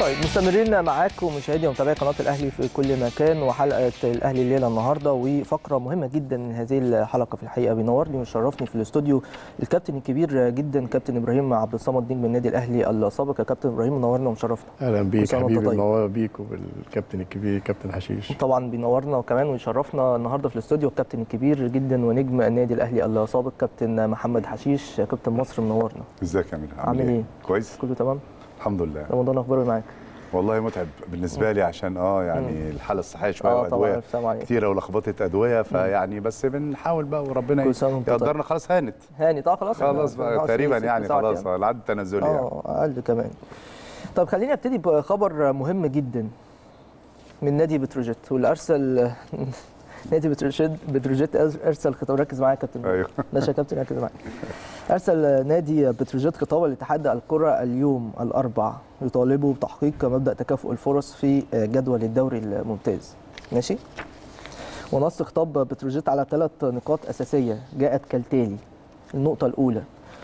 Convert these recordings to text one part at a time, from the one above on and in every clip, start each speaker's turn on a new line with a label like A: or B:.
A: طيب مستمرين معاكم مشاهدي ومتابعي قناه الاهلي في كل مكان وحلقه الاهلي الليله النهارده وفقره مهمه جدا من هذه الحلقه في الحقيقه بينورني ويشرفني في الاستوديو الكابتن الكبير جدا كابتن ابراهيم عبد الصمد نجم النادي الاهلي السابق يا كابتن ابراهيم منورنا ومشرفنا
B: اهلا بيك
A: وسام
B: حبيبي
A: طيب.
B: منور بيك وبالكابتن الكبير كابتن حشيش
A: طبعا بينورنا وكمان ويشرفنا النهارده في الاستوديو الكابتن الكبير جدا ونجم النادي الاهلي السابق كابتن محمد حشيش كابتن مصر منورنا
C: ازيك يا امير
A: عامل ايه؟
C: كويس
A: كله تمام
C: الحمد لله
A: رمضان اخباره إيه معاك
C: والله متعب بالنسبه لي عشان اه يعني الحاله الصحيه شويه
A: اه طبعا
C: وادويه
A: ألف سلام عليك
C: كتيره ولخبطه ادويه فيعني بس بنحاول بقى وربنا
A: كل سنة وأنت طيب.
C: يقدرنا خلاص هانت
A: هاني طبعا خلاص
C: خلاص
A: إحنا
C: بقى
A: ناقص
C: تقريبا
A: ست
C: يعني
A: ساعات
C: خلاص العد التنازلي يعني
A: اه اقل كمان طب خليني ابتدي بخبر مهم جدا من نادي بتروجيت واللي ارسل نادي بتروجيت بتروجيت ارسل خطاب ركز معايا يا كابتن
C: ايوه
A: ماشي يا كابتن ركز معايا ارسل نادي بتروجيت خطابا لاتحاد الكره اليوم الاربع يطالبه بتحقيق مبدا تكافؤ الفرص في جدول الدوري الممتاز ماشي ونص خطاب بتروجيت على ثلاث نقاط اساسيه جاءت كالتالي النقطه الاولى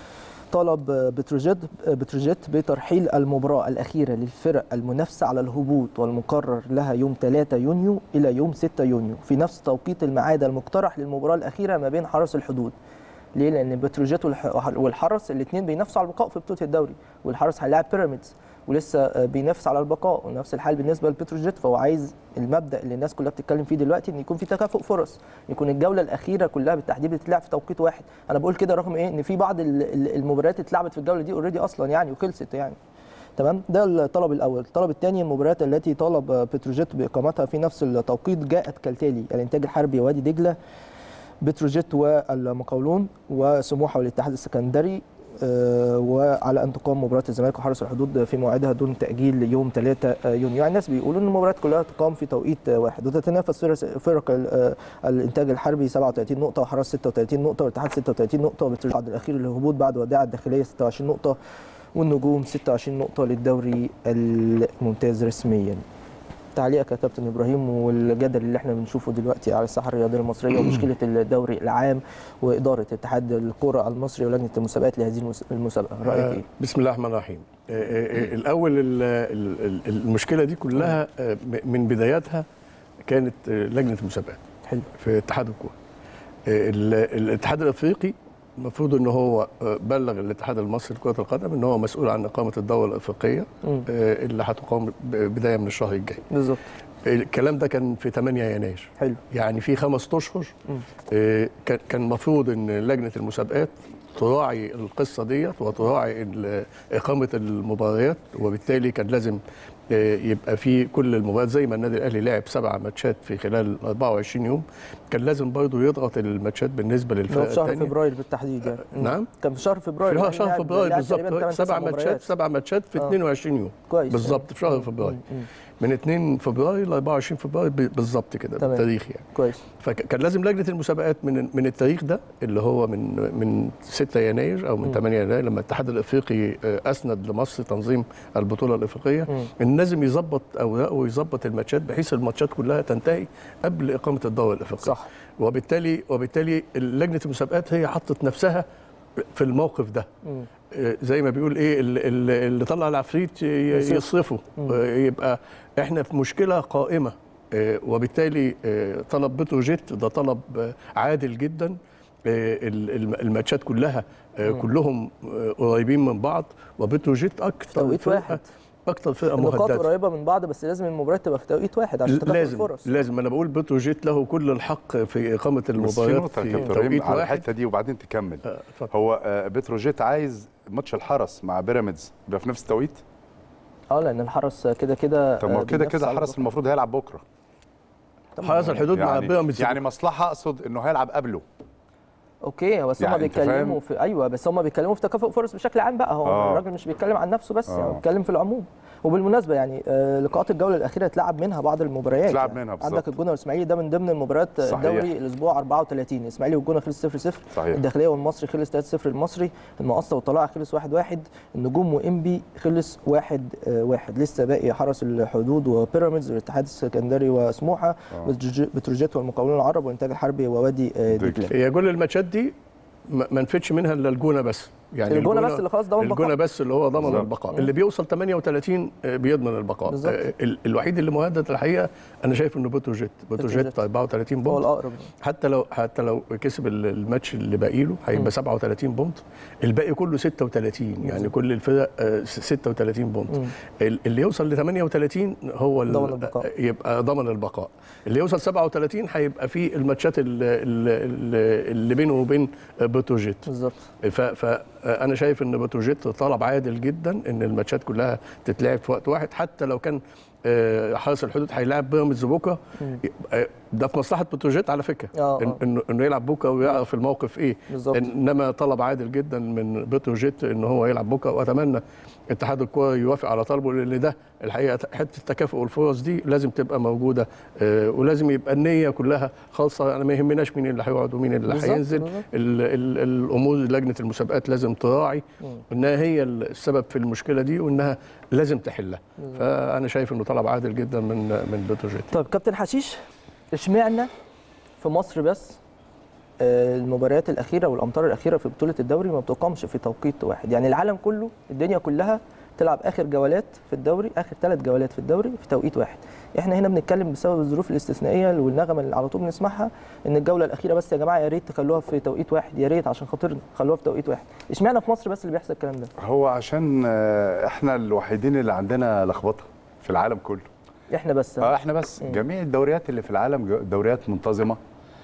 A: طلب بتروجيت بتروجيت بترحيل المباراة الأخيرة للفرق المنافسة على الهبوط والمقرر لها يوم 3 يونيو إلى يوم 6 يونيو في نفس توقيت الميعاد المقترح للمباراة الأخيرة ما بين حرس الحدود ليه؟ لأن بتروجيت والح- والحرس الاثنين بينافسوا على البقاء في بطولة الدوري والحرس هيلاعب بيراميدز ولسه بينافس على البقاء ونفس الحال بالنسبه لبتروجيت فهو عايز المبدا اللي الناس كلها بتتكلم فيه دلوقتي ان يكون في تكافؤ فرص يكون الجوله الاخيره كلها بالتحديد بتتلعب في توقيت واحد انا بقول كده رغم ايه ان في بعض ال- ال- المباريات اتلعبت في الجوله دي اوريدي اصلا يعني وخلصت يعني تمام ده الطلب الاول الطلب الثاني المباريات التي طلب بتروجيت باقامتها في نفس التوقيت جاءت كالتالي الانتاج الحربي وادي دجله بتروجيت والمقاولون وسموحه والاتحاد السكندري آه، وعلى ان تقام مباراه الزمالك وحرس الحدود في موعدها دون تاجيل يوم 3 يونيو يعني الناس بيقولوا ان المباريات كلها تقام في توقيت واحد وتتنافس فرق- فرق ال- آه، الانتاج الحربي 37 نقطه وحرس 36 نقطه والاتحاد 36 نقطه وبترجع الاخير للهبوط بعد وداع الداخليه 26 نقطه والنجوم 26 نقطه للدوري الممتاز رسميا تعليقك يا كابتن ابراهيم والجدل اللي احنا بنشوفه دلوقتي على الساحه الرياضيه المصريه ومشكله الدوري العام واداره اتحاد الكره المصري ولجنه المسابقات لهذه المس- المسابقه رايك
B: آه،
A: ايه؟
B: بسم الله الرحمن الرحيم آه، آه، آه، الاول ال- ال- ال- المشكله دي كلها آه، من بداياتها كانت آه، لجنه المسابقات
A: حلو
B: في اتحاد الكوره آه، ال- الاتحاد الافريقي المفروض ان هو آه، بلغ الاتحاد المصري لكره القدم ان هو مسؤول عن اقامه الدوره الافريقيه
A: مم.
B: آه، اللي هتقام ب- بدايه من الشهر الجاي
A: بالظبط
B: الكلام ده كان في 8 يناير
A: حلو
B: يعني في خمس اشهر
A: مم.
B: آه، كان كان المفروض ان لجنه المسابقات تراعي القصه ديت وتراعي ال- اقامه المباريات وبالتالي كان لازم آه، يبقى في كل المباريات زي ما النادي الاهلي لعب سبع ماتشات في خلال 24 يوم كان لازم برضه يضغط الماتشات بالنسبه
A: اللي هو
B: للفرق
A: في شهر
B: الثانيه
A: فبراير بالتحديد يعني مم.
B: نعم.
A: كان في شهر فبراير
B: في
A: يعني
B: شهر
A: لعب-
B: فبراير
A: لعب تقريباً تمن،
B: بالظبط
A: تسع
B: سبع ماتشات
A: مباريات.
B: سبع ماتشات في
A: آه.
B: 22 يوم
A: كويس
B: بالظبط في شهر
A: مم.
B: فبراير
A: مم.
B: من 2 فبراير ل 24 فبراير ب- بالظبط كده
A: تمام.
B: بالتاريخ يعني
A: كويس
B: فكان لازم لجنه المسابقات من من التاريخ ده اللي هو من من 6 يناير او من
A: مم.
B: 8 يناير لما الاتحاد الافريقي آه، اسند لمصر تنظيم البطوله الافريقيه
A: مم.
B: ان لازم يظبط اوراقه ويظبط الماتشات بحيث الماتشات كلها تنتهي قبل اقامه الدوره الافريقيه
A: صح
B: وبالتالي وبالتالي لجنه المسابقات هي حطت نفسها في الموقف ده
A: مم.
B: آه، زي ما بيقول ايه اللي, اللي اللي طلع العفريت ي-
A: يصرف.
B: يصرفه
A: مم.
B: آه، يبقى احنا في مشكله قائمه آه، وبالتالي آه، طلب بتروجيت ده طلب آه، عادل جدا آه، ال- الم- الماتشات كلها آه،
A: مم.
B: كلهم آه، قريبين من بعض وبتروجيت اكتر
A: توقيت
B: فرقه
A: واحد
B: اكتر فرقه
A: النقاط
B: مهدده
A: قريبه من بعض بس لازم المباريات تبقى في توقيت واحد عشان تكافؤ
B: لازم
A: الفرص
B: لازم انا بقول بتروجيت له كل الحق في اقامه
C: بس في
B: المباريات
C: نقطه يا
B: في
C: كابتن ابراهيم
B: توقيت
C: على
B: واحد
C: الحته دي وبعدين تكمل
B: آه، اتفضل.
C: هو آه، بتروجيت عايز ماتش الحرس مع بيراميدز يبقى في نفس التوقيت
A: اه لان الحرس كده كده
C: طب ما
A: آه،
C: هو كده
A: بينافس
C: كده
A: على
C: حرس
A: البقاء.
C: المفروض هيلعب بكره
A: طب
B: حرس الحدود مع
C: يعني
B: بيراميدز
C: يعني مصلحه اقصد انه هيلعب قبله
A: اوكي بس هم
C: يعني أنت
A: بيتكلموا
C: فاهم؟
A: في ايوه بس هم بيتكلموا في تكافؤ فرص بشكل عام بقى هو
C: آه.
A: الراجل مش بيتكلم عن نفسه بس يعني
C: آه.
A: بيتكلم في العموم وبالمناسبه يعني آه، لقاءات الجوله الاخيره اتلعب منها بعض المباريات
C: اتلعب
A: يعني
C: منها بالظبط.
A: عندك الجونه والاسماعيلي ده من ضمن المباريات
C: صحيح.
A: الدوري الاسبوع 34 الاسماعيلي والجونه خلص 0 0
C: صحيح.
A: الداخليه والمصري خلص 3 0 المصري المقصه والطلائع خلص 1 1 النجوم وانبي خلص 1 1 لسه باقي حرس الحدود وبيراميدز والاتحاد السكندري وسموحه
C: آه.
A: بتروج- بتروجيت والمقاولون العرب والانتاج الحربي ووادي آه،
C: دجلة.
A: دجله
B: هي كل الماتشات دي ما ما نفتش منها الا الجونه بس
A: الجونة بس اللي خلاص ضمن البقاء.
B: الجونه بس اللي هو ضمن
C: بالظبط.
B: البقاء اللي بيوصل 38 آه، بيضمن البقاء
A: بالظبط.
B: آه، ال- الوحيد اللي مهدد الحقيقه انا شايف انه بتروجيت بتروجيت
A: بتروجيت.
B: 34
A: هو
B: بونت
A: الاقرب
B: حتى لو حتى لو كسب ال- الماتش اللي باقي له هيبقى 37 بونت الباقي كله 36 يعني كل الفرق آه، س- 36 بونت ال- اللي يوصل ل 38 هو ال-
A: ضمن البقاء.
B: يبقى ضمن البقاء اللي يوصل 37 هيبقى في الماتشات ال- ال- اللي بينه وبين بتروجيت
A: بالظبط
B: فانا شايف ان بتروجيت طلب عادل جدا ان الماتشات كلها تتلعب في وقت واحد حتى لو كان آه، حارس الحدود هيلاعب بيراميدز بكره آه، ده في مصلحه بتروجيت على فكره
A: آه،
B: إن-
A: آه.
B: انه انه يلعب بكره ويعرف الموقف ايه
A: بالظبط.
B: انما طلب عادل جدا من بتروجيت ان هو يلعب بكره واتمنى اتحاد الكوره يوافق على طلبه لان ده الحقيقه حته تكافؤ الفرص دي لازم تبقى موجوده آه، ولازم يبقى النيه كلها خالصه انا ما يهمناش مين اللي هيقعد ومين اللي
A: بالظبط،
B: هينزل
A: بالظبط.
B: ال ال الامور لجنه المسابقات لازم تراعي انها هي السبب في المشكله دي وانها لازم تحلها فانا شايف انه طلب عادل جدا من من بتروجيت
A: طيب كابتن حشيش اشمعنى في مصر بس آه، المباريات الاخيره والامتار الاخيره في بطوله الدوري ما بتقامش في توقيت واحد يعني العالم كله الدنيا كلها تلعب اخر جولات في الدوري اخر ثلاث جولات في الدوري في توقيت واحد احنا هنا بنتكلم بسبب الظروف الاستثنائيه والنغمه اللي على طول بنسمعها ان الجوله الاخيره بس يا جماعه يا ريت تخلوها في توقيت واحد يا ريت عشان خاطرنا خلوها في توقيت واحد اشمعنى في مصر بس اللي بيحصل الكلام ده
C: هو عشان آه، احنا الوحيدين اللي عندنا لخبطه في العالم كله
A: احنا بس
C: اه احنا بس جميع الدوريات اللي في العالم جو- دوريات منتظمه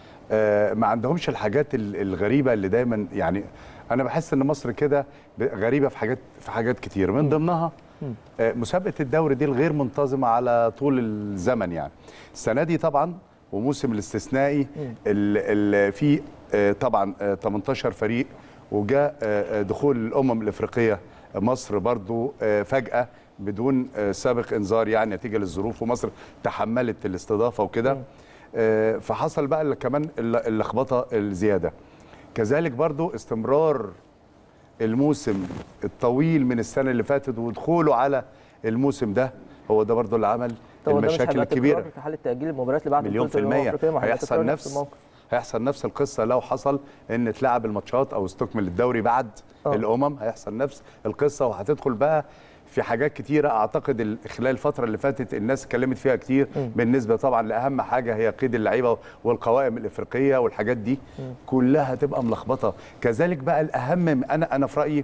C: آه ما عندهمش الحاجات ال- الغريبه اللي دايما يعني انا بحس ان مصر كده ب- غريبه في حاجات في حاجات كتير من ضمنها آه مسابقه الدوري دي الغير منتظمه على طول الزمن يعني السنه دي طبعا وموسم الاستثنائي اللي فيه آه طبعا آه 18 فريق وجاء آه آه، دخول الامم الافريقيه مصر برضو آه فجاه بدون آه، سابق انذار يعني نتيجه للظروف ومصر تحملت الاستضافه وكده آه، فحصل بقى اللي كمان الل- اللخبطه الزياده كذلك برضو استمرار الموسم الطويل من السنه اللي فاتت ودخوله على الموسم ده هو ده برضو اللي عمل
A: طب ده مش
C: المشاكل
A: هيبقى
C: الكبيره
A: تكرار في حاله تاجيل المباريات اللي بعد
C: مليون في
A: بطولة الأمم
C: المية
A: الأفريقية، ما هيبقى
C: هيحصل
A: تكرار
C: نفس
A: الموقف.
C: هيحصل نفس القصة لو حصل ان اتلعب الماتشات او استكمل الدوري بعد
A: آه.
C: أوه. الامم هيحصل نفس القصة وهتدخل بقى في حاجات كتيرة اعتقد ال- خلال الفترة اللي فاتت الناس اتكلمت فيها كتير بالنسبة طبعا لاهم حاجة هي قيد اللعيبة والقوائم الافريقية والحاجات دي كلها هتبقى ملخبطة كذلك بقى الاهم انا انا في رأيي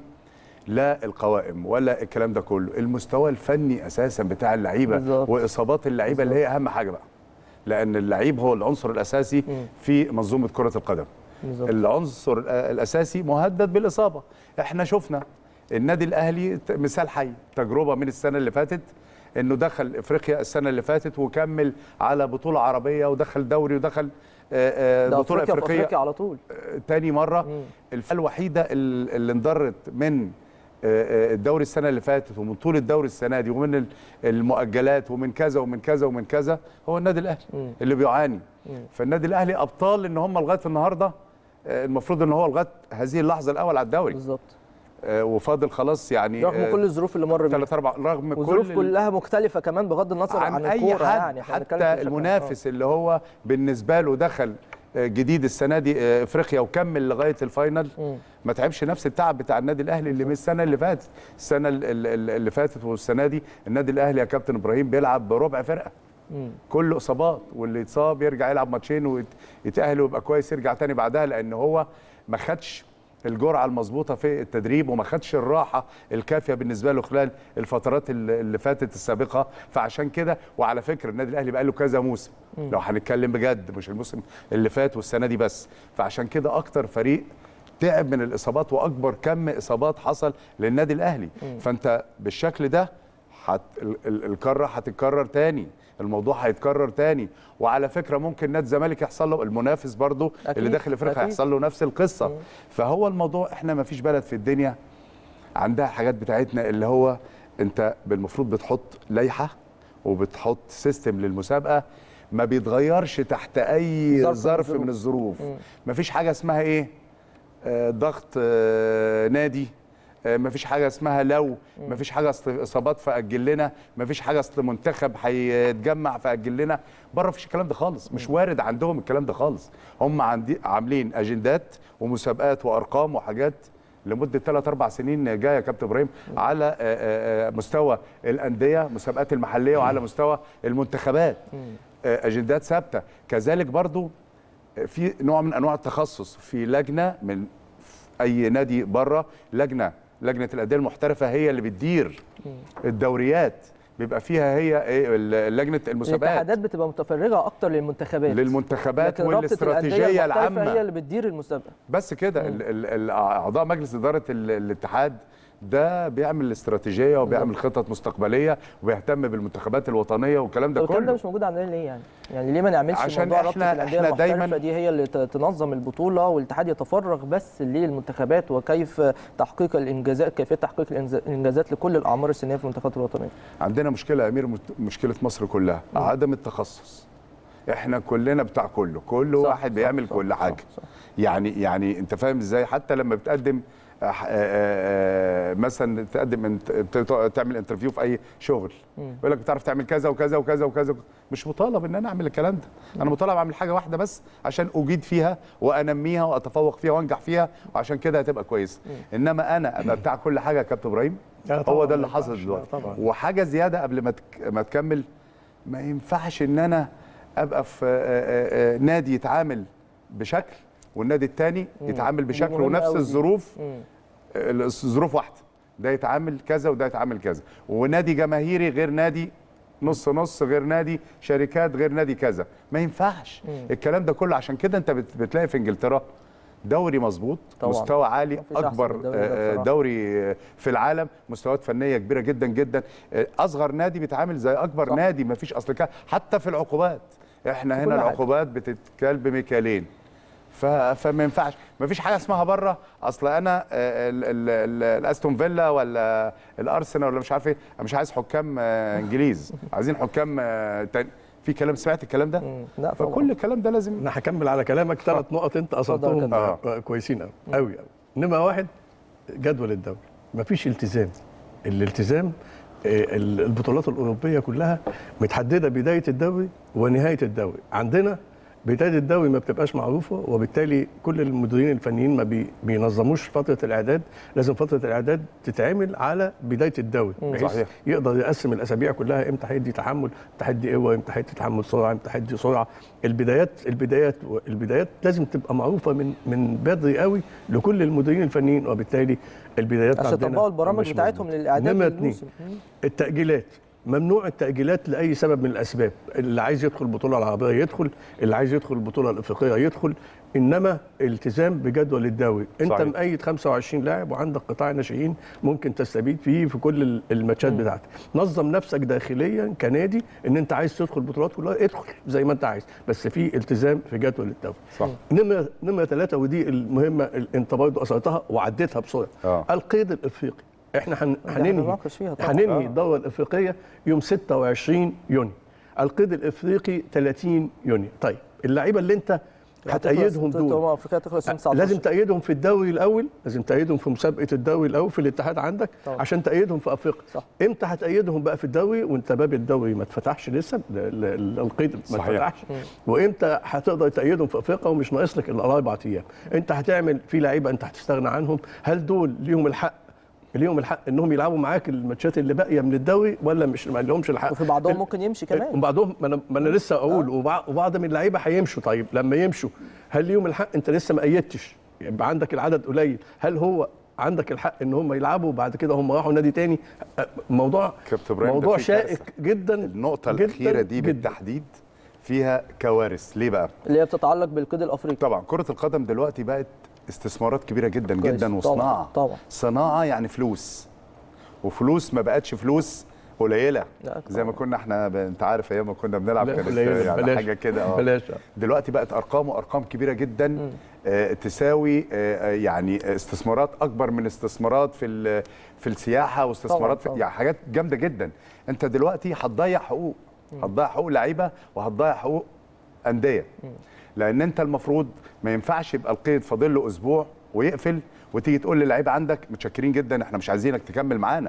C: لا القوائم ولا الكلام ده كله المستوى الفني اساسا بتاع اللعيبه
A: بالظبط.
C: واصابات اللعيبه اللي هي اهم حاجه بقى لان اللعيب هو العنصر الاساسي في منظومه كره القدم
A: بالظبط.
C: العنصر الأ- الاساسي مهدد بالاصابه احنا شفنا النادي الاهلي ت- مثال حي تجربه من السنه اللي فاتت انه دخل افريقيا السنه اللي فاتت وكمل على بطوله عربيه ودخل دوري ودخل آه، آه،
A: ده
C: بطوله
A: افريقيا في
C: افريقيه
A: افريقيا على طول
C: آه، تاني مره الفئه الوحيده ال- اللي انضرت من آه، آه، الدوري السنه اللي فاتت ومن طول الدوري السنه دي ومن ال- المؤجلات ومن كذا ومن كذا ومن كذا هو النادي الاهلي اللي بيعاني فالنادي الاهلي ابطال ان هم لغايه النهارده آه، المفروض ان هو لغايه هذه اللحظه الاول على الدوري
A: بالظبط
C: آه، وفاضل خلاص يعني
A: رغم كل الظروف اللي مر بيها
C: ثلاث اربع رغم
A: وظروف
C: كل ال-
A: كلها مختلفه كمان بغض النظر عن,
C: عن, اي
A: الكوره
C: حد
A: يعني إحنا بنتكلم
C: حتى
A: في بشكل-
C: المنافس اللي هو بالنسبه له دخل آه، جديد السنه دي آه، افريقيا وكمل لغايه الفاينل ما تعبش نفس التعب بتاع النادي الاهلي اللي من السنه اللي فاتت السنه ال- ال- ال- اللي فاتت والسنه دي النادي الاهلي يا كابتن ابراهيم بيلعب بربع فرقه كله اصابات واللي يتصاب يرجع يلعب ماتشين ويتاهل ويبقى كويس يرجع تاني بعدها لان هو ما خدش الجرعه المظبوطه في التدريب وما خدش الراحه الكافيه بالنسبه له خلال الفترات اللي اللي فاتت السابقه فعشان كده وعلى فكره النادي الاهلي بقى له كذا موسم لو هنتكلم بجد مش الموسم اللي فات والسنه دي بس فعشان كده اكتر فريق تعب من الاصابات واكبر كم اصابات حصل للنادي الاهلي فانت بالشكل ده حت ال- ال- الكره هتتكرر تاني الموضوع هيتكرر تاني وعلى فكره ممكن نادي الزمالك يحصل له المنافس برضو
A: أكيد،
C: اللي داخل افريقيا
A: أكيد.
C: هيحصل له نفس القصه فهو الموضوع احنا ما فيش بلد في الدنيا عندها حاجات بتاعتنا اللي هو انت بالمفروض بتحط لائحه وبتحط سيستم للمسابقه ما بيتغيرش تحت اي
A: ظرف من
C: ظرف
A: الظروف.
C: من الظروف ما فيش حاجه اسمها ايه آه، ضغط آه، نادي آه، مفيش حاجه اسمها لو مفيش حاجه اصل اصابات فاجل لنا مفيش حاجه اصل منتخب هيتجمع فاجل لنا بره مفيش الكلام ده خالص مش وارد عندهم الكلام ده خالص هم عندي عاملين اجندات ومسابقات وارقام وحاجات لمده 3 4 سنين جايه يا كابتن ابراهيم على آه، آه، آه، مستوى الانديه مسابقات المحليه وعلى مستوى المنتخبات آه، اجندات ثابته كذلك برضو في نوع من انواع التخصص في لجنه من اي نادي بره لجنه لجنه الانديه المحترفه هي اللي بتدير الدوريات بيبقى فيها هي ايه ال- لجنه المسابقات
A: الاتحادات بتبقى متفرغه اكتر للمنتخبات
C: للمنتخبات
A: لكن رابطة
C: والاستراتيجيه
A: الأندية المحترفة
C: العامه
A: هي اللي بتدير المسابقه
C: بس كده ال- ال- ال- اعضاء مجلس اداره ال- الاتحاد ده بيعمل استراتيجيه وبيعمل خطط مستقبليه وبيهتم بالمنتخبات الوطنيه والكلام ده
A: طب الكلام ده
C: كله
A: مش موجود عندنا ليه يعني؟ يعني ليه ما نعملش
C: عشان
A: موضوع
C: إحنا-
A: رابطه الانديه
C: إحنا
A: المحترفه
C: دايماً-
A: دي هي اللي ت- تنظم البطوله والاتحاد يتفرغ بس للمنتخبات وكيف تحقيق الانجازات كيفيه تحقيق الإنز- الانجازات لكل الاعمار السنيه في المنتخبات الوطنيه.
C: عندنا مشكله يا امير مت- مشكله مصر كلها عدم التخصص احنا كلنا بتاع كله كل
A: صح،
C: واحد
A: صح،
C: بيعمل
A: صح،
C: كل
A: صح،
C: حاجه
A: صح.
C: يعني يعني انت فاهم ازاي حتى لما بتقدم آه، آه، آه، مثلا تقدم انت- ت- تعمل انترفيو في اي شغل يقول لك بتعرف تعمل كذا وكذا وكذا وكذا مش مطالب ان انا اعمل الكلام ده انا مطالب اعمل حاجه واحده بس عشان اجيد فيها وانميها واتفوق فيها وانجح فيها وعشان كده هتبقى كويسه انما انا ابقى بتاع كل حاجه يا كابتن ابراهيم
B: لا طبعاً
C: هو ده
B: ما
C: اللي
B: ينفعش،
C: حصل
B: لا
C: دلوقتي
B: طبعاً.
C: وحاجه زياده قبل ما تك... ما تكمل ما ينفعش ان انا ابقى في آه، آه، آه، نادي يتعامل بشكل والنادي الثاني يتعامل
A: دي
C: بشكل
A: مهمة
C: ونفس
A: أوي دي.
C: الظروف
A: مم.
C: آه، الظروف واحده ده يتعامل كذا وده يتعامل كذا ونادي جماهيري غير نادي نص نص غير نادي شركات غير نادي كذا ما ينفعش الكلام ده كله عشان كده انت بت- بتلاقي في انجلترا دوري مظبوط
A: طبعاً.
C: مستوى عالي
A: مفيش أحسن
C: اكبر
A: من الدوري ده
C: آه،
A: بصراحة.
C: دوري آه، في العالم مستويات فنيه كبيره جدا جدا آه، اصغر نادي بيتعامل زي اكبر
A: صح.
C: نادي ما فيش اصل كده حتى في العقوبات احنا
A: في
C: هنا
A: كل حاجة.
C: العقوبات بتتكال بمكيالين ف... فما ينفعش ما فيش حاجه اسمها بره اصل انا آه، ال- ال- ال- الاستون فيلا ولا الارسنال ولا مش عارف ايه انا مش عايز حكام آه، انجليز عايزين حكام آه، تاني في كلام سمعت الكلام ده
A: مم. لا طبعا
C: فكل الكلام ده لازم
B: انا هكمل على كلامك ثلاث نقط انت اثرتهم
C: اتفضل يا
B: آه. كويسين قوي قوي قوي انما واحد جدول الدوري مفيش التزام الالتزام آه، ال- البطولات الاوروبيه كلها متحدده بدايه الدوري ونهايه الدوري عندنا بدايه الدوري ما بتبقاش معروفه وبالتالي كل المديرين الفنيين ما بي بينظموش فتره الاعداد لازم فتره الاعداد تتعمل على بدايه الدوري بحيث
C: صحيح.
B: يقدر يقسم الاسابيع كلها امتى هيدي تحمل امتى هيدي قوه امتى هيدي تحمل سرعه امتى هيدي سرعه البدايات البدايات البدايات لازم تبقى معروفه من من بدري قوي لكل المديرين الفنيين وبالتالي البدايات
A: عشان
B: عندنا
A: يطبقوا البرامج
B: مش
A: بتاعتهم
B: موجودة.
A: للاعداد
B: نمرة اتنين
A: للموسم. مم.
B: التأجيلات ممنوع التأجيلات لأي سبب من الأسباب اللي عايز يدخل البطولة العربية يدخل اللي عايز يدخل البطولة الأفريقية يدخل إنما التزام بجدول الدوري أنت
C: صحيح.
B: مقيد 25 لاعب وعندك قطاع ناشئين ممكن تستفيد فيه في كل ال- الماتشات بتاعتك نظم نفسك داخليا كنادي ان انت عايز تدخل بطولات كلها ادخل زي ما انت عايز بس في التزام في جدول الدوري
C: صح.
B: نمرة نمرة ثلاثة ودي المهمة اللي انت برضه اثرتها وعديتها بسرعة
C: آه.
B: القيد الافريقي احنا هن-
A: دي
B: هننهي
A: هنناقش فيها طبعاً.
B: هننهي
C: آه.
B: الدورة الافريقية يوم 26 يونيو القيد الافريقي 30 يونيو طيب اللعيبة اللي انت هتأيدهم
A: هتخلص-
B: دول
A: أمم افريقيا تخلص يوم 19
B: لازم تأيدهم في الدوري الأول لازم تأيدهم في مسابقة الدوري الأول في الاتحاد عندك
A: طبعا.
B: عشان تأيدهم في أفريقيا
A: صح.
B: إمتى هتأيدهم بقى في الدوري وأنت باب الدوري ما اتفتحش لسه ال- ال- القيد ما
C: صحيح.
B: اتفتحش وإمتى هتقدر تأيدهم في أفريقيا ومش ناقص لك إلا أربع أيام أنت هتعمل في لعيبة أنت هتستغنى عنهم هل دول ليهم الحق ليهم الحق انهم يلعبوا معاك الماتشات اللي باقيه من الدوري ولا مش ما لهمش الحق
A: وفي بعضهم ممكن يمشي كمان
B: وبعضهم ما انا ما انا لسه اقول وبع- وبعض من اللعيبه هيمشوا طيب لما يمشوا هل ليهم الحق انت لسه ما ايدتش يبقى عندك العدد قليل هل هو عندك الحق ان هم يلعبوا وبعد كده هم راحوا نادي تاني أه، موضوع
C: كابتن إبراهيم، ده
B: موضوع
C: في
B: شائك
C: كارثة.
B: جدا
C: النقطه
B: جداً
C: الاخيره دي
B: جداً.
C: بالتحديد فيها كوارث ليه بقى
A: اللي هي بتتعلق بالقيد الافريقي
C: طبعا كرة القدم دلوقتي بقت استثمارات كبيرة جدا
A: كويس.
C: جدا
A: طبعاً،
C: وصناعة
A: طبعاً.
C: صناعة يعني فلوس وفلوس ما بقتش فلوس قليلة
A: لا،
C: زي ما كنا احنا ب- انت عارف ايام ما كنا بنلعب
B: لا،
C: كانت
B: قليلة،
C: يعني
B: بلاش.
C: حاجة كده اه
B: بلاش
C: دلوقتي بقت ارقام وارقام كبيرة جدا آه تساوي آه يعني استثمارات اكبر من استثمارات في ال- في السياحة واستثمارات
A: طبعاً،
C: في يعني حاجات جامدة جدا انت دلوقتي هتضيع حقوق هتضيع حقوق لعيبة وهتضيع حقوق انديه لان انت المفروض ما ينفعش يبقى القيد فاضل له اسبوع ويقفل وتيجي تقول للعيب عندك متشكرين جدا احنا مش عايزينك تكمل معانا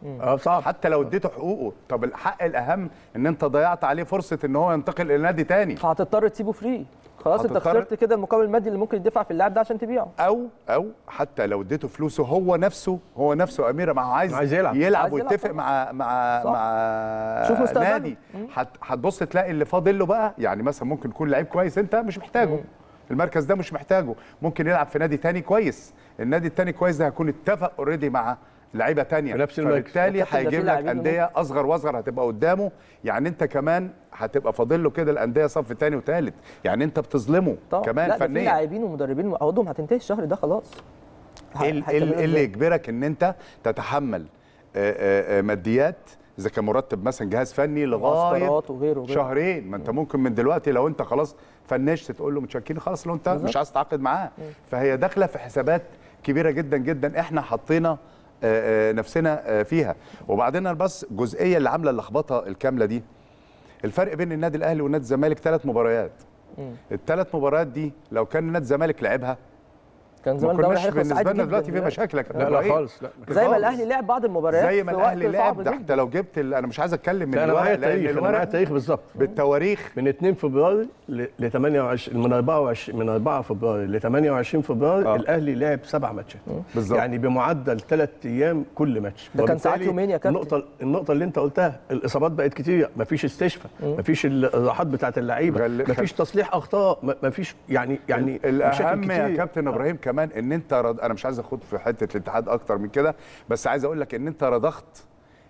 B: اه صعب
C: حتى لو اديته حقوقه طب الحق الاهم ان انت ضيعت عليه فرصه ان هو ينتقل الى نادي تاني
A: فهتضطر تسيبه فري خلاص انت
C: هتضطر-
A: خسرت كده المقابل المادي اللي ممكن يدفع في اللاعب ده عشان تبيعه
C: او او حتى لو اديته فلوسه هو نفسه هو نفسه اميره ما هو عايز
B: عايز يلعب.
C: يلعب
A: عايز يلعب
C: ويتفق
A: طبعا.
C: مع مع
A: صح.
C: مع
A: شوف مستقبله.
C: نادي هت- هتبص تلاقي اللي فاضل له بقى يعني مثلا ممكن يكون لعيب كويس انت مش محتاجه المركز ده مش محتاجه ممكن يلعب في نادي تاني كويس النادي التاني كويس ده هيكون اتفق اوريدي مع لعيبه تانية
B: في نفس المركز.
C: فبالتالي
A: وكابتن ده في
C: هيجيب لك
A: لاعبين
C: انديه اصغر واصغر هتبقى قدامه يعني انت كمان هتبقى فاضل له كده الانديه صف تاني وتالت يعني انت بتظلمه
A: طبعا
C: كمان
A: لا ده في
C: فنيا
A: لاعبين ومدربين عقودهم هتنتهي الشهر ده خلاص ه-
C: ايه ال-
A: هتعملوا
C: ال- اللي
A: إزاي؟
C: يجبرك ان انت تتحمل آه، آه، آه، ماديات اذا كان مرتب مثلا جهاز فني لغايه
A: معسكرات وغيره وغيره.
C: شهرين ما انت ممكن من دلوقتي لو انت خلاص فنشت تقول له متشكرين خلاص لو انت مش عايز تتعاقد معاه فهي داخله في حسابات كبيره جدا جدا احنا حطينا آه، آه، نفسنا آه، فيها وبعدين أنا بس الجزئيه اللي عامله اللخبطه الكامله دي الفرق بين النادي الاهلي والنادي الزمالك ثلاث مباريات الثلاث مباريات دي لو كان نادي الزمالك لعبها
A: كان
C: ما
A: زمان الدوري
C: كناش
A: هيخلص عادي
C: بالنسبه لنا
A: جدا
C: دلوقتي في مشاكل يا كابتن
B: لا لا
C: إبراهيم.
B: خالص لا
A: زي ما
C: خالص.
A: الاهلي لعب بعض المباريات
C: زي ما
A: في
C: الاهلي
A: وقت صعب
C: لعب ده
A: جدا.
C: حتى لو جبت ال- انا مش عايز اتكلم من
B: لا انا
C: الورق
B: معايا
C: لان
B: التاريخ انا معايا
C: الورق
B: التاريخ بالظبط
C: بالتواريخ
B: من 2 فبراير ل 28 من 24 من 4 فبراير ل 28 فبراير
C: آه.
B: الاهلي لعب سبع ماتشات
C: بالظبط.
B: يعني بمعدل ثلاث ايام كل ماتش
A: ده كان ساعات
B: وبالتالي
A: يومين يا كابتن.
B: النقطه النقطه اللي انت قلتها الاصابات بقت كتير مفيش استشفاء مفيش الراحات بتاعت اللعيبه
C: غل-
B: مفيش تصليح اخطاء م- مفيش يعني يعني مشاكل
C: الاهم يا
B: كتير.
C: كابتن ابراهيم كمان ان انت رض... انا مش عايز اخد في حته الاتحاد اكتر من كده بس عايز اقول لك ان انت رضخت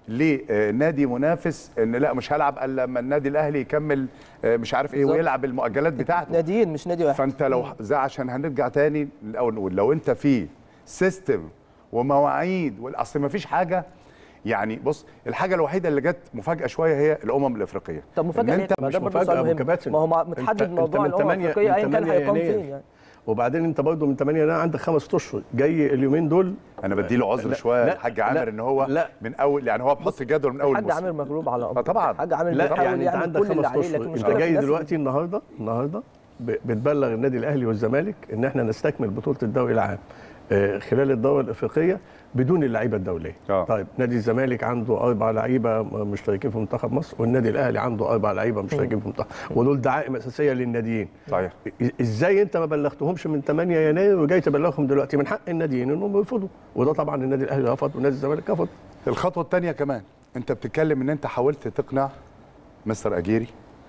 C: لنادي منافس ان لا مش هلعب الا لما النادي الاهلي يكمل آه، مش عارف ايه
A: بالظبط.
C: ويلعب المؤجلات بتاعته
A: ناديين مش نادي واحد
C: فانت لو زي عشان هنرجع تاني الاول نقول لو انت في سيستم ومواعيد والاصل ما فيش حاجه يعني بص الحاجه الوحيده اللي جت مفاجاه شويه هي الامم الافريقيه
A: طب مفاجاه
C: إن
A: ليه؟
C: انت
A: ما
B: مش
A: ده برضه
B: مفاجأة
A: سؤال
B: أبو
A: مهم
B: كباتن.
A: ما هو مع-
B: أنت-
A: متحدد
B: أنت
A: موضوع
B: من
A: الامم
B: 8
A: الافريقيه
B: من
A: ايا كان
B: 8
A: هيقام
B: يناير.
A: فين يعني
B: وبعدين انت برضه من 8 يناير عندك خمس اشهر جاي اليومين دول
C: انا بديله عذر
B: لا،
C: شويه
B: لا،
C: الحاج
B: لا،
C: عامر ان هو
B: لا.
C: من اول يعني هو بحط جدول من اول
A: الحاج
C: الموسم
A: عامر مغلوب على امره
C: طبعا.
A: الحاج عامر
B: لا
A: بيحاول
B: يعني انت
A: يعمل
B: عندك
A: كل اللي
B: خمس
A: عليه لكن
B: اشهر انت
A: المشكله في
B: جاي
A: الناس
B: دلوقتي النهارده النهارده ب- بتبلغ النادي الاهلي والزمالك ان احنا نستكمل بطوله الدوري العام آه، خلال الدوره الافريقيه بدون اللعيبه الدوليه
C: آه.
B: طيب نادي الزمالك عنده اربع لعيبه مشتركين في منتخب مصر والنادي الاهلي عنده اربع لعيبه مشتركين في منتخب ودول دعائم اساسيه للناديين
C: صحيح
B: إ- ازاي انت ما بلغتهمش من 8 يناير وجاي تبلغهم دلوقتي من حق الناديين انهم يرفضوا وده طبعا النادي الاهلي رفض والنادي الزمالك رفض
C: الخطوه الثانيه كمان انت بتتكلم ان انت حاولت تقنع مستر اجيري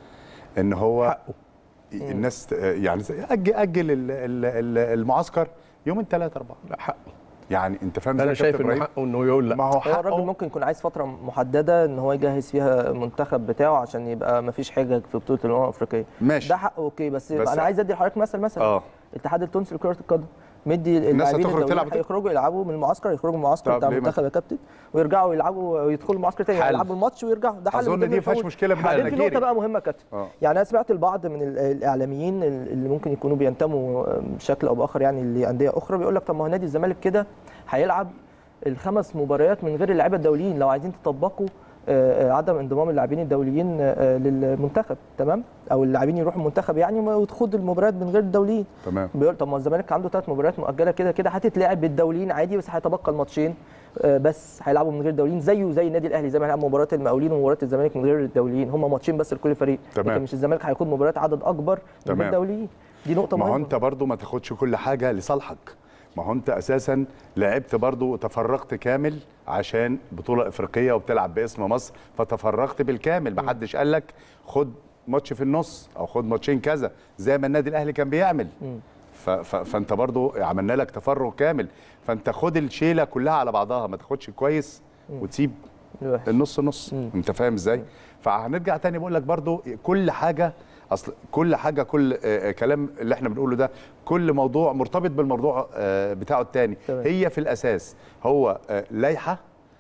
C: ان هو
B: حقه
C: الناس ت- يعني زي- اجل اجل ال- ال- ال- المعسكر يومين ثلاثه اربعه
B: لا حقه
C: يعني انت فاهم
B: انا
C: ازاي يا
B: شايف
C: كابتن
B: انه
C: إبراهيم؟
B: حقه انه يقول لا
C: ما هو
A: هو الراجل
C: حقه
A: ممكن يكون عايز فتره محدده ان هو يجهز فيها المنتخب بتاعه عشان يبقى ما فيش حجج في بطوله الامم الافريقيه
C: ماشي.
A: ده حقه اوكي بس,
C: بس-
A: انا عايز ادي لحضرتك مثل مثلا
C: اه
A: الاتحاد التونسي لكره القدم مدي
C: الناس
A: اللاعبين
C: هتخرج
A: الدوليين
C: تلعب دي؟
A: هيخرجوا يلعبوا من المعسكر يخرجوا من المعسكر
C: طب
A: بتاع
C: ليه ما-
A: المنتخب يا كابتن ويرجعوا يلعبوا يدخلوا المعسكر تاني
C: حل.
A: يلعبوا الماتش ويرجعوا ده حل من
C: اظن
A: ضمن
C: دي ما فيهاش
A: الحلول.
C: مشكله من
A: بعدين في
C: الأجيري.
A: نقطه بقى مهمه يا كابتن
C: آه.
A: يعني انا سمعت البعض من ال- الاعلاميين اللي ممكن يكونوا بينتموا بشكل او باخر يعني لانديه اخرى بيقول لك طب ما هو نادي الزمالك كده هيلعب الخمس مباريات من غير اللعيبه الدوليين لو عايزين تطبقوا آه، آه، عدم انضمام اللاعبين الدوليين آه، للمنتخب تمام او اللاعبين يروحوا المنتخب يعني وتخوض المباريات من غير الدوليين
C: تمام
A: بيقول طب ما الزمالك عنده ثلاث مباريات مؤجله كده كده هتتلعب بالدوليين عادي بس هيتبقى الماتشين آه، بس هيلعبوا من غير دوليين زيه زي النادي الاهلي زي ما هيلعب مباراه المقاولين ومباراه الزمالك من غير الدوليين هم ماتشين بس لكل فريق
C: تمام.
A: لكن مش الزمالك هيخوض مباريات عدد اكبر من غير
C: تمام.
A: دوليين دي نقطه
C: ما هو
A: مهمه
C: انت برضو ما تاخدش كل حاجه لصالحك ما هو انت اساسا لعبت برضو وتفرغت كامل عشان بطوله افريقيه وبتلعب باسم مصر فتفرغت بالكامل ما حدش قال لك خد ماتش في النص او خد ماتشين كذا زي ما النادي الاهلي كان بيعمل ف ف فانت برضو عملنا لك تفرغ كامل فانت خد الشيله كلها على بعضها ما تاخدش كويس وتسيب
A: الوحش.
C: النص نص انت فاهم ازاي فهنرجع تاني بقول لك برضو كل حاجه اصل كل حاجه كل آه، آه، كلام اللي احنا بنقوله ده كل موضوع مرتبط بالموضوع آه، بتاعه التاني
A: تمام.
C: هي في الاساس هو آه، لائحه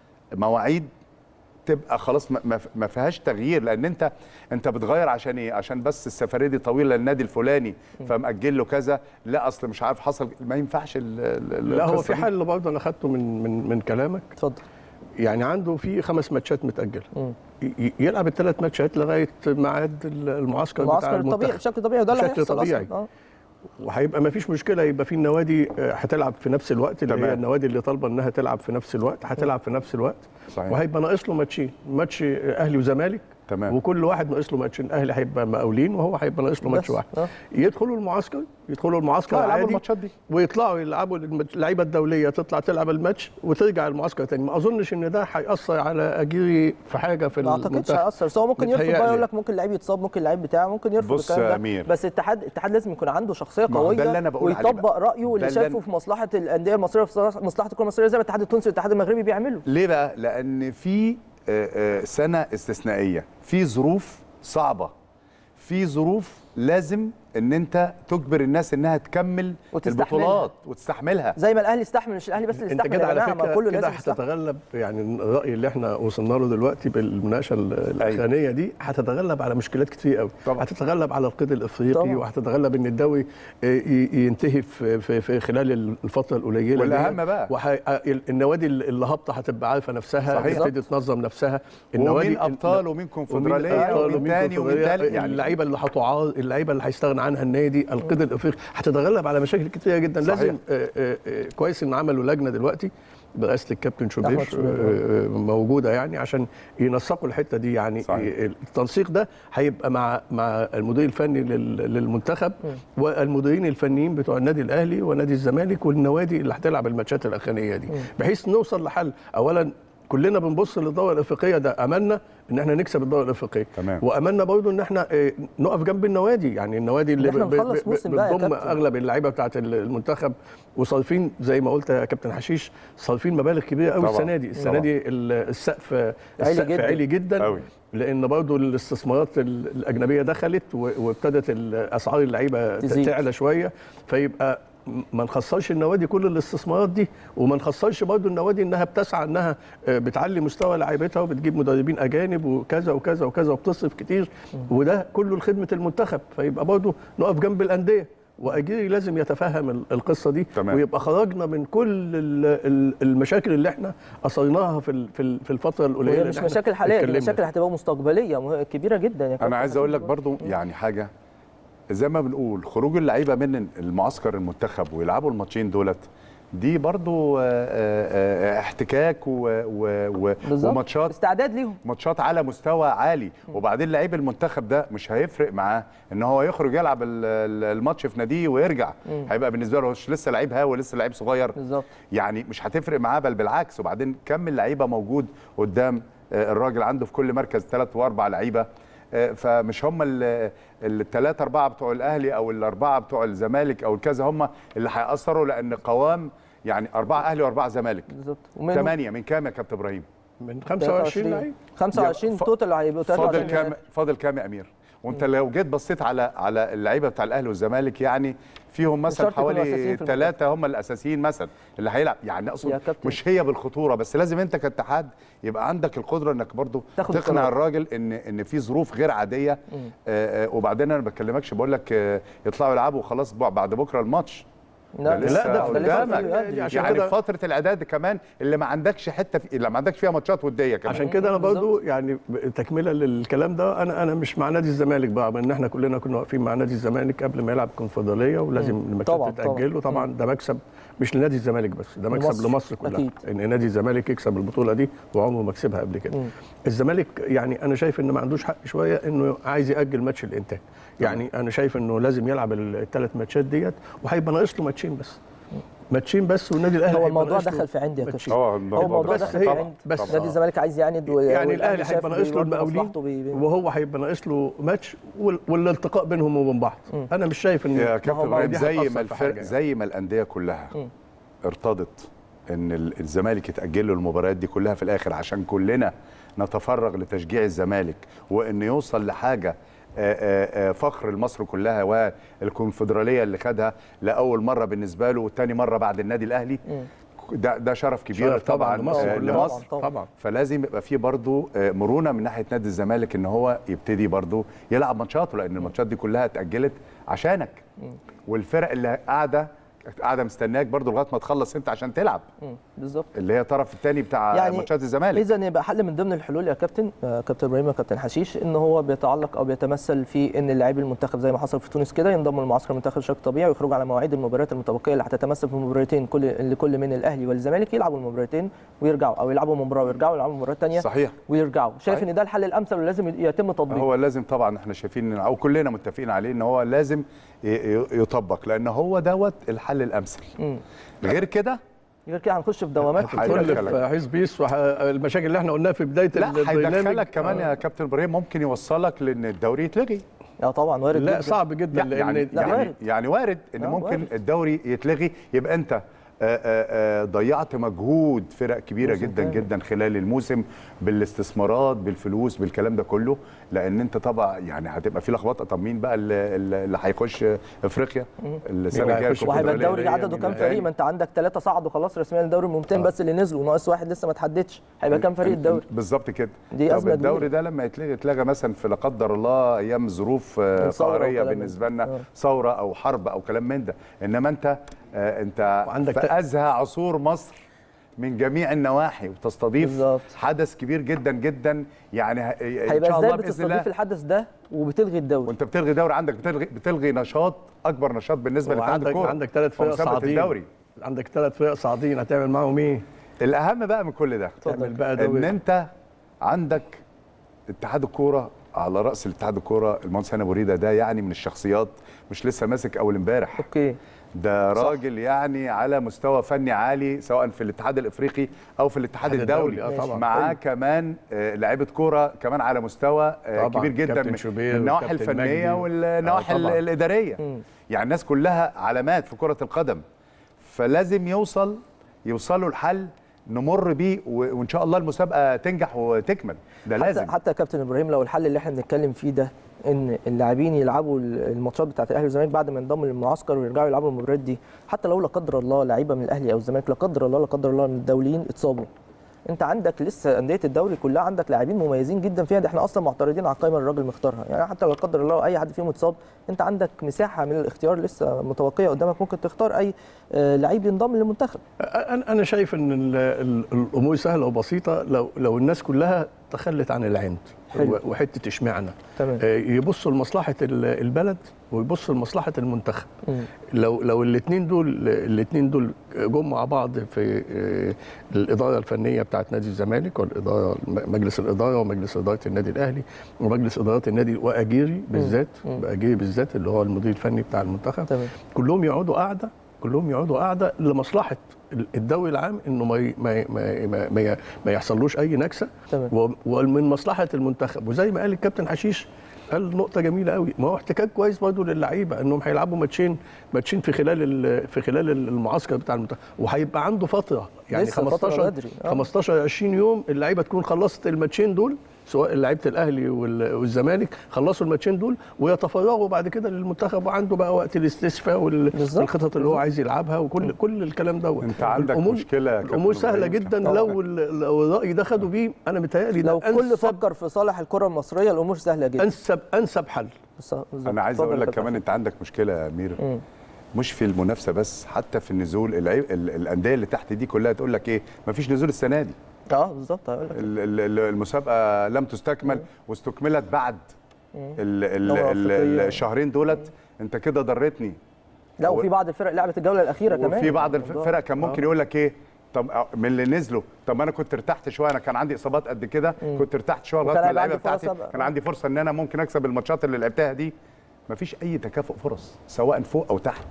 C: مواعيد تبقى خلاص ما- ما ما فيهاش تغيير لان انت انت بتغير عشان ايه عشان بس السفريه دي طويله للنادي الفلاني فمأجل له كذا لا اصل مش عارف حصل ما ينفعش ال- ال-
B: لا هو
C: القصة
B: في
C: دي.
B: حل برضه انا خدته من من من كلامك
A: اتفضل
B: يعني عنده في خمس ماتشات متاجله
A: مم.
B: ي- ي- يلعب الثلاث ماتشات لغايه ميعاد المعسكر, بتاع
A: المعسكر الطبيعي
B: المنتخب
A: بشكل طبيعي وده اللي
B: بشكل
A: هيحصل
B: طبيعي.
A: أصلاً. آه.
B: وهيبقى ما فيش مشكله يبقى في النوادي آه، هتلعب في نفس الوقت اللي
C: تمام.
B: هي النوادي اللي طالبه انها تلعب في نفس الوقت هتلعب في نفس الوقت
C: صحيح.
B: وهيبقى ناقص له ماتشين ماتش آه، اهلي وزمالك
C: تمام.
B: وكل واحد ناقص له ماتشين الاهلي هيبقى مقاولين وهو هيبقى ناقص له ماتش
A: بس.
B: واحد
A: آه.
B: يدخلوا المعسكر يدخلوا المعسكر
C: آه، يلعبوا
B: عادي
C: الماتشات دي.
B: ويطلعوا يلعبوا المت- اللعيبه الدوليه تطلع تلعب الماتش وترجع المعسكر تاني ما اظنش ان ده هياثر على اجيري في حاجه في
A: ما اعتقدش
B: المنتخب
A: هيأثر بس هو ممكن يرفض بقى
B: متهيألي.
A: يقول لك ممكن لعيب يتصاب ممكن لعيب بتاعه ممكن يرفض
C: بص
A: الكلام
C: يا
A: ده
C: أمير.
A: بس الاتحاد الاتحاد لازم يكون عنده شخصيه
C: ما هو
A: قويه
C: ده اللي أنا بقول عليه
A: ويطبق
C: بقى.
A: رايه
C: ده
A: اللي
C: اللي
A: شايفه
C: أنا-
A: في مصلحه الانديه المصريه في مصلحه الكره المصريه زي ما الاتحاد التونسي والاتحاد المغربي بيعملوا
C: ليه بقى؟ لأن في آه، آه، سنة استثنائية، في ظروف صعبة، في ظروف لازم ان انت تجبر الناس انها تكمل
A: وتستحملها.
C: البطولات وتستحملها
A: زي ما الاهلي استحمل مش الاهلي بس اللي
B: انت
A: استحمل
B: كده
A: يا
B: على
A: جماعه ما
B: فكره
A: كله
B: كده
A: لازم يستحمل
B: هتتغلب يعني الراي اللي احنا وصلنا له دلوقتي بالمناقشه ال- الاخرانيه دي هتتغلب على مشكلات كتير قوي
C: طبعا.
B: هتتغلب على القيد الافريقي
A: طبعا.
B: وهتتغلب ان الدوري ي- ي- ينتهي في, في, في خلال الفتره القليله
C: والأهم
B: دي.
C: بقى.
B: وح... النوادي اللي هابطه هتبقى عارفه نفسها
C: صحيح.
B: تبتدي تنظم نفسها
C: ومين ابطال ومين كونفدراليه
B: أبطال
C: ومين تاني ومين تالت
B: يعني
C: يعني
B: اللعيبه اللي هتعار اللعيبه اللي هيستغنى عنها النادي القيد الافريقي هتتغلب على مشاكل كتيره جدا
C: صحيح.
B: لازم آه، آه، آه، كويس ان عملوا لجنه دلوقتي برئاسه الكابتن شوبير
A: أحمد شوبير.
B: آه، آه، موجوده يعني عشان ينسقوا الحته دي يعني
C: صحيح.
B: آه، التنسيق ده هيبقى مع مع المدير الفني لل- للمنتخب والمديرين الفنيين بتوع النادي الاهلي ونادي الزمالك والنوادي اللي هتلعب الماتشات الاخرانيه دي بحيث نوصل لحل اولا كلنا بنبص للدوري الافريقيه ده املنا ان احنا نكسب الدوري الافريقيه
C: تمام.
B: واملنا برضو ان احنا آه، نقف جنب النوادي يعني النوادي اللي
A: إحنا
B: ب- ب-
A: نخلص
B: ب-
A: موسم بقى يا
B: بتضم
A: كابتن.
B: اغلب اللعيبه بتاعت المنتخب وصارفين زي ما قلت يا كابتن حشيش صارفين مبالغ كبيره قوي
C: طبعا.
B: السنه دي السنه
C: طبعا.
B: دي ال- السقف السقف
A: جداً.
B: عالي جدا
C: أوي.
B: لان برضو الاستثمارات ال- الاجنبيه دخلت و- وابتدت ال- اسعار اللعيبه ت-
A: تزيد.
B: تعلى شويه فيبقى م- ما نخسرش النوادي كل الاستثمارات دي وما نخسرش برضو النوادي انها بتسعى انها آه، بتعلي مستوى لعيبتها وبتجيب مدربين اجانب وكذا وكذا وكذا وبتصرف كتير وده كله لخدمه المنتخب فيبقى برضو نقف جنب الانديه واجيري لازم يتفهم ال- القصه دي
C: تمام.
B: ويبقى خرجنا من كل ال- ال- المشاكل اللي احنا اثرناها في ال- في ال- في الفتره القليله
A: وهي
B: اللي
A: مش
B: احنا
A: مشاكل حاليه دي
B: اتكلمنا
A: مشاكل هتبقى مستقبليه مه- كبيره جدا يا
C: انا
A: كابتن
C: عايز اقول لك
A: حسن.
C: برضو يعني حاجه زي ما بنقول خروج اللعيبه من المعسكر المنتخب ويلعبوا الماتشين دولت دي برضو آه، آه، آه، احتكاك و- و- و-
A: بالظبط
C: وماتشات
A: استعداد ليهم
C: ماتشات على مستوى عالي وبعدين لعيب المنتخب ده مش هيفرق معاه ان هو يخرج يلعب ال- ال- الماتش في ناديه ويرجع هيبقى بالنسبه له مش لسه لعيب هاوي لسه لعيب صغير
A: بالظبط
C: يعني مش هتفرق معاه بل بالعكس وبعدين كم اللعيبه موجود قدام آه، الراجل عنده في كل مركز ثلاث واربع لعيبه آه، فمش هم الثلاثه اربعه بتوع الاهلي او الاربعه بتوع الزمالك او الكذا هم اللي هياثروا لان قوام يعني اربعه اهلي واربعه زمالك
A: بالظبط ومنهم
C: ثمانيه من كام يا كابتن ابراهيم؟
B: من 25 لعيب
A: 25
C: ف-
A: توتال هيبقوا
C: فاضل
A: 23
C: كام
A: لاعب.
C: فاضل كام يا امير؟ وانت لو جيت بصيت على على اللعيبه بتاع الاهلي والزمالك يعني فيهم مثلا
A: شرط يكونوا أساسيين
C: حوالي
A: في
C: ثلاثه هم الاساسيين مثلا اللي هيلعب يعني
A: يا
C: اقصد
A: كابتن.
C: مش هي بالخطوره بس لازم انت كاتحاد يبقى عندك القدره انك برضو
A: تاخد
C: تقنع
A: القرار.
C: الراجل ان ان في ظروف غير عاديه آه آه وبعدين انا ما بكلمكش بقول لك آه يطلعوا يلعبوا وخلاص بعد بكره الماتش ده لسه
B: لا، ده-
A: لسه
C: قدامك
A: في يؤدي.
B: عشان
C: يعني
B: كده-
C: في فتره الاعداد كمان اللي ما عندكش حته في اللي ما عندكش فيها ماتشات وديه كمان
B: عشان كده انا برضو يعني تكمله للكلام ده انا انا مش مع نادي الزمالك بقى ان احنا كلنا كنا واقفين مع نادي الزمالك قبل ما يلعب الكونفدراليه ولازم الماتشات
A: طبعاً،
B: تتاجل وطبعا ده مكسب مش لنادي الزمالك بس ده مكسب
A: لمصر.
B: لمصر كلها
A: أكيد.
B: ان نادي الزمالك يكسب البطوله دي وعمره ما كسبها قبل كده الزمالك يعني انا شايف انه ما عندوش حق شويه انه عايز ياجل ماتش الانتاج يعني انا شايف انه لازم يلعب الثلاث ماتشات ديت وهيبقى ناقص له ماتشين بس ماتشين بس والنادي الاهلي
A: هو
B: هيبقى
A: الموضوع
B: ناقص له
A: دخل في عندي يا
B: ماتشين.
A: كابتن
C: هو
A: هو الموضوع
B: بس
A: دخل
B: هي-
A: في عندي
B: بس
A: نادي الزمالك عايز يعند و-
B: يعني
A: والأهلي
B: الاهلي
A: شايف
B: هيبقى ناقص له
A: برضه
B: المقاولين
A: مصلحته بي- بي-
B: وهو هيبقى ناقص له ماتش وال- والالتقاء بينهم وبين بعض انا مش شايف ان
C: يا كابتن
A: هو
C: ابراهيم
B: دي
C: زي
B: هتأثر
C: ما
B: في حاجة
C: الفرق
B: يعني.
C: زي ما الانديه كلها ارتضت ان ال- الزمالك يتاجل له المباريات دي كلها في الاخر عشان كلنا نتفرغ لتشجيع الزمالك وان يوصل لحاجه آه، آه، آه، فخر لمصر كلها والكونفدراليه اللي خدها لاول مره بالنسبه له وثاني مره بعد النادي الاهلي ده ده شرف كبير
B: شرف طبعاً
C: طبعا
B: لمصر
C: آه،
B: كلها.
C: لمصر
A: طبعاً.
B: طبعا
C: فلازم يبقى فيه برضو آه، مرونه من ناحيه نادي الزمالك ان هو يبتدي برضو يلعب ماتشاته لان الماتشات دي كلها اتاجلت عشانك والفرق اللي قاعده قاعده مستناك برضو لغايه ما تخلص انت عشان تلعب
A: مم. بالظبط
C: اللي هي الطرف الثاني بتاع
A: يعني
C: ماتشات الزمالك
A: اذا يبقى حل من ضمن الحلول يا كابتن آه، كابتن ابراهيم وكابتن حشيش ان هو بيتعلق او بيتمثل في ان اللاعبي المنتخب زي ما حصل في تونس كده ينضموا لمعسكر المنتخب بشكل طبيعي ويخرجوا على مواعيد المباريات المتبقيه اللي هتتمثل في مباراتين كل لكل من الاهلي والزمالك يلعبوا المباراتين ويرجعوا او يلعبوا مباراه ويرجعوا يلعبوا مباراه ثانيه
C: صحيح
A: ويرجعوا شايف
C: صحيح.
A: ان ده الحل الامثل ولازم يتم تطبيقه
C: هو لازم طبعا احنا شايفين او كلنا متفقين عليه ان هو لازم ي- ي- يطبق لان هو دوت الحل الامثل
A: مم.
C: غير كده
A: غير كده هنخش في دوامات
C: هتدخل
A: كتير
B: كل
C: هيدخلك.
B: في حزب بيس والمشاكل اللي احنا قلناها في بدايه
C: لا
B: البرنامج
C: هيدخلك كمان يا كابتن ابراهيم ممكن يوصلك لان الدوري يتلغي
A: اه طبعا وارد
B: لا
A: جداً.
B: صعب جدا
C: لا يعني
B: لان
A: لا،
C: يعني,
A: وارد.
C: يعني وارد ان
A: لا،
C: ممكن
A: وارد.
C: الدوري يتلغي يبقى انت آه، آه، آه، ضيعت مجهود فرق كبيره
A: موسم
C: جدا
A: كامل.
C: جدا خلال الموسم بالاستثمارات بالفلوس بالكلام ده كله لان انت طبعا يعني هتبقى في لخبطه طب مين بقى اللي, اللي هيخش افريقيا السنه
B: مين
C: الجايه
B: هيخش؟
A: وهيبقى
C: الكونفدرالية
A: الدوري
C: اللي هي
A: عدده
C: من
A: كام
C: الأهلي.
A: فريق ما انت عندك ثلاثه صعدوا خلاص رسميا الدوري الممتاز بس اللي نزلوا ناقص واحد لسه ما تحددش هيبقى كام فريق الدوري
C: بالظبط كده
A: دي
C: طب
A: أزمة
C: الدوري
A: كبيرة.
C: ده لما يتلغي يتلغى مثلا في لا قدر الله ايام ظروف آه،
A: ثورة
C: قهريه
A: وكلام من
C: بالنسبه
A: ده.
C: لنا
A: آه.
C: ثوره او حرب او كلام من ده انما انت آه، انت
B: وعندك
C: في
B: ت-
C: ازهى عصور مصر من جميع النواحي وتستضيف
A: بالظبط.
C: حدث كبير جدا جدا يعني ه- ان
A: هيبقى
C: شاء
A: ازاي
C: الله باذن الله
A: بتستضيف الحدث ده وبتلغي الدوري
C: وانت بتلغي دوري عندك بتلغي بتلغي نشاط اكبر نشاط بالنسبه لاتحاد
B: وعندك
C: الكوره
B: عندك ثلاث
C: هو
B: فرق
C: مسابقة
B: صاعدين
C: الدوري
B: عندك ثلاث فرق صاعدين هتعمل معاهم ايه؟
C: الاهم بقى من كل ده
B: تعمل بقى
C: ان
B: دوري
C: انت عندك اتحاد الكوره على راس الاتحاد الكوره المهندس هاني ابو ريده ده يعني من الشخصيات مش لسه ماسك اول امبارح
A: اوكي
C: ده راجل يعني على مستوى فني عالي سواء في الاتحاد الافريقي او في الاتحاد
B: الاتحاد
C: الدولي
B: الدولي، آه طبعاً.
C: معاه
B: أيوة.
C: كمان آه، لعيبه كوره كمان على مستوى آه،
B: طبعاً.
C: كبير جدا
B: كابتن
C: من
B: شوبير
C: من النواحي
B: والكابتن
C: الفنيه
B: مجدي.
C: والنواحي
B: آه طبعاً.
C: الاداريه
A: مم.
C: يعني الناس كلها علامات في كره القدم فلازم يوصل يوصلوا الحل نمر بيه و- وان شاء الله المسابقه تنجح وتكمل ده لازم
A: حتى حتى يا كابتن ابراهيم لو الحل اللي احنا بنتكلم فيه ده ان اللاعبين يلعبوا الماتشات بتاعت الاهلي والزمالك بعد ما ينضموا للمعسكر ويرجعوا يلعبوا المباريات دي حتى لو لا قدر الله لعيبه من الاهلي او الزمالك لا قدر الله لا قدر الله من الدوليين اتصابوا انت عندك لسه انديه الدوري كلها عندك لاعبين مميزين جدا فيها ده احنا اصلا معترضين على القائمه اللي الراجل مختارها يعني حتى لو قدر الله اي حد فيهم اتصاب انت عندك مساحه من الاختيار لسه متبقيه قدامك ممكن تختار اي آه، لعيب ينضم للمنتخب
B: انا انا شايف ان ال- ال- الامور سهله وبسيطه لو لو الناس كلها تخلت عن العند
A: حلو.
B: و- وحته اشمعنى
A: تمام
B: آه، يبصوا لمصلحه ال- البلد ويبصوا لمصلحه المنتخب
A: مم.
B: لو لو الاثنين دول الاثنين دول جم مع بعض في آه، الاداره الفنيه بتاعت نادي الزمالك والاداره مجلس الاداره ومجلس اداره النادي الاهلي ومجلس اداره النادي واجيري بالذات
A: مم.
B: باجيري بالذات اللي هو المدير الفني بتاع المنتخب
A: تمام
B: كلهم يقعدوا قاعده كلهم يقعدوا قاعده لمصلحه الدوري العام انه ما ي- ما ي- ما ي- ما, ي- ما يحصلوش اي نكسه
A: تمام.
B: و- ومن مصلحه المنتخب وزي ما قال الكابتن حشيش قال نقطه جميله قوي ما هو احتكاك كويس برضه للعيبه انهم هيلعبوا ماتشين ماتشين في خلال ال- في خلال المعسكر بتاع المنتخب وهيبقى عنده فتره يعني
A: لسه فترة
B: 15
A: بدري. آه.
B: 15 20 يوم اللعيبه تكون خلصت الماتشين دول سواء لعيبه الاهلي وال- والزمالك خلصوا الماتشين دول ويتفرغوا بعد كده للمنتخب وعنده بقى وقت الاستشفاء وال-
A: بالظبط.
B: والخطط اللي هو عايز يلعبها وكل كل الكلام دوت
C: انت عندك
B: الأمور-
C: مشكله يا كابتن
B: الامور سهله
C: إبراهيم.
B: جدا
C: طبعاً.
B: لو ال- لو الراي ده خدوا بيه انا متهيألي
A: لو
B: ده
A: كل
B: أنسب-
A: فكر في صالح الكره المصريه الامور سهله جدا
B: انسب انسب حل
A: بس- بالظبط.
C: انا عايز
A: اتفضل
C: اقول
A: يا
C: لك
A: كابتن
C: كمان انت عندك مشكله يا امير
A: مم.
C: مش في المنافسه بس حتى في النزول العيب ال- الانديه اللي تحت دي كلها تقول لك ايه مفيش نزول السنه دي
A: اه بالظبط هقول لك
C: ال- ال- ال- المسابقه لم تستكمل واستكملت بعد ال- ال-
A: دورة
C: ال-
A: أفريقية.
C: الشهرين دولت انت كده ضرتني
A: لا وفي بعض الفرق لعبت الجوله الاخيره كمان
C: وفي بعض
A: الموضوع-
C: الفرق كان ممكن
A: آه.
C: يقول لك ايه طب من اللي نزلوا طب ما انا كنت ارتحت شويه انا كان عندي اصابات قد كده كنت ارتحت شويه
A: وكان
C: لغايه ما
A: هيبقى
C: اللعيبه
A: عندي فرص
C: بتاعتي
A: أبقى.
C: كان عندي فرصه ان انا ممكن اكسب الماتشات اللي لعبتها دي مفيش اي تكافؤ فرص سواء فوق او تحت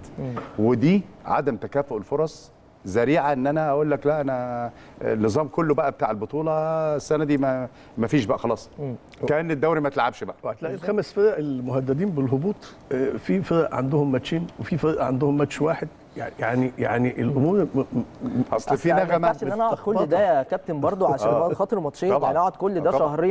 C: ودي عدم تكافؤ الفرص ذريعه ان انا اقول لك لا انا النظام كله بقى بتاع البطوله السنه دي ما ما فيش بقى خلاص كان الدوري ما اتلعبش بقى
B: وهتلاقي الخمس فرق المهددين بالهبوط آه، في فرق عندهم ماتشين وفي فرق عندهم ماتش واحد يعني يعني يعني الامور م- م-
C: اصل في
A: يعني ما
C: نغمه
A: ينفعش ان انا اقعد كل ده يا كابتن برضو عشان
C: آه.
A: خاطر ماتشين
C: طبعاً.
A: يعني اقعد كل ده
C: طبعاً.
A: شهرين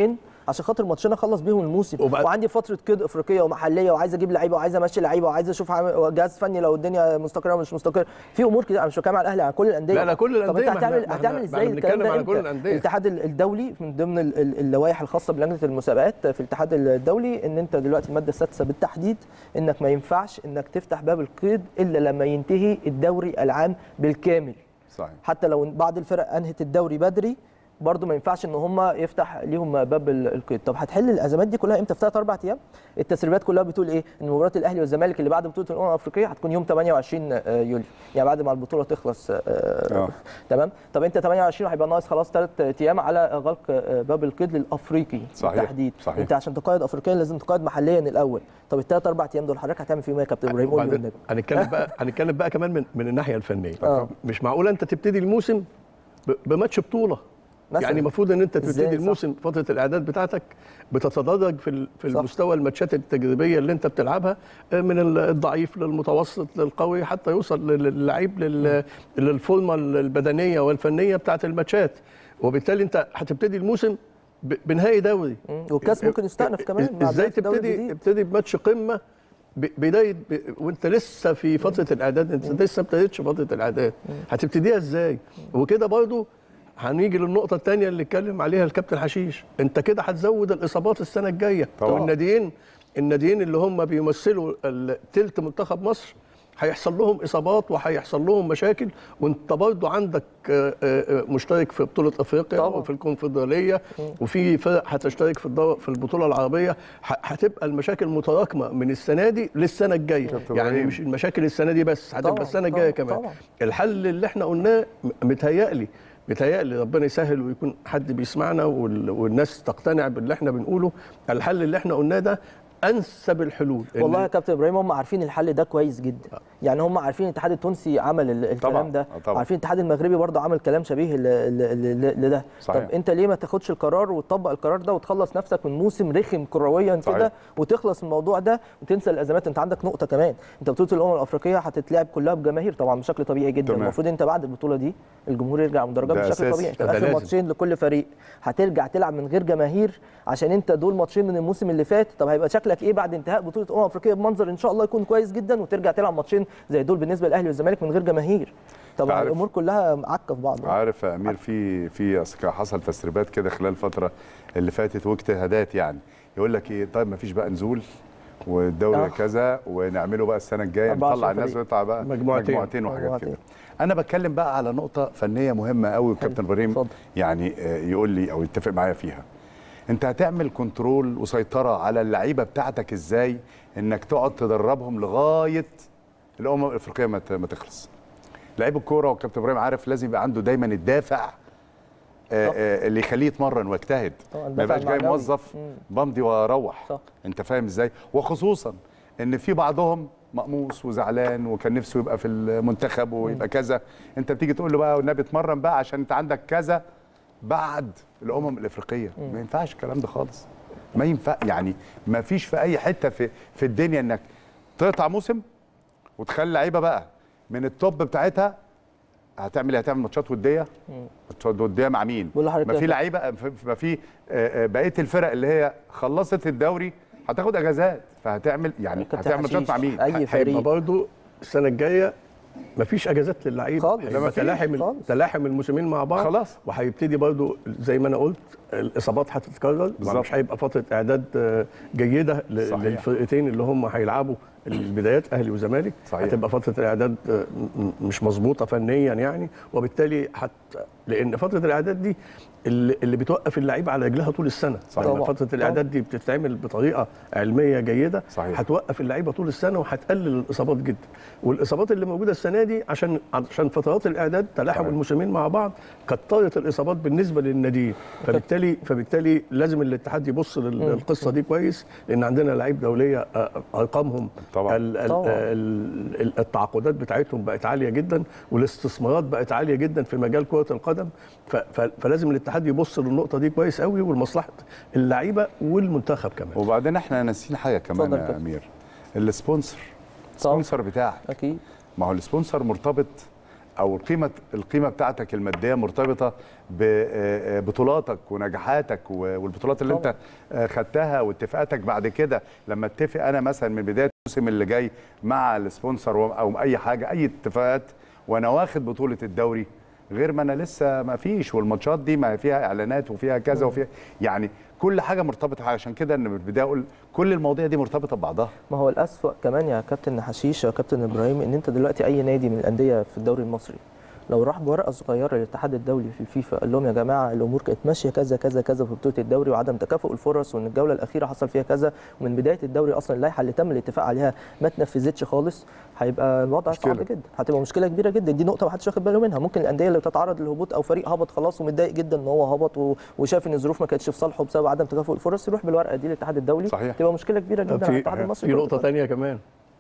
A: عشان خاطر ماتشين اخلص بيهم الموسم
B: وبعد-
A: وعندي فتره قيد افريقيه ومحليه وعايز اجيب لعيبه وعايز امشي لعيبه وعايز اشوف عامل- جهاز فني لو الدنيا مستقره ومش مستقر في امور كده انا مش بتكلم على الاهلي على كل الانديه
B: لا، لا، كل
A: طب
B: الأندية،
A: انت
B: ما احنا-
A: هتعمل
B: ما احنا-
A: هتعمل
B: ما
A: ازاي
B: احنا
A: الكلام
B: بنتكلم
A: ده
B: على كل
A: امتى؟
B: الأندية.
A: الاتحاد ال- الدولي من ضمن ال- ال- اللوائح الخاصه بلجنه المسابقات في الاتحاد الدولي ان انت دلوقتي الماده السادسه بالتحديد انك ما ينفعش انك تفتح باب القيد الا لما ينتهي الدوري العام بالكامل
C: صحيح
A: حتى لو بعض الفرق انهت الدوري بدري برضه ما ينفعش ان هم يفتح ليهم باب ال- القيد طب هتحل الازمات دي كلها امتى في ثلاث اربع ايام التسريبات كلها بتقول ايه ان مباراه الاهلي والزمالك اللي بعد بطوله الامم الافريقيه هتكون يوم 28 يوليو يعني بعد ما البطوله تخلص آه،
C: آه.
A: تمام طب انت 28 هيبقى ناقص خلاص ثلاث ايام على غلق آه، باب القيد للافريقي
C: صحيح،
A: بالتحديد
C: صحيح.
A: انت عشان تقيد افريقيا لازم تقيد محليا الاول طب الثلاث اربع ايام دول حضرتك هتعمل فيهم ايه يا كابتن ابراهيم قول لي
B: وبعدين
A: والنبي.
B: هنتكلم بقى هنتكلم بقى كمان من من الناحيه الفنيه
A: آه.
B: مش معقوله انت تبتدي الموسم ب- بماتش بطوله
A: مثلاً.
B: يعني المفروض ان انت
A: إزاي؟
B: تبتدي
A: صح.
B: الموسم فتره الاعداد بتاعتك بتتدرج في ال- في
A: صح.
B: المستوى الماتشات التجريبيه اللي انت بتلعبها آه، من ال- الضعيف للمتوسط للقوي حتى يوصل لل- للعيب لل- للفورمه البدنيه والفنيه بتاعت الماتشات وبالتالي انت هتبتدي الموسم ب- بنهائي دوري
A: مم. والكاس ممكن يستأنف كمان مع
B: ازاي
A: بداية الدوري
B: تبتدي
A: الجديد.
B: تبتدي بماتش قمه ب- بدايه ب... وانت لسه في فتره الاعداد انت لسه ما ابتديتش فتره الاعداد هتبتديها ازاي وكده برضو هنيجي للنقطه الثانيه اللي اتكلم عليها الكابتن حشيش انت كده هتزود الاصابات السنه الجايه
C: طبعا.
B: والناديين الناديين اللي هم بيمثلوا ال- تلت منتخب مصر هيحصل لهم اصابات وهيحصل لهم مشاكل وانت برضو عندك آه، آه، مشترك في بطوله افريقيا
A: طبعا.
B: وفي الكونفدراليه وفي فرق هتشترك في الدور في البطوله العربيه ه- هتبقى المشاكل متراكمه من السنه دي للسنه الجايه
C: كابتن
B: يعني
C: إبراهيم.
B: مش المشاكل السنه دي بس هتبقى
A: طبعا،
B: السنه الجايه
A: طبعا،
B: كمان
A: طبعا.
B: الحل اللي احنا قلناه م- متهيألي متهيألي ربنا يسهل ويكون حد بيسمعنا وال- والناس تقتنع باللي احنا بنقوله الحل اللي احنا قلناه ده انسب الحلول إن
A: والله يا كابتن ابراهيم هم عارفين الحل ده كويس جدا يعني هم عارفين الاتحاد التونسي عمل ال-
C: طبعاً،
A: الكلام ده
C: آه طبعاً.
A: عارفين الاتحاد المغربي برضه عمل كلام شبيه ل- ل- ل- لده
C: صحيح.
A: طب انت ليه ما تاخدش القرار وتطبق القرار ده وتخلص نفسك من موسم رخم كرويا
C: صحيح.
A: كده وتخلص من الموضوع ده وتنسى الازمات انت عندك نقطه كمان انت بطوله الامم الافريقيه هتتلعب كلها بجماهير طبعا بشكل طبيعي جدا
C: تمام.
A: المفروض انت بعد البطوله دي الجمهور يرجع مدرجات
C: ده
A: بشكل
C: أساسي.
A: طبيعي في
B: ده
A: اخر
B: لازم.
A: ماتشين لكل فريق هترجع تلعب من غير جماهير عشان انت دول ماتشين من الموسم اللي فات طب هيبقى شكلك ايه بعد انتهاء بطوله امم افريقيا بمنظر ان شاء الله يكون كويس جدا وترجع تلعب ماتشين زي دول بالنسبه للاهلي والزمالك من غير جماهير طبعا
C: عارف-
A: الامور كلها معكه في بعض
C: عارف يا امير في في أصل كان حصل تسريبات كده خلال الفتره اللي فاتت واجتهادات يعني يقول لك ايه طيب ما فيش بقى نزول والدوري
A: آه.
C: كذا ونعمله بقى السنه الجايه
A: 14
C: نطلع الناس
A: فريق.
C: ويطلع بقى
B: مجموعتين.
C: مجموعتين وحاجات
A: مجموعتين.
C: كده انا بتكلم بقى على نقطه فنيه مهمه قوي وكابتن ابراهيم
A: اتفضل.
C: يعني آه، يقول لي او يتفق معايا فيها انت هتعمل كنترول وسيطره على اللعيبه بتاعتك ازاي انك تقعد تدربهم لغايه الامم الافريقيه ما ت- ما تخلص لعيب الكوره وكابتن ابراهيم عارف لازم يبقى عنده دايما الدافع آه،
A: طبعا.
C: آه، اللي يخليه يتمرن ويجتهد
A: طبعا،
C: ما
A: الدافع
C: يبقاش جاي
A: المعنوي.
C: موظف
A: مم.
C: بمضي واروح
A: صح.
C: انت فاهم ازاي وخصوصا ان في بعضهم مقموص وزعلان وكان نفسه يبقى في المنتخب ويبقى كذا انت بتيجي تقول له بقى والنبي اتمرن بقى عشان انت عندك كذا بعد الامم الافريقيه ما ينفعش الكلام ده خالص ما ينفع يعني ما فيش في اي حته في في الدنيا انك تقطع موسم وتخلي لعيبه بقى من التوب بتاعتها هتعمل إيه؟ هتعمل ماتشات وديه ماتشات وديه مع مين
A: بقول لحضرتك
C: ما في
A: كده.
C: لعيبه ما في آه، آه، بقيه الفرق اللي هي خلصت الدوري هتاخد اجازات فهتعمل يعني
A: كابتن
C: هتعمل ماتشات مع
A: حشيش،
C: مين
A: اي
B: هيبقى
A: فريق
B: برضه السنه الجايه مفيش اجازات للعيبه
A: خالص.
B: هيبقى
C: مفيش
B: تلاحم
A: خالص.
B: تلاحم الموسمين مع بعض
C: خلاص.
B: وهيبتدي برضه زي ما انا قلت الاصابات هتتكرر
C: بالظبط.
B: مش هيبقى فتره اعداد آه، جيده ل-
C: صحيح.
B: للفرقتين اللي هم هيلعبوا البدايات اهلي وزمالك
C: صحيح.
B: هتبقى فتره الاعداد آه، م- م- مش مظبوطه فنيا يعني وبالتالي حت لان فتره الاعداد دي اللي اللي بتوقف اللعيبه على رجلها طول السنه
C: صحيح.
B: لما
A: طبعا.
B: فتره الاعداد دي بتتعمل بطريقه علميه جيده
C: صحيح.
B: هتوقف اللعيبه طول السنه وهتقلل الاصابات جدا والاصابات اللي موجوده السنه دي عشان عشان فترات الاعداد تلاحم
C: صحيح.
B: الموسمين مع بعض كترت الاصابات بالنسبه للناديين فبالتالي فبالتالي لازم الاتحاد يبص لل- للقصه دي كويس لان عندنا لعيب دوليه آه، ارقامهم
C: طبعا.
B: ال- ال-
A: طبعا.
B: ال- ال- التعاقدات بتاعتهم بقت عاليه جدا والاستثمارات بقت عاليه جدا في مجال كره القدم ف- ف- فلازم الاتحاد يبص للنقطه دي كويس قوي ولمصلحه اللعيبه والمنتخب كمان
C: وبعدين احنا ناسيين حاجه كمان
A: اتفضل
C: يا
A: كابتن.
C: امير السبونسر
A: طبعا.
C: السبونسر بتاعك
A: اكيد
C: ما هو السبونسر مرتبط او القيمه القيمه بتاعتك الماديه مرتبطه ببطولاتك ونجاحاتك و- والبطولات اللي انت آه، خدتها واتفاقاتك بعد كده لما اتفق انا مثلا من بدايه الموسم اللي جاي مع السبونسر و- او اي حاجه اي اتفاقات وانا واخد بطوله الدوري غير ما انا لسه ما فيش والماتشات دي ما فيها اعلانات وفيها كذا وفيها يعني كل حاجه مرتبطه عشان كده ان من البدايه اقول كل المواضيع دي مرتبطه ببعضها
A: ما هو الأسوأ كمان يا كابتن حشيش يا كابتن إبراهيم إن أنت دلوقتي أي نادي من الأندية في الدوري المصري لو راح بورقه صغيره للاتحاد الدولي في الفيفا قال لهم يا جماعه الامور كانت ماشيه كذا كذا كذا في بطوله الدوري وعدم تكافؤ الفرص وان الجوله الاخيره حصل فيها كذا ومن بدايه الدوري اصلا اللائحه اللي تم الاتفاق عليها ما اتنفذتش خالص هيبقى الوضع
C: مشكلة.
A: صعب جدا هتبقى مشكله كبيره جدا دي نقطه ما حدش واخد باله منها ممكن الانديه اللي بتتعرض للهبوط او فريق هبط خلاص ومتضايق جدا ان هو هبط و- وشاف ان الظروف ما كانتش في صالحه بسبب عدم تكافؤ الفرص يروح بالورقه دي للاتحاد الدولي
C: صحيح.
A: تبقى مشكله كبيره جدا على الاتحاد
B: في,
A: المصري
B: في
A: كرة
B: نقطه
A: القدم.
B: ثانيه كمان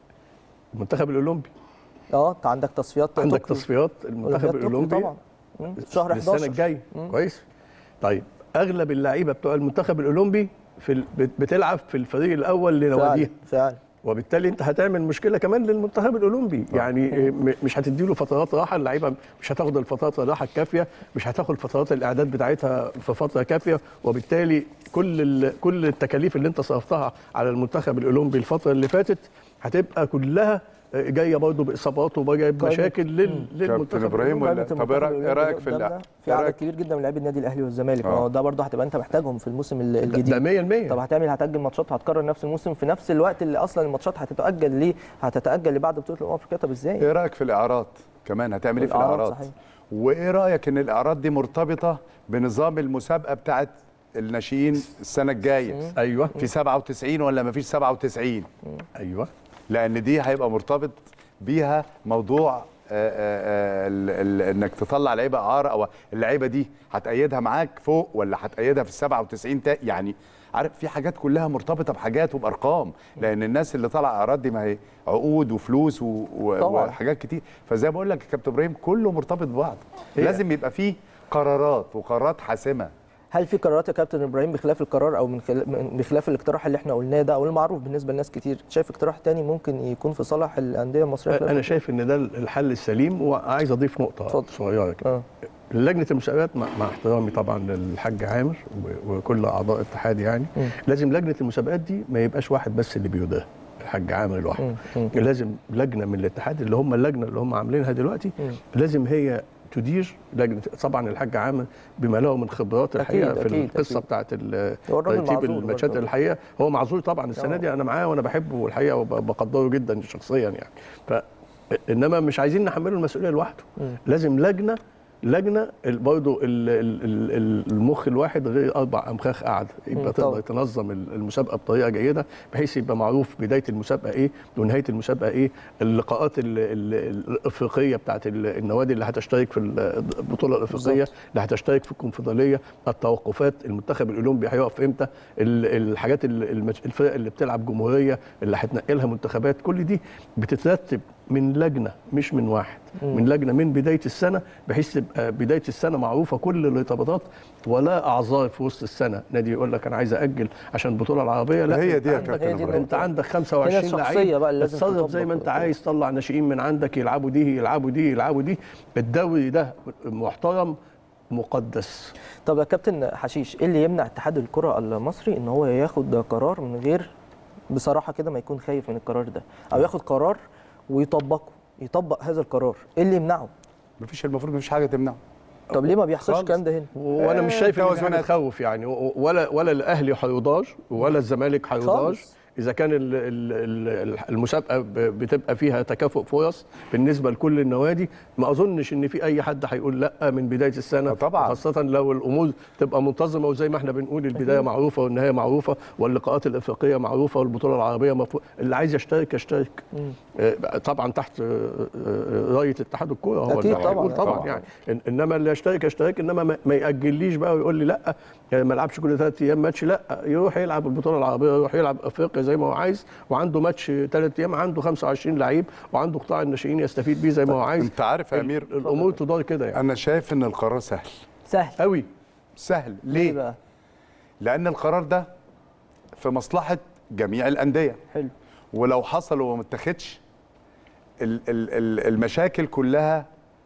B: المنتخب الاولمبي
A: اه انت عندك تصفيات
B: عندك
A: طوكيو.
B: تصفيات المنتخب
A: أولمبياد طوكيو
B: الاولمبي
A: طبعا مم. شهر
B: السنه
A: 11
B: الجايه كويس طيب اغلب اللعيبه بتوع المنتخب الاولمبي في ال... بت- بتلعب في الفريق الاول لنواديها
A: فعلا فعلا
B: وبالتالي انت هتعمل مشكله كمان للمنتخب الاولمبي يعني م- مش هتديله فترات راحه اللعيبه مش هتاخد الفترات الراحه الكافيه مش هتاخد فترات الاعداد بتاعتها في فتره كافيه وبالتالي كل ال... كل التكاليف اللي انت صرفتها على المنتخب الاولمبي الفتره اللي فاتت هتبقى كلها جايه برضه باصابات وجايه بمشاكل لل... للمنتخب
C: إبراهيم
B: الأولمبي.
C: ولا- طب إيه رأيك- إيه رأيك في
A: قدامنا
C: الل-
A: في
C: إيه
A: عدد
C: رأيك؟
A: كبير جدا من لاعبي النادي الاهلي والزمالك ما
C: آه.
A: هو ده برضه هتبقى انت محتاجهم في الموسم ال- الجديد
B: ده 100%
A: طب هتعمل هتاجل ماتشات وهتكرر نفس الموسم في نفس الوقت اللي اصلا الماتشات هتتاجل ليه هتتاجل لبعد بطوله الامم الافريقيه طب ازاي
C: ايه رايك في الاعارات كمان هتعمل ايه في
A: الإعارات،
C: الاعارات
A: صحيح.
C: وايه رايك ان الاعارات دي مرتبطه بنظام المسابقه بتاعت الناشئين السنه الجايه
B: ايوه
C: في 97 ولا ما فيش 97
B: ايوه
C: لان دي هيبقى مرتبط بيها موضوع آه، آه، آه، ال- ال- انك تطلع لعيبه اعاره او اللعيبه دي هتأيدها معاك فوق ولا هتأيدها في ال 97 تا يعني عارف في حاجات كلها مرتبطه بحاجات وبارقام لان الناس اللي طالعه اعارات دي ما هي عقود وفلوس و... و...
A: طبعاً.
C: وحاجات كتير فزي ما بقول لك يا كابتن ابراهيم كله مرتبط ببعض
B: هي-
C: لازم يبقى فيه قرارات وقرارات حاسمه
A: هل في قرارات يا كابتن ابراهيم بخلاف القرار او من خل... من- بخلاف الاقتراح اللي احنا قلناه ده او المعروف بالنسبه لناس كتير شايف اقتراح تاني ممكن يكون في صالح الانديه المصريه خلال
B: انا شايف ان ده الحل السليم وعايز اضيف نقطه
A: اتفضل.
B: صغيره كده
A: اه
B: لجنه المسابقات مع, مع احترامي طبعا للحاج عامر و- وكل اعضاء الاتحاد يعني
A: مم.
B: لازم لجنه المسابقات دي ما يبقاش واحد بس اللي بيديرها الحاج عامر لوحده
A: مم. مم.
B: لازم لجنه من الاتحاد اللي هم اللجنه اللي هم عاملينها دلوقتي
A: مم.
B: لازم هي تدير لجنه طبعا الحاج عامر بما له من خبرات الحقيقه
A: أكيد،
B: في
A: أكيد،
B: القصه
A: أكيد.
B: بتاعت ال-
A: هو الراجل
B: ترتيب
A: معذور
B: الماتشات
A: برضه.
B: الحقيقه هو معذور طبعا السنه
A: آه.
B: دي انا معاه وانا بحبه الحقيقه وبقدره جدا شخصيا يعني ف انما مش عايزين نحمله المسؤوليه لوحده
A: مم.
B: لازم لجنه لجنه ال- برضه ال- ال- ال- ال- المخ الواحد غير اربع امخاخ قاعده
A: مم،
B: يبقى
A: طبعا.
B: تقدر تنظم ال- المسابقه بطريقه جيده بحيث يبقى معروف بدايه المسابقه ايه ونهايه المسابقه ايه اللقاءات ال- ال- الافريقيه بتاعت ال- النوادي اللي هتشترك في البطوله الافريقيه
A: بالظبط.
B: اللي هتشترك في الكونفدراليه التوقفات المنتخب الاولمبي هيقف امتى ال- الحاجات ال- المج- الفرق اللي بتلعب جمهوريه اللي هتنقلها منتخبات كل دي بتترتب من لجنه مش من واحد من لجنه من بدايه السنه بحيث تبقى بدايه السنه معروفه كل الارتباطات ولا اعذار في وسط السنه نادي يقول لك انا عايز اجل عشان البطوله العربيه لا
C: هي
B: أنت
C: دي يا
B: عندك-
C: كابتن
A: هي دي
C: إبراهيم.
B: انت عندك
A: هنا
B: 25
A: الشخصية
B: لعيب
A: بقى اللي لازم
B: اتصرف زي ما انت
A: تطبق.
B: عايز طلع ناشئين من عندك يلعبوا دي يلعبوا دي يلعبوا دي الدوري ده محترم مقدس
A: طب يا كابتن حشيش ايه اللي يمنع اتحاد الكره المصري ان هو ياخد قرار من غير بصراحه كده ما يكون خايف من القرار ده او ياخد قرار ويطبقه يطبق هذا القرار ايه اللي يمنعه
C: مفيش المفروض مفيش حاجه تمنعه
A: طب ليه ما بيحصلش
C: خالص.
A: الكلام ده هنا
B: وانا مش
C: آه،
B: شايف ان دي حاجه
C: توازنات.
B: تخوف يعني و- ولا ولا الاهلي هيضاج ولا الزمالك هيضاج
A: خالص.
B: اذا كان ال- ال- ال- المسابقه ب- بتبقى فيها تكافؤ فرص بالنسبه لكل النوادي ما اظنش ان في اي حد هيقول لا من بدايه السنه
C: آه، طبعاً.
B: خاصه لو الامور تبقى منتظمه وزي ما احنا بنقول البدايه معروفه والنهايه معروفه واللقاءات الافريقيه معروفه والبطوله العربيه مفروض اللي عايز يشترك يشترك آه، طبعا تحت آه، آه، رايه اتحاد الكوره هو
A: أكيد
B: اللي
A: طبعاً،
B: هيقول طبعا
C: طبعاً.
B: يعني إن- انما اللي يشترك يشترك انما ما- ما ياجليش بقى ويقول لي لا يعني ما يلعبش كل ثلاث ايام ماتش لا يروح يلعب البطوله العربيه يروح يلعب افريقيا زي ما هو عايز وعنده ماتش ثلاث ايام عنده 25 لعيب وعنده قطاع الناشئين يستفيد بيه زي ما هو عايز
C: انت عارف يا امير
B: الامور تدار كده يعني
C: انا شايف ان القرار سهل
A: سهل
B: قوي
C: سهل
A: ليه
C: ليه
A: بقى
C: لان القرار ده في مصلحه جميع الانديه
A: حلو
C: ولو حصل وما اتخذش ال- ال- ال- المشاكل كلها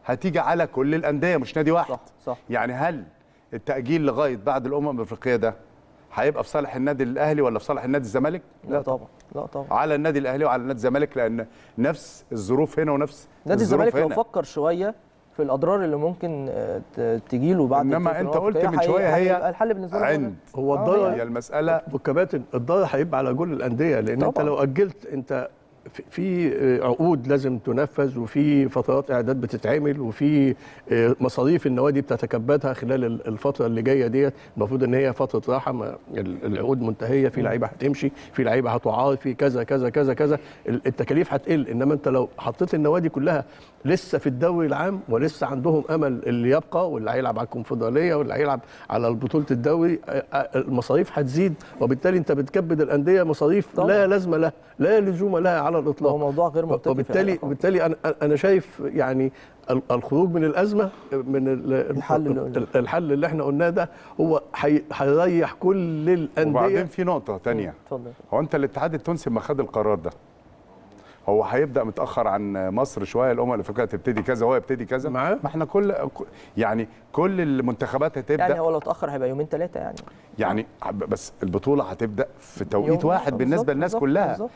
C: هتيجي على كل الانديه مش نادي واحد
A: صح صح
C: يعني هل التاجيل لغايه بعد الامم الافريقيه ده هيبقى في صالح النادي الاهلي ولا في صالح النادي الزمالك
A: لا طبعا لا طبعا
C: على النادي الاهلي وعلى النادي الزمالك لان نفس الظروف هنا ونفس
A: نادي
C: الظروف
A: الزمالك لو
C: هنا.
A: فكر شويه في الاضرار اللي ممكن آه، ت- تجيله بعد
C: إنما
A: البطولة
C: أنت قلت
A: الأفريقية،
C: من شوية هي
A: هيبقى الحل بالنسبه له
C: عند
B: هو
A: آه،
B: الضرر
C: هي المساله
B: والكباتن الضرر هيبقى على كل الانديه لان انت
A: طبعاً.
B: لو اجلت انت في- في عقود لازم تنفذ وفي فترات اعداد بتتعمل وفي مصاريف النوادي بتتكبدها خلال ال- الفتره اللي جايه ديت المفروض ان هي فتره راحه ما- ال- العقود منتهيه في لعيبه هتمشي في لعيبه هتعار في كذا كذا كذا كذا ال- التكاليف هتقل انما انت لو حطيت النوادي كلها لسه في الدوري العام ولسه عندهم امل اللي يبقى واللي هيلعب على الكونفدراليه واللي هيلعب على بطوله الدوري آه، آه، المصاريف هتزيد وبالتالي انت بتكبد الانديه مصاريف
A: طبعاً.
B: لا لازمه لها لا لزوم لها على الاطلاق
A: هو موضوع غير منطقي في
B: وبالتالي
A: الحقيقة.
B: وبالتالي انا انا شايف يعني ال- الخروج من الازمه من ال-
A: الحل اللي قلناه.
B: الحل اللي احنا قلناه ده هو هي- هيريح كل الانديه
C: وبعدين في نقطه تانية
A: اتفضل
C: هو انت الاتحاد التونسي لما خد القرار ده هو هيبدا متاخر عن مصر شويه الامم الافريقيه تبتدي كذا وهو يبتدي كذا
B: معاه.
C: ما احنا كل يعني كل المنتخبات هتبدا
A: يعني هو لو اتاخر هيبقى يومين ثلاثه يعني
C: يعني بس البطوله هتبدا في توقيت
A: يوم
C: واحد
A: بالظبط،
C: بالنسبه للناس
A: بالظبط،
C: كلها
A: بالظبط.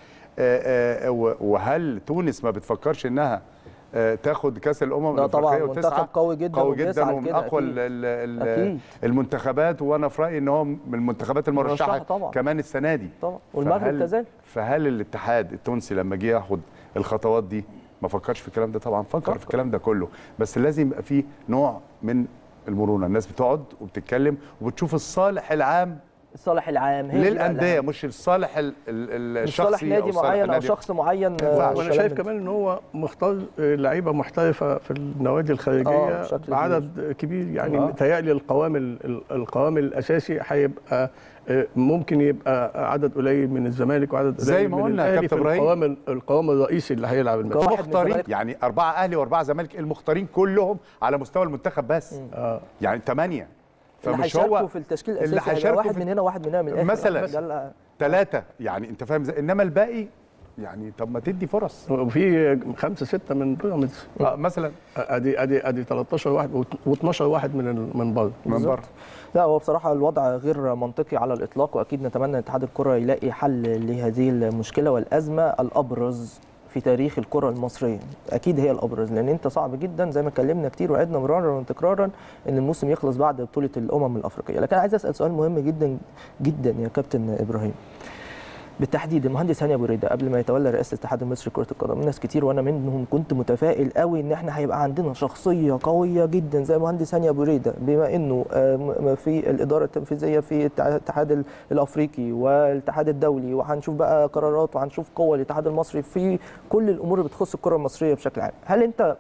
C: آه، آه، و- وهل تونس ما بتفكرش انها آه، تاخد كاس الامم
A: لا طبعاً،
C: الافريقيه
A: منتخب
C: وتسعى
A: قوي جداً
C: قوي جدا
A: وبيسعى
C: ومن
A: لكده
C: اقوى
A: أكيد.
C: ال- ال- ال-
A: أكيد.
C: المنتخبات وانا في رايي ان هو من المنتخبات المرشحه
A: مرشحة طبعاً.
C: كمان السنه دي
A: طبعا والمغرب
C: فهل-
A: كذلك
C: فهل الاتحاد التونسي لما جه ياخد الخطوات دي ما فكرش في الكلام ده طبعا فكر في الكلام ده كله بس لازم يبقى فيه نوع من المرونه الناس بتقعد وبتتكلم وبتشوف الصالح العام
A: الصالح العام هي دي بقى
C: للانديه
A: الأهم.
C: مش الصالح ال- ال-
A: مش صالح
C: الشخصي
A: نادي
C: صالح
A: معين او
C: النادي.
A: شخص معين
C: ينفعش.
A: آه،
B: وانا
A: والكلام
B: شايف
A: من ده.
B: كمان ان هو مختار آه، لعيبه محترفه في النوادي
A: آه،
B: الخارجيه
A: بشكل
B: بعدد كبير يعني
A: آه.
B: متهيألي القوام ال- ال- القوام الاساسي هيبقى آه، ممكن يبقى عدد قليل من الزمالك وعدد قليل
C: زي ما
B: من
C: قلنا يا
B: الأهلي
C: كابتن
B: في
C: إبراهيم.
B: القوام القوام الرئيسي اللي هيلعب الماتش
A: واحد من
C: مختارين
A: الزمالك.
C: يعني أربعة أهلي وأربعة زمالك المختارين كلهم على مستوى المنتخب بس
B: آه.
C: يعني ثمانية
A: اللي
C: فمش
A: هيشاركوا
C: هو
A: في التشكيل
C: اللي
A: الاساسي هيبقى
C: هيشاركوا
A: واحد
C: في-
A: من هنا وواحد من هنا من الاخر
C: مثلاً.
A: ده اللي-
C: ثلاثة يعني أنت فاهم ازاي إنما الباقي يعني طب ما تدي فرص
B: وفي خمسه سته من بيراميدز
C: آه مثلا
B: ادي ادي ادي 13 واحد و12 واحد من ال- من بره
C: من
A: بالظبط.
C: بره
A: لا هو بصراحة الوضع غير منطقي على الإطلاق وأكيد نتمنى أن اتحاد الكرة يلاقي حل لهذه المشكلة والأزمة الأبرز في تاريخ الكرة المصرية أكيد هي الأبرز لأن أنت صعب جدا زي ما اتكلمنا كتير وعدنا مرارا وتكرارا أن الموسم يخلص بعد بطولة الأمم الأفريقية لكن عايز أسأل سؤال مهم جدا جدا يا كابتن إبراهيم بالتحديد المهندس هاني ابو ريده قبل ما يتولى رئاسه الاتحاد المصري لكره القدم ناس كتير وانا منهم كنت متفائل قوي ان احنا هيبقى عندنا شخصيه قويه جدا زي المهندس هاني ابو ريده بما انه آه، م- في الاداره التنفيذيه في التع- الاتحاد ال- الافريقي والاتحاد الدولي وهنشوف بقى قرارات وهنشوف قوه الاتحاد المصري في كل الامور اللي بتخص الكره المصريه بشكل عام هل انت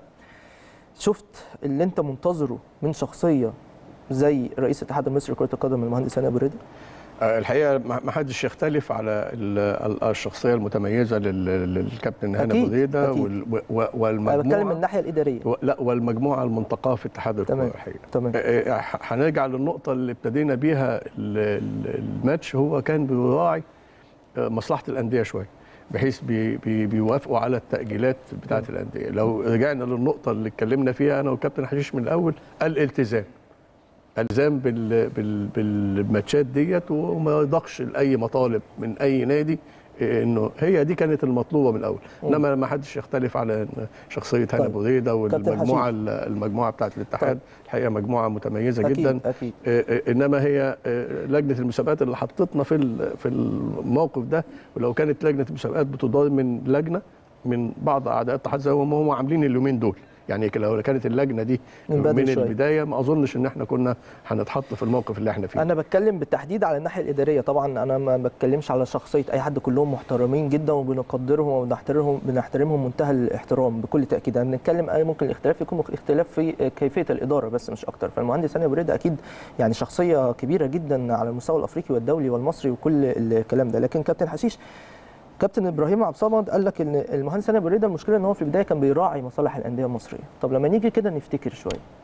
A: شفت اللي انت منتظره من شخصيه زي رئيس الاتحاد المصري لكره القدم المهندس هاني ابو ريده
B: آه، الحقيقه ما ما حدش يختلف على ال- ال- الشخصيه المتميزه لل- للكابتن هاني
A: أكيد،
B: ابو ريده
A: أكيد.
B: وال- و- و-
A: انا بتكلم من
B: والمجموعه
A: الناحيه الاداريه
B: و- لا والمجموعه المنتقاه في اتحاد الكره
A: تمام.
B: الحقيقه
A: تمام
B: آه، آه، ح- هنرجع للنقطه اللي ابتدينا بيها ال- ال- الماتش هو كان بيراعي آه، مصلحه الانديه شويه بحيث بي بي بيوافقوا على التاجيلات بتاعه الانديه لو رجعنا للنقطه اللي اتكلمنا فيها انا والكابتن حشيش من الاول الالتزام الزام بال بال بالماتشات ديت وما يضخش لاي مطالب من اي نادي إيه انه هي دي كانت المطلوبه من الاول انما ما حدش يختلف على إن شخصيه هاني
A: طيب.
B: ابو ريده
A: كابتن
B: والمجموعه
A: حشيش.
B: المجموعه بتاعه الاتحاد
A: طيب.
B: الحقيقه مجموعه متميزه
A: أكيد،
B: جدا
A: أكيد.
B: إيه إيه انما هي إيه لجنه المسابقات اللي حطتنا في ال- في الموقف ده ولو كانت لجنه المسابقات بتدار من لجنه من بعض اعضاء الاتحاد زي ما هم عاملين اليومين دول يعني لو كانت اللجنه دي
A: من
B: من,
A: بدري
B: من
A: شوية.
B: البدايه ما اظنش ان احنا كنا هنتحط في الموقف اللي احنا فيه
A: انا بتكلم بالتحديد على الناحيه الاداريه طبعا انا ما بتكلمش على شخصيه اي حد كلهم محترمين جدا وبنقدرهم وبنحترمهم بنحترمهم منتهى الاحترام بكل تاكيد انا بنتكلم أي ممكن الاختلاف يكون اختلاف في كيفيه الاداره بس مش اكتر فالمهندس هاني أبو ريدة اكيد يعني شخصيه كبيره جدا على المستوى الافريقي والدولي والمصري وكل الكلام ده لكن كابتن حشيش كابتن ابراهيم عبد الصمد قال لك ان المهندس هاني أبو ريدة المشكله ان هو في البدايه كان بيراعي مصالح الانديه المصريه طب لما نيجي كده نفتكر شويه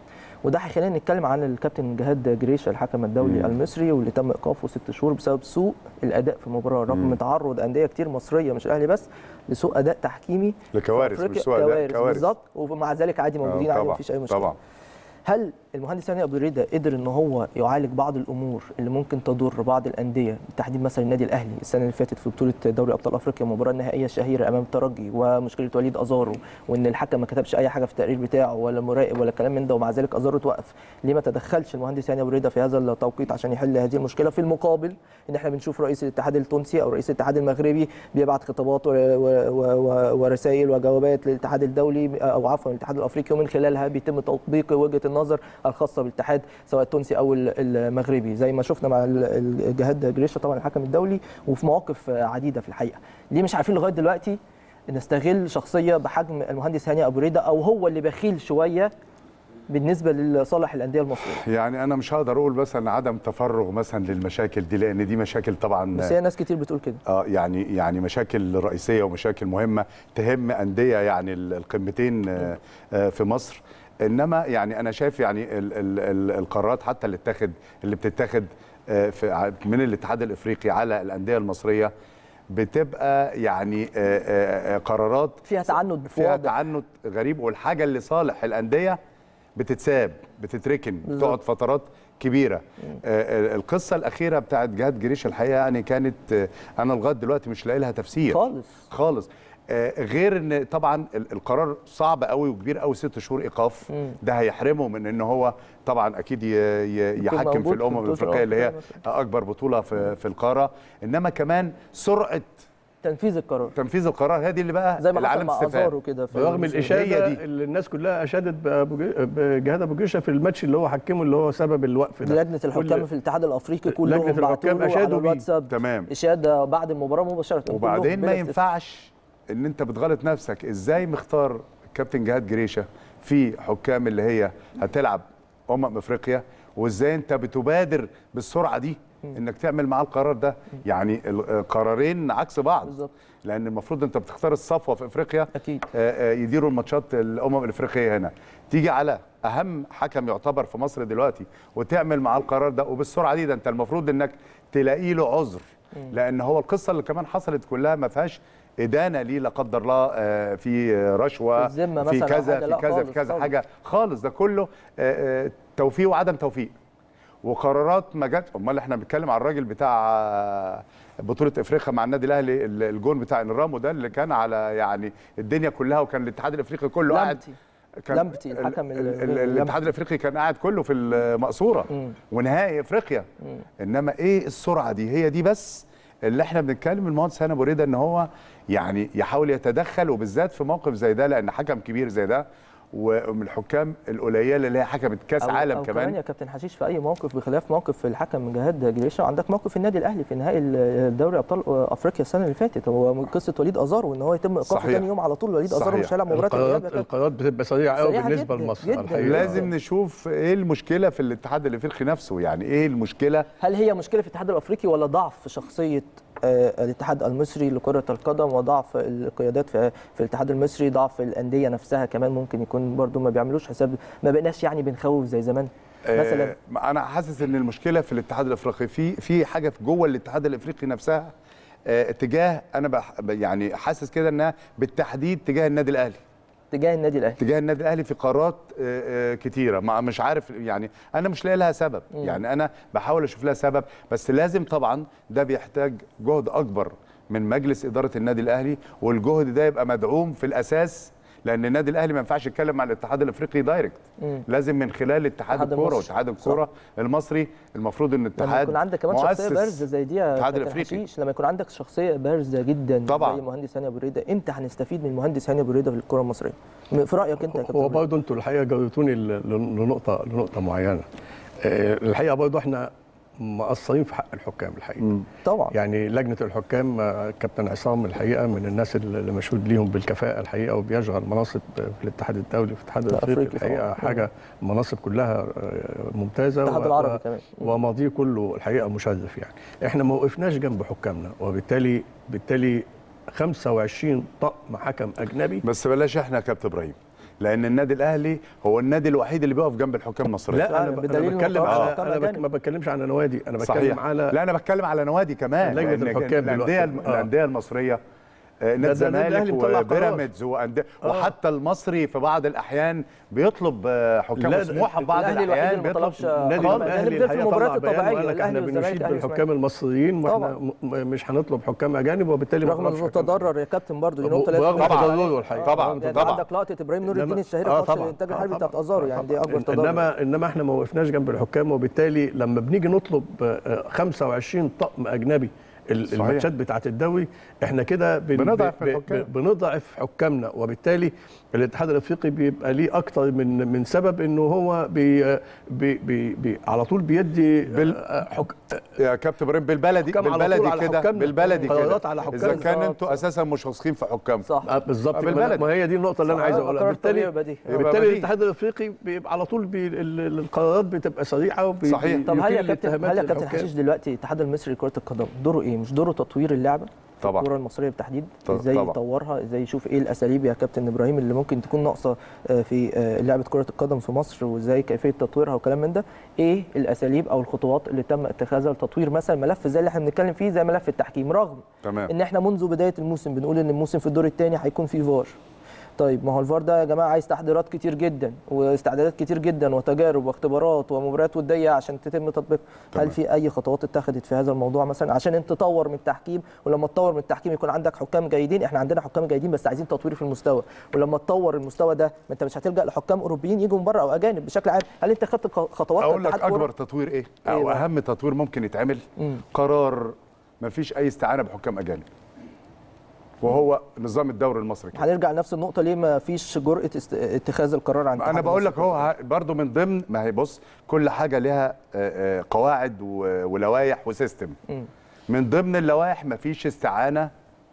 A: وده هيخلينا نتكلم عن الكابتن جهاد جريشه الحكم الدولي
C: مم.
A: المصري واللي تم ايقافه ست شهور بسبب سوء الاداء في المباراه رغم
C: مم.
A: تعرض انديه كتير مصريه مش الاهلي بس لسوء اداء تحكيمي في
C: لكوارث مش
A: أفريقيا.
C: سوء أداء،
A: كوارث
C: كوارث.
A: بالظبط ومع ذلك عادي موجودين
C: آه،
A: عادي
C: طبعا
A: مفيش اي مشكله
C: طبعا
A: هل المهندس هاني ابو ريده قدر ان هو يعالج بعض الامور اللي ممكن تضر بعض الانديه بالتحديد مثلا النادي الاهلي السنه اللي فاتت في بطوله دوري ابطال افريقيا المباراه النهائيه الشهيره امام الترجي ومشكله وليد ازارو وان الحكم ما كتبش اي حاجه في التقرير بتاعه ولا مراقب ولا كلام من ده ومع ذلك ازارو توقف ليه ما تدخلش المهندس هاني ابو ريده في هذا التوقيت عشان يحل هذه المشكله في المقابل ان احنا بنشوف رئيس الاتحاد التونسي او رئيس الاتحاد المغربي بيبعت خطابات و- و- و- ورسائل وجوابات للاتحاد الدولي او عفوا الاتحاد الافريقي ومن خلالها بيتم تطبيق وجهه النظر الخاصه بالاتحاد سواء التونسي او ال- المغربي زي ما شفنا مع ال- ال- الجهاد جريشه طبعا الحكم الدولي وفي مواقف عديده في الحقيقه ليه مش عارفين لغايه دلوقتي نستغل شخصيه بحجم المهندس هاني ابو ريده او هو اللي بخيل شويه بالنسبه لصالح الانديه المصريه
C: يعني انا مش هقدر اقول مثلا عدم تفرغ مثلا للمشاكل دي لان دي مشاكل طبعا
A: بس هي ناس كتير بتقول كده
C: اه يعني يعني مشاكل رئيسيه ومشاكل مهمه تهم انديه يعني ال- القمتين آه، آه، في مصر انما يعني انا شايف يعني ال ال ال القرارات حتى اللي اتخذ اللي بتتاخد آه، في ع- من الاتحاد الافريقي على الانديه المصريه بتبقى يعني آه، آه، آه، قرارات
A: فيها تعنت
C: فيها
A: واضح.
C: تعنت غريب والحاجه اللي صالح الانديه بتتساب بتتركن
A: بالظبط.
C: تقعد فترات كبيره آه، آه، القصه الاخيره بتاعت جهاد جريش الحقيقه يعني كانت آه، انا لغايه دلوقتي مش لاقي لها تفسير
A: خالص
C: خالص آه، غير ان طبعا ال- القرار صعب قوي وكبير قوي ست شهور ايقاف
A: مم.
C: ده هيحرمه من ان هو طبعا اكيد ي- ي- يحكم في
A: موجود في
C: الامم
A: بطولة
C: الافريقيه اللي هي
A: الأفريقية.
C: اكبر بطوله في في القاره انما كمان سرعه
A: تنفيذ القرار
C: تنفيذ القرار هذه اللي بقى
A: زي ما حصل
C: العالم
A: مع
C: استفاد
A: ازارو كده في
B: برغم
A: الموسم.
B: الاشاده
C: هي دي.
B: اللي الناس كلها اشادت بأبو جي- بجهاد ابو جيشه في الماتش اللي هو حكمه اللي هو سبب الوقف ده
A: لجنه الحكام
B: كل-
A: في الاتحاد الافريقي كلهم
B: لجنة
A: بعتوا
B: الحكام
A: له على
B: أشادوا بيه.
A: الواتساب
C: تمام
A: اشاده بعد المباراه مباشره كلهم
C: وبعدين
A: بلا
C: ما
A: استثناء.
C: ينفعش ان انت بتغلط نفسك ازاي مختار كابتن جهاد جريشه في حكام اللي هي هتلعب امم افريقيا وازاي انت بتبادر بالسرعه دي انك تعمل معاه القرار ده يعني القرارين عكس بعض
A: بالظبط
C: لان المفروض انت بتختار الصفوه في افريقيا
A: اكيد
C: آه، آه، يديروا الماتشات الامم الافريقيه هنا تيجي على اهم حكم يعتبر في مصر دلوقتي وتعمل معاه القرار ده وبالسرعه دي ده انت المفروض انك تلاقي له عذر لان هو القصه اللي كمان حصلت كلها ما فيهاش ادانه ليه لا قدر الله آه، في رشوه
A: في الذمة
C: في
A: مثلاً أو
C: كذا
A: حاجة.
C: في
A: لا
C: كذا
A: خالص،
C: في كذا
A: خالص.
C: حاجه خالص ده كله آه، آه، توفيق وعدم توفيق وقرارات ما جت امال احنا بنتكلم على الراجل بتاع آه، بطوله افريقيا مع النادي الاهلي ال- الجون بتاع انرامو ده اللي كان على يعني الدنيا كلها وكان الاتحاد الافريقي كله قاعد
A: لمتي
C: كان
A: لمبتي، الحكم
C: ال-
A: ال-
C: ال- ال-
A: لمبتي.
C: الاتحاد الافريقي كان قاعد كله في المقصوره
A: مم.
C: ونهائي افريقيا
A: مم.
C: انما ايه السرعه دي هي دي بس اللي احنا بنتكلم المهندس هاني ابو ريده ان هو يعني يحاول يتدخل وبالذات في موقف زي ده لان حكم كبير زي ده ومن الحكام القليله اللي هي حكمت كاس
A: أو
C: عالم
A: أو
C: كمان
A: يا كابتن حشيش في اي موقف بخلاف موقف الحكم جهاد جريشه عندك موقف النادي الاهلي في نهائي الدوري ابطال افريقيا السنه اللي فاتت هو من قصه وليد ازارو ان هو يتم ايقافه
C: صحيح.
A: ثاني يوم على طول وليد ازارو
C: صحيح.
A: مش هيلعب مباراه الإياب يا
B: القرارات
A: كابتن.
B: القرارات بتبقى سريعه قوي
A: سريعة
B: بالنسبه
A: جداً،
B: لمصر
A: جداً.
B: الحقيقه
C: لازم نشوف ايه المشكله في الاتحاد الافريقي نفسه يعني ايه المشكله
A: هل هي مشكله في الاتحاد الافريقي ولا ضعف في شخصيه آه، الاتحاد المصري لكره القدم وضعف القيادات في في الاتحاد المصري ضعف الانديه نفسها كمان ممكن يكون برضو ما بيعملوش حساب ما بقناش يعني بنخوف زي زمان مثلا
C: آه انا حاسس ان المشكله في الاتحاد الافريقي في في حاجه في جوه الاتحاد الافريقي نفسها آه تجاه انا بح يعني حاسس كده انها بالتحديد تجاه النادي الاهلي
A: تجاه النادي الاهلي
C: تجاه النادي الاهلي في قرارات آه، آه، كتيره ما مش عارف يعني انا مش لاقي لها سبب
A: مم.
C: يعني انا بحاول اشوف لها سبب بس لازم طبعا ده بيحتاج جهد اكبر من مجلس اداره النادي الاهلي والجهد ده يبقى مدعوم في الاساس لان النادي الاهلي ما ينفعش يتكلم مع الاتحاد الافريقي دايركت
A: مم.
C: لازم من خلال اتحاد
A: الاتحاد
C: الكوره
A: المصري.
C: واتحاد الكوره المصري المفروض ان
A: لما
C: الاتحاد
A: يكون عندك كمان شخصيه بارزه زي دي يا
C: الاتحاد
A: كابتن
C: الافريقي
A: حشيش لما يكون عندك شخصيه بارزه جدا
C: طبعاً.
A: زي المهندس هاني ابو ريده امتى هنستفيد من المهندس هاني ابو ريده في الكره المصريه في رايك انت يا كابتن
B: هو
A: إبراهيم؟
B: برضه انتوا الحقيقه جاوبتوني ل- ل- لنقطه لنقطه معينه آه، الحقيقه برضه احنا مقصرين في حق الحكام الحقيقه
A: طبعا
B: يعني لجنه الحكام آه، كابتن عصام الحقيقه من الناس اللي مشهود ليهم بالكفاءه الحقيقه وبيشغل مناصب في الاتحاد الدولي وفي الاتحاد الافريقي
A: الأفريقي
B: الحقيقه
A: طبعاً.
B: حاجه مناصب كلها آه، ممتازه
A: الاتحاد
B: و-
A: العربي
B: و-
A: كمان
B: وماضيه كله الحقيقه مشرف يعني احنا ما وقفناش جنب حكامنا وبالتالي بالتالي 25 طقم حكم اجنبي
C: بس بلاش احنا يا كابتن ابراهيم لان النادي الاهلي هو النادي الوحيد اللي بيقف جنب الحكام المصريه
B: لا انا
A: فعلا،
B: ب-
A: بدليل
B: انا
A: إنه
B: بتكلم
A: طبعاً
B: على
A: حكام
B: انا بك
A: أجانب.
B: ما بتكلمش على نوادي انا بتكلم
C: صحيح
B: على
C: لا انا بتكلم على نوادي كمان
B: لجنة
C: لأن
B: الحكام
C: الانديه
B: دلوقتي. آه.
C: الانديه المصريه آه، نادي
B: ده النادي
C: الزمالك
B: الأهلي مطلع قرار.
C: وبيراميدز وانديه وحتى المصري في بعض الاحيان بيطلب آه، حكام
B: لا،
C: مسموحه في بعض
A: الأهلي الوحيد
C: الاحيان
A: اللي ما
C: بيطلب
A: طلبش
B: النادي
A: خالص.
B: الاهلي
A: الأهلي بيدير في
B: الحقيقه
A: المباريات
B: طلع بيان
A: الطبيعيه
B: وقال لك
A: الاهلي
B: احنا
A: والزمالك
B: بنشيد
A: أهلي
B: بالحكام المصريين واحنا م- م- مش هنطلب حكام اجانب وبالتالي ما
A: رغم
B: نطلبش
A: انه
B: حكام
A: تضرر يا كابتن برضه دي
B: طب
A: نقطه لازم
B: رغم
A: نركز
B: تضرره
A: عليها.
B: الحقيقة.
C: طبعاً،
A: يعني
C: طبعاً.
A: عندك لقطه ابراهيم نور
B: إنما-
A: الدين الشهيره
B: آه
A: في ماتش
B: طبعاً.
A: الانتاج
B: آه
A: الحربي
B: طبعاً.
A: بتاعت ازارو يعني دي اكبر تضرر
B: انما انما احنا ما وقفناش جنب الحكام وبالتالي لما بنيجي نطلب آه، 25 طقم اجنبي ال-
C: صحيح.
B: الماتشات بتاعه الدوري احنا كده بن-
C: بنضعف
B: ب- ب-
C: الحكام.
B: بنضعف حكامنا وبالتالي الاتحاد الافريقي بيبقى ليه اكتر من من سبب انه هو بي بي بي بي على طول بيدي
C: بال-
B: آه، حك...
C: يا كابتن ابراهيم بالبلدي
B: حكام على طول
C: بالبلدي
B: على
C: كده
B: حكامنا.
C: بالبلدي
B: قرارات
C: كده
B: على حكام.
C: اذا كان
A: بالظبط.
C: انتوا اساسا مش واثقين في حكام
A: صح
B: آه، بالظبط
C: آه،
B: ما-
C: بالبلد.
B: ما هي دي النقطه اللي انا
A: صح،
B: عايز
A: آه،
B: اقولها
A: قرار
B: بالتالي
A: طبيعي بديهي.
C: يبقى
B: بالتالي
C: بديهي.
B: الاتحاد الافريقي بيبقى على طول بي ال- ال- القرارات بتبقى سريعه وبي
C: صحيح.
A: طب هل يا
B: يثير
A: كابتن
B: الاتهامات
A: هل يا كابتن
B: للحكام.
A: حشيش دلوقتي الاتحاد المصري لكره القدم دوره ايه؟ مش دوره تطوير اللعبه في
C: طبعاً.
A: الكره المصريه بالتحديد
C: ط-
A: ازاي
C: طبعاً.
A: يطورها ازاي يشوف ايه الاساليب يا كابتن ابراهيم اللي ممكن تكون ناقصه آه، في آه، لعبه كره القدم في مصر وازاي كيفيه تطويرها وكلام من ده ايه الاساليب او الخطوات اللي تم اتخاذها لتطوير مثلا ملف زي اللي احنا بنتكلم فيه زي ملف التحكيم رغم
C: تمام
A: ان احنا منذ بدايه الموسم بنقول ان الموسم في الدور الثاني هيكون فيه فار طيب ما هو الفار ده يا جماعه عايز تحضيرات كتير جدا واستعدادات كتير جدا وتجارب واختبارات ومباريات وديه عشان تتم تطبيق
C: تمام.
A: هل في اي خطوات اتخذت في هذا الموضوع مثلا عشان انت تطور من التحكيم ولما تطور من التحكيم يكون عندك حكام جيدين احنا عندنا حكام جيدين بس عايزين تطوير في المستوى ولما تطور المستوى ده ما انت مش هتلجا لحكام اوروبيين يجوا من بره او اجانب بشكل عام هل انت خدت خطوات
C: اقول لك
A: كاتحاد كرة؟
C: اكبر تطوير ايه
A: إيه
C: او
A: بقى؟
C: اهم تطوير ممكن يتعمل
A: مم.
C: قرار ما فيش اي استعانه بحكام اجانب وهو نظام الدوري المصري كده.
A: هنرجع لنفس النقطه ليه ما فيش جرأه است... اتخاذ القرار عن
C: انا
A: الاتحاد
C: بقول لك
A: المصري
C: هو ه- برضو من ضمن ما هي بص كل حاجه لها آه، آه، قواعد و- ولوائح وسيستم
A: مم.
C: من ضمن اللوائح ما فيش استعانه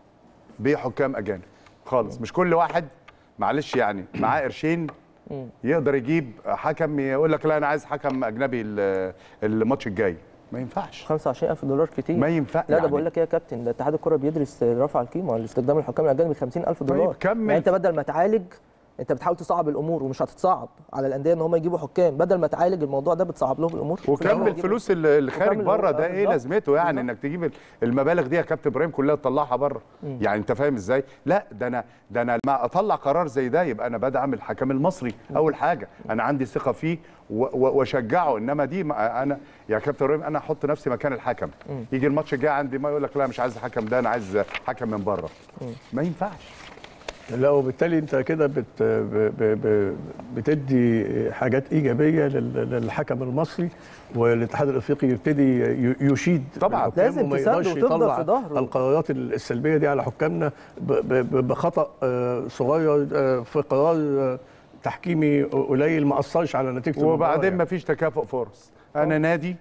C: بحكام اجانب خالص مش كل واحد معلش يعني معاه قرشين
A: مم.
C: يقدر يجيب حكم يقول لك لا انا عايز حكم اجنبي ال- الماتش الجاي ما ينفعش
A: 25000 دولار كتير
C: ما ينفع
A: لا ده بقول لك ايه يا كابتن ده اتحاد الكره بيدرس رفع القيمه لاستخدام الحكام الاجانب 50000 دولار
C: كمل.
A: يعني انت بدل ما تعالج انت بتحاول تصعب الامور ومش هتتصعب على الانديه ان هم يجيبوا حكام بدل ما تعالج الموضوع ده بتصعب لهم الامور
C: وكم الفلوس اللي اللي خارج
A: وكم
C: بره
A: ال-
C: ده
A: آه
C: ايه
A: بالظبط.
C: لازمته يعني
A: بالظبط.
C: انك تجيب المبالغ دي يا كابتن ابراهيم كلها تطلعها بره يعني انت فاهم ازاي لا ده انا ده انا لما اطلع قرار زي ده يبقى انا بدعم الحكم المصري اول حاجه انا عندي ثقه فيه و- و- واشجعه انما دي ما انا يا كابتن ابراهيم انا احط نفسي مكان الحكم يجي الماتش الجاي عندي ما يقول لك لا مش عايز الحكم ده انا عايز حكم من بره ما ينفعش
B: لا وبالتالي انت كده بت ب- ب- ب- بتدي حاجات ايجابيه لل- للحكم المصري والاتحاد الافريقي يبتدي ي- يشيد
C: طبعاً.
B: بالحكام
A: لازم
B: وما
A: تسانده
B: يقدرش
A: وتفضل
B: يطلع
A: في ظهره.
B: القرارات السلبيه دي على حكامنا ب- ب- بخطا آه، صغير آه، في قرار آه، تحكيمي قليل ما اثرش على نتيجه المباراة
C: وبعدين
B: يعني.
C: ما فيش تكافؤ فرص انا نادي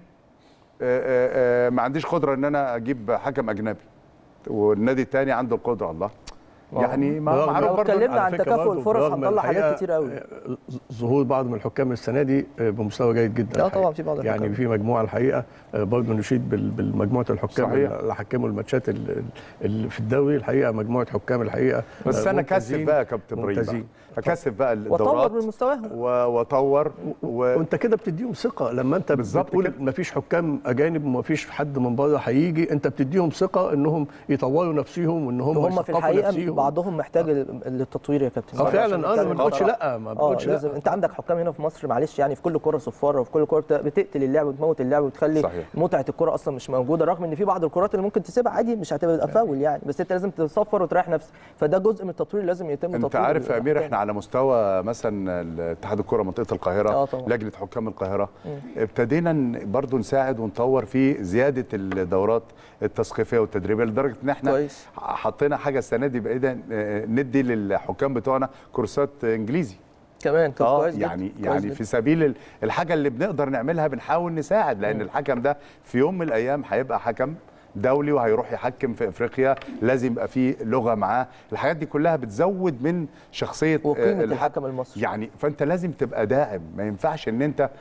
C: آه، آه، آه، ما عنديش قدره ان انا اجيب حكم اجنبي والنادي الثاني عنده القدره الله يعني ما
B: برغم-
C: معروف
A: لو
C: برضه
A: اتكلمنا
B: على
A: عن
B: فكرة
A: تكافؤ
B: برضه
A: الفرص
B: برغم
A: هنطلع حاجات
B: الحقيقة،
A: كتير قوي.
B: آه، ظهور بعض من الحكام السنه دي آه، بمستوى جيد جدا
A: لا
B: الحقيقة.
A: طبعاً في بعض الحكام.
B: يعني في مجموعه الحقيقه آه، برضه نشيد بال- بالمجموعه الحكام
C: صحيح.
B: اللي حكموا الماتشات ال- اللي في الدوري الحقيقه مجموعه حكام الحقيقه
C: بس
B: آه،
C: انا كثف
B: ممتازين-
C: بقى يا كابتن ابراهيم بقى.
B: ممتازين
C: اكثف بقى
A: وطور
C: الدورات
A: من مستواهم
C: و- واطور و...
B: وانت كده بتديهم ثقه لما انت
C: بالظبط
B: بتقول
C: كده.
B: ما فيش حكام اجانب وما فيش حد من بره هيجي انت بتديهم ثقه انهم يطوروا نفسهم وان هم
A: وهم في
B: يثقفوا
A: الحقيقه
B: نفسهم.
A: بعضهم محتاج لل- للتطوير يا كابتن
B: اه
A: عشان
B: فعلا انا
A: نتكلم
B: ما بقولش
A: بصراحة.
B: لا ما
A: اه
B: بقولش
A: لازم
B: لا
A: انت عندك حكام هنا في مصر معلش يعني في كل كره صفاره وفي كل كره بت- بتقتل اللعب وتموت اللعب وتخلي
C: صحيح.
A: متعه الكره اصلا مش موجوده رغم ان في بعض الكرات اللي ممكن تسيبها عادي مش هتبقى فاول يعني بس انت لازم تصفر وتريح نفسك فده جزء من التطوير لازم يتم
C: انت
A: تطوير
C: عارف يا امير
A: الحكام.
C: احنا على مستوى مثلا اتحاد الكره منطقه القاهره
A: اه طبعا.
C: لجنه حكام القاهره ابتدينا ن- برضو نساعد ونطور في زياده الدورات التثقيفيه والتدريبيه لدرجه ان احنا
A: كويس.
C: حطينا حاجه السنه دي بايدنا اه، ندي للحكام بتوعنا كورسات انجليزي
A: كمان طب
C: اه
A: كويس جدا.
C: يعني
A: كويس
C: يعني
A: جدا.
C: في سبيل ال- الحاجه اللي بنقدر نعملها بنحاول نساعد لان الحكم ده في يوم من الايام هيبقى حكم دولي وهيروح يحكم في افريقيا لازم يبقى في لغه معاه الحاجات دي كلها بتزود من شخصيه
A: وقيمة
C: آه، الح-
A: الحكم المصري.
C: يعني فانت لازم تبقى داعم ما ينفعش ان انت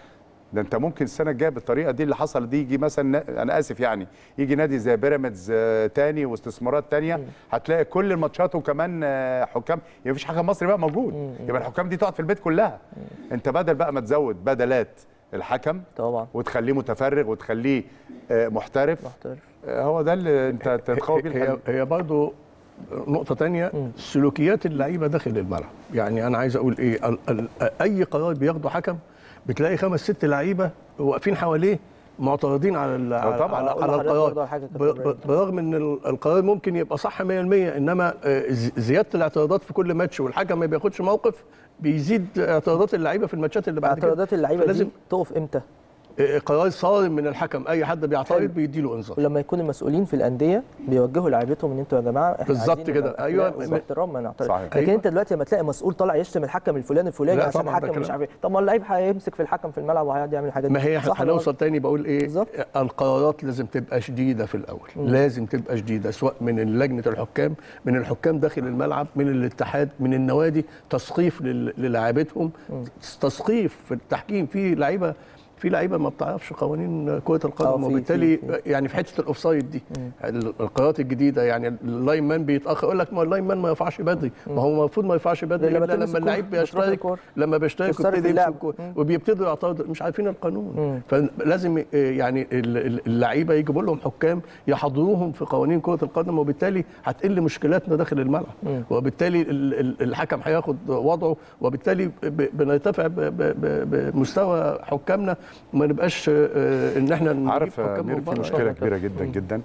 C: ده انت ممكن السنه الجايه بالطريقه دي اللي حصلت دي يجي مثلا انا اسف يعني يجي نادي زي بيراميدز آه، تاني واستثمارات تانيه هتلاقي كل الماتشات وكمان آه، حكام يعني مفيش حكم مصري بقى موجود يبقى الحكام دي تقعد في البيت كلها انت بدل بقى ما تزود بدلات الحكم
A: طبعا
C: وتخليه متفرغ وتخليه آه، محترف
A: محترف
C: آه، هو ده اللي انت تتخوف بيه
B: هي
C: الحقيقة.
B: هي برضه نقطة تانية سلوكيات اللعيبة داخل الملعب يعني أنا عايز أقول إيه ال ال أي قرار بياخده حكم بتلاقي خمس ست لعيبة واقفين حواليه معترضين على ال- على,
C: طبعاً.
B: على,
A: أقول
B: على
A: لحضرتك برضه
B: القرار
A: على حاجة
B: ب-
A: كابتن
B: ب- برغم ان ال- القرار ممكن يبقى صح 100% انما آه، ز- زياده الاعتراضات في كل ماتش والحكم ما بياخدش موقف بيزيد اعتراضات اللعيبه في الماتشات اللي بعد كده
A: اعتراضات اللعيبه
B: فلازم
A: دي تقف امتى؟
B: آه، قرار صارم من الحكم اي حد بيعترض
A: حلو.
B: بيديله انذار
A: ولما يكون المسؤولين في الانديه بيوجهوا لعيبتهم ان انتوا يا جماعه احنا
B: بالظبط
A: عايزين
B: كده.
A: نبقى
B: أيوة.
A: أخلاق واحترام ما نعترض
C: صحيح.
A: لكن
B: أيوة.
A: انت دلوقتي لما تلاقي مسؤول طالع يشتم الحكم الفلاني الفلاني
B: لا
A: عشان
B: طبعاً ده
A: الحكم مش
B: كلام.
A: عارف ايه طب ما اللعيب هيمسك في الحكم في الملعب وهيقعد يعمل الحاجات دي
B: ما هي
A: صح ولا
B: هنوصل تاني بقول ايه
A: بالظبط.
B: القرارات لازم تبقى شديده في الاول لازم تبقى شديده سواء من لجنه الحكام من الحكام داخل الملعب من الاتحاد من النوادي تثقيف لل- للاعيبتهم تثقيف في التحكيم في لعيبه في لعيبه ما بتعرفش قوانين كره
A: آه،
B: القدم
A: في-
B: وبالتالي
A: في-
B: يعني في حته الاوفسايد دي ال- القرارات الجديده يعني اللاين مان بيتاخر يقول لك ما اللاين مان ما يرفعش بدري ما هو المفروض ما يرفعش بدري
A: لما
B: الا
A: تلمس
B: لما
A: الكورة،
B: اللعيب
A: بتروح
B: بيشترك
A: الكورة.
B: لما بيشترك
A: تشترك
B: ويبتدي
A: اللعب.
B: يمسك الكورة. وبيبتدوا يعترضوا مش عارفين القانون فلازم آه، يعني ال- ال- اللعيبه يجيبوا لهم حكام يحضروهم في قوانين كره القدم وبالتالي هتقل مشكلاتنا داخل الملعب وبالتالي ال- ال- الحكم هياخد وضعه وبالتالي ب- بنرتفع ب- ب- ب- بمستوى حكامنا وما نبقاش آه، ان احنا نجيب
C: عارف يا
B: حكام
C: امير
B: من
C: في
B: بره.
C: مشكله كبيره جدا جدا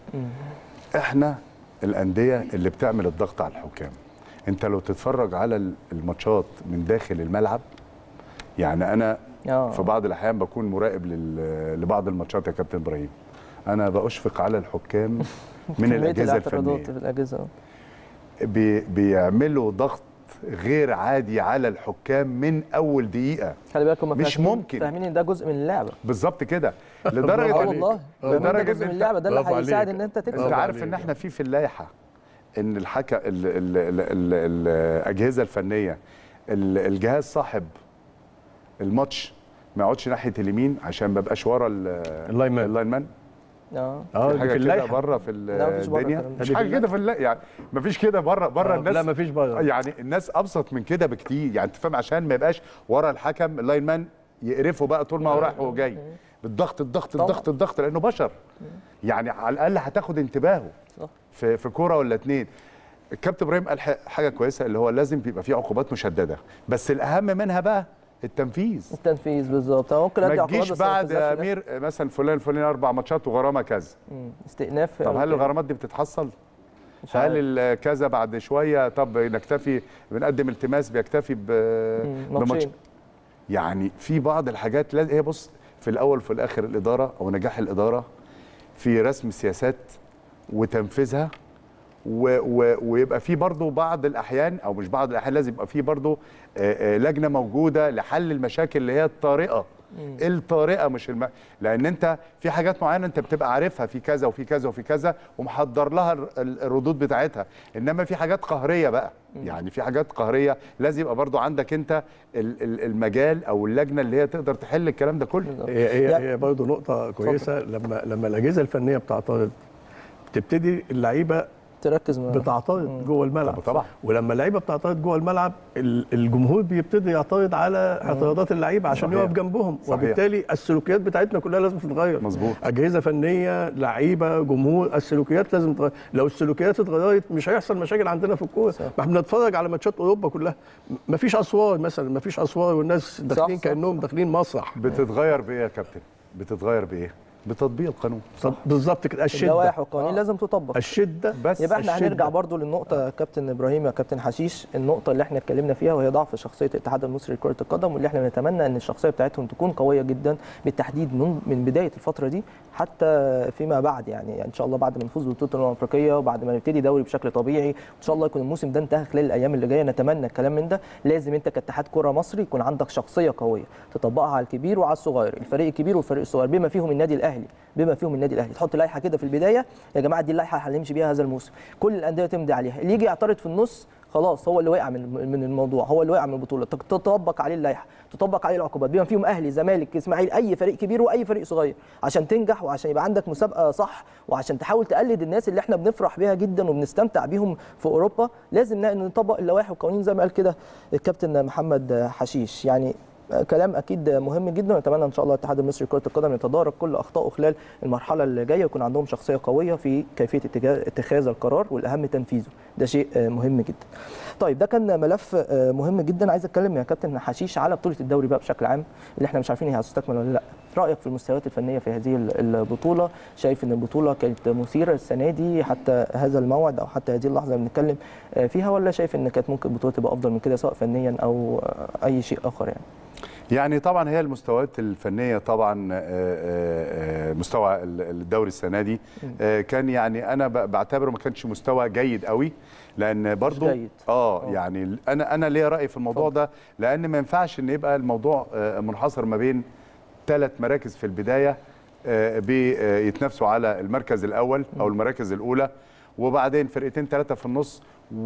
C: احنا الانديه اللي بتعمل الضغط على الحكام انت لو تتفرج على ال- الماتشات من داخل الملعب يعني انا
A: آه.
C: في بعض الاحيان بكون مراقب لل- لبعض الماتشات يا كابتن ابراهيم انا باشفق على الحكام من
A: كمية
C: الاجهزه
A: الاعتراضات
C: الفنيه
A: في الاجهزه
C: بي بيعملوا ضغط غير عادي على الحكام من اول دقيقه
A: خلي بالك هم
C: مش
A: فاهمين-
C: ممكن.
A: فاهمين ان ده جزء من اللعبه
C: بالظبط كده
A: اه
C: لدرجه
A: والله فاهمين ده
C: لدرجه
A: جزء
C: ان
A: من
C: انت
A: اللعبه ده اللي
B: برافو
A: هيساعد
B: عليك.
A: ان انت تكسب
C: انت
B: برافو
C: عارف
B: عليك.
C: ان احنا في في اللائحه ان الحكم ال- ال- ال- ال- الاجهزه الفنيه ال- الجهاز صاحب الماتش ما يقعدش ناحيه اليمين عشان ما يبقاش ورا ال-
B: اللاين مان.
C: اللاين مان
A: اه
B: اه
C: في
B: دي
C: حاجه
B: في
C: كده
B: اللائحه
C: بره في
A: لا، مفيش بره
C: الدنيا
A: الكلام ده.
C: مفيش
B: دي في
C: حاجه كده في اللائحه يعني مفيش كده بره بره
B: آه،
C: الناس
B: لا مفيش بره
C: يعني الناس ابسط من كده بكتير يعني انت فاهم عشان ما يبقاش ورا الحكم اللاين مان يقرفه بقى طول ما هو رايح وجاي بالضغط الضغط
A: طبعا.
C: الضغط الضغط لانه بشر يعني على الاقل هتاخد انتباهه
A: صح.
C: في في كوره ولا اتنين الكابتن ابراهيم قال ح- حاجه كويسه اللي هو لازم بيبقى فيه عقوبات مشدده بس الاهم منها بقى التنفيذ
A: التنفيذ بالظبط أنا ممكن ادي
C: ما
A: عقوبات
C: تجيش
A: بس ما
C: بعد
A: تنفذهاش
C: يا
A: في
C: امير مثلا فلان فلان اربع ماتشات وغرامه كذا
A: مم. استئناف
C: طب
A: أو
C: هل
A: كده.
C: الغرامات دي بتتحصل؟
A: مش عارف.
C: هل ال- كذا بعد شويه طب نكتفي بنقدم التماس بيكتفي ب
A: مم.
C: بماتش
A: ماتشين.
C: يعني في بعض الحاجات لازم هي بص في الاول وفي الاخر الاداره او نجاح الاداره في رسم سياسات وتنفيذها و و ويبقى في برضه بعض الاحيان او مش بعض الاحيان لازم يبقى في برضه آه، آه، لجنه موجوده لحل المشاكل اللي هي الطارئه الطارئه مش الم... لان انت في حاجات معينه انت بتبقى عارفها في كذا وفي كذا وفي كذا ومحضر لها ال- ال- الردود بتاعتها انما في حاجات قهريه بقى يعني في حاجات قهريه لازم يبقى برضو عندك انت ال- ال- المجال او اللجنه اللي هي تقدر تحل الكلام ده كله
A: بالظبط.
B: هي هي,
A: يعني-
B: هي برضه نقطة كويسة لما لما الأجهزة الفنية بتعترض بتبتدي اللعيبة
A: تركز مع
B: بتعترض جوه الملعب
C: طبعا.
B: ولما اللعيبه بتعترض جوه الملعب ال- الجمهور بيبتدي يعترض على اعتراضات اللعيبه عشان
C: صحيح.
B: يقف جنبهم
C: صحيح.
B: وبالتالي السلوكيات بتاعتنا كلها لازم تتغير
C: مظبوط.
B: اجهزه فنيه لعيبه جمهور السلوكيات لازم تتغير لو السلوكيات اتغيرت مش هيحصل مشاكل عندنا في الكوره
A: صح.
B: ما احنا بنتفرج على ماتشات اوروبا كلها ما فيش اسوار مثلا ما فيش اسوار والناس داخلين
A: صح،
B: كانهم داخلين مسرح
C: بتتغير بايه يا كابتن بتتغير بايه بتطبيق القانون
B: بالظبط كده الشده
A: اللوائح والقوانين لازم تطبق
B: الشده
C: بس
A: يبقى احنا
B: الشدة.
A: هنرجع برضو للنقطة يا كابتن ابراهيم يا كابتن حشيش النقطة اللي احنا اتكلمنا فيها وهي ضعف شخصية الاتحاد المصري لكرة القدم واللي احنا نتمنى ان الشخصية بتاعتهم تكون قوية جدا بالتحديد من من بداية الفترة دي حتى فيما بعد يعني, يعني ان شاء الله بعد ما نفوز ببطولة الأمم الافريقية وبعد ما نبتدي دوري بشكل طبيعي ان شاء الله يكون الموسم ده انتهى خلال الايام اللي جاية نتمنى الكلام من ده لازم انت كاتحاد كرة مصري يكون عندك شخصية قوية تطبقها على الكبير وعلى الصغير الفريق الكبير والفريق الصغير بما فيهم النادي الاهلي بما فيهم النادي الاهلي تحط لائحه كده في البدايه يا جماعه دي اللائحه اللي هنمشي بيها هذا الموسم كل الانديه تمضي عليها اللي يجي يعترض في النص خلاص هو اللي وقع من من الموضوع هو اللي وقع من البطوله تك- تطبق عليه اللائحه تطبق عليه العقوبات بما فيهم اهلي زمالك اسماعيل اي فريق كبير واي فريق صغير عشان تنجح وعشان يبقى عندك مسابقه صح وعشان تحاول تقلد الناس اللي احنا بنفرح بيها جدا وبنستمتع بيهم في اوروبا لازم ن- نطبق اللوائح والقوانين زي ما قال كده الكابتن محمد حشيش يعني كلام اكيد مهم جدا ونتمنى ان شاء الله الاتحاد المصري لكره القدم يتدارك كل اخطائه خلال المرحله اللي جايه ويكون عندهم شخصيه قويه في كيفيه اتجاه- اتخاذ القرار والاهم تنفيذه ده شيء آه، مهم جدا طيب ده كان ملف آه، مهم جدا عايز اتكلم يا كابتن حشيش على بطوله الدوري بقى بشكل عام اللي احنا مش عارفين هي هتستكمل ولا لا رايك في المستويات الفنيه في هذه ال- البطوله شايف ان البطوله كانت مثيره السنه دي حتى هذا الموعد او حتى هذه اللحظه اللي بنتكلم آه، فيها ولا شايف ان كانت ممكن البطوله تبقى افضل من كده سواء فنيا او آه، اي شيء اخر يعني
C: يعني طبعا هي المستويات الفنيه طبعا آه، آه، آه، مستوى ال- الدوري السنه دي آه، كان يعني انا ب- بعتبره ما كانش مستوى جيد قوي لان برضو
A: جيد.
C: اه
A: آه.
C: يعني انا انا ليا راي في الموضوع ده لان ما ينفعش ان يبقى الموضوع آه، منحصر ما بين ثلاث مراكز في البدايه آه، بيتنافسوا على المركز الاول او المراكز الاولى وبعدين فرقتين ثلاثه في النص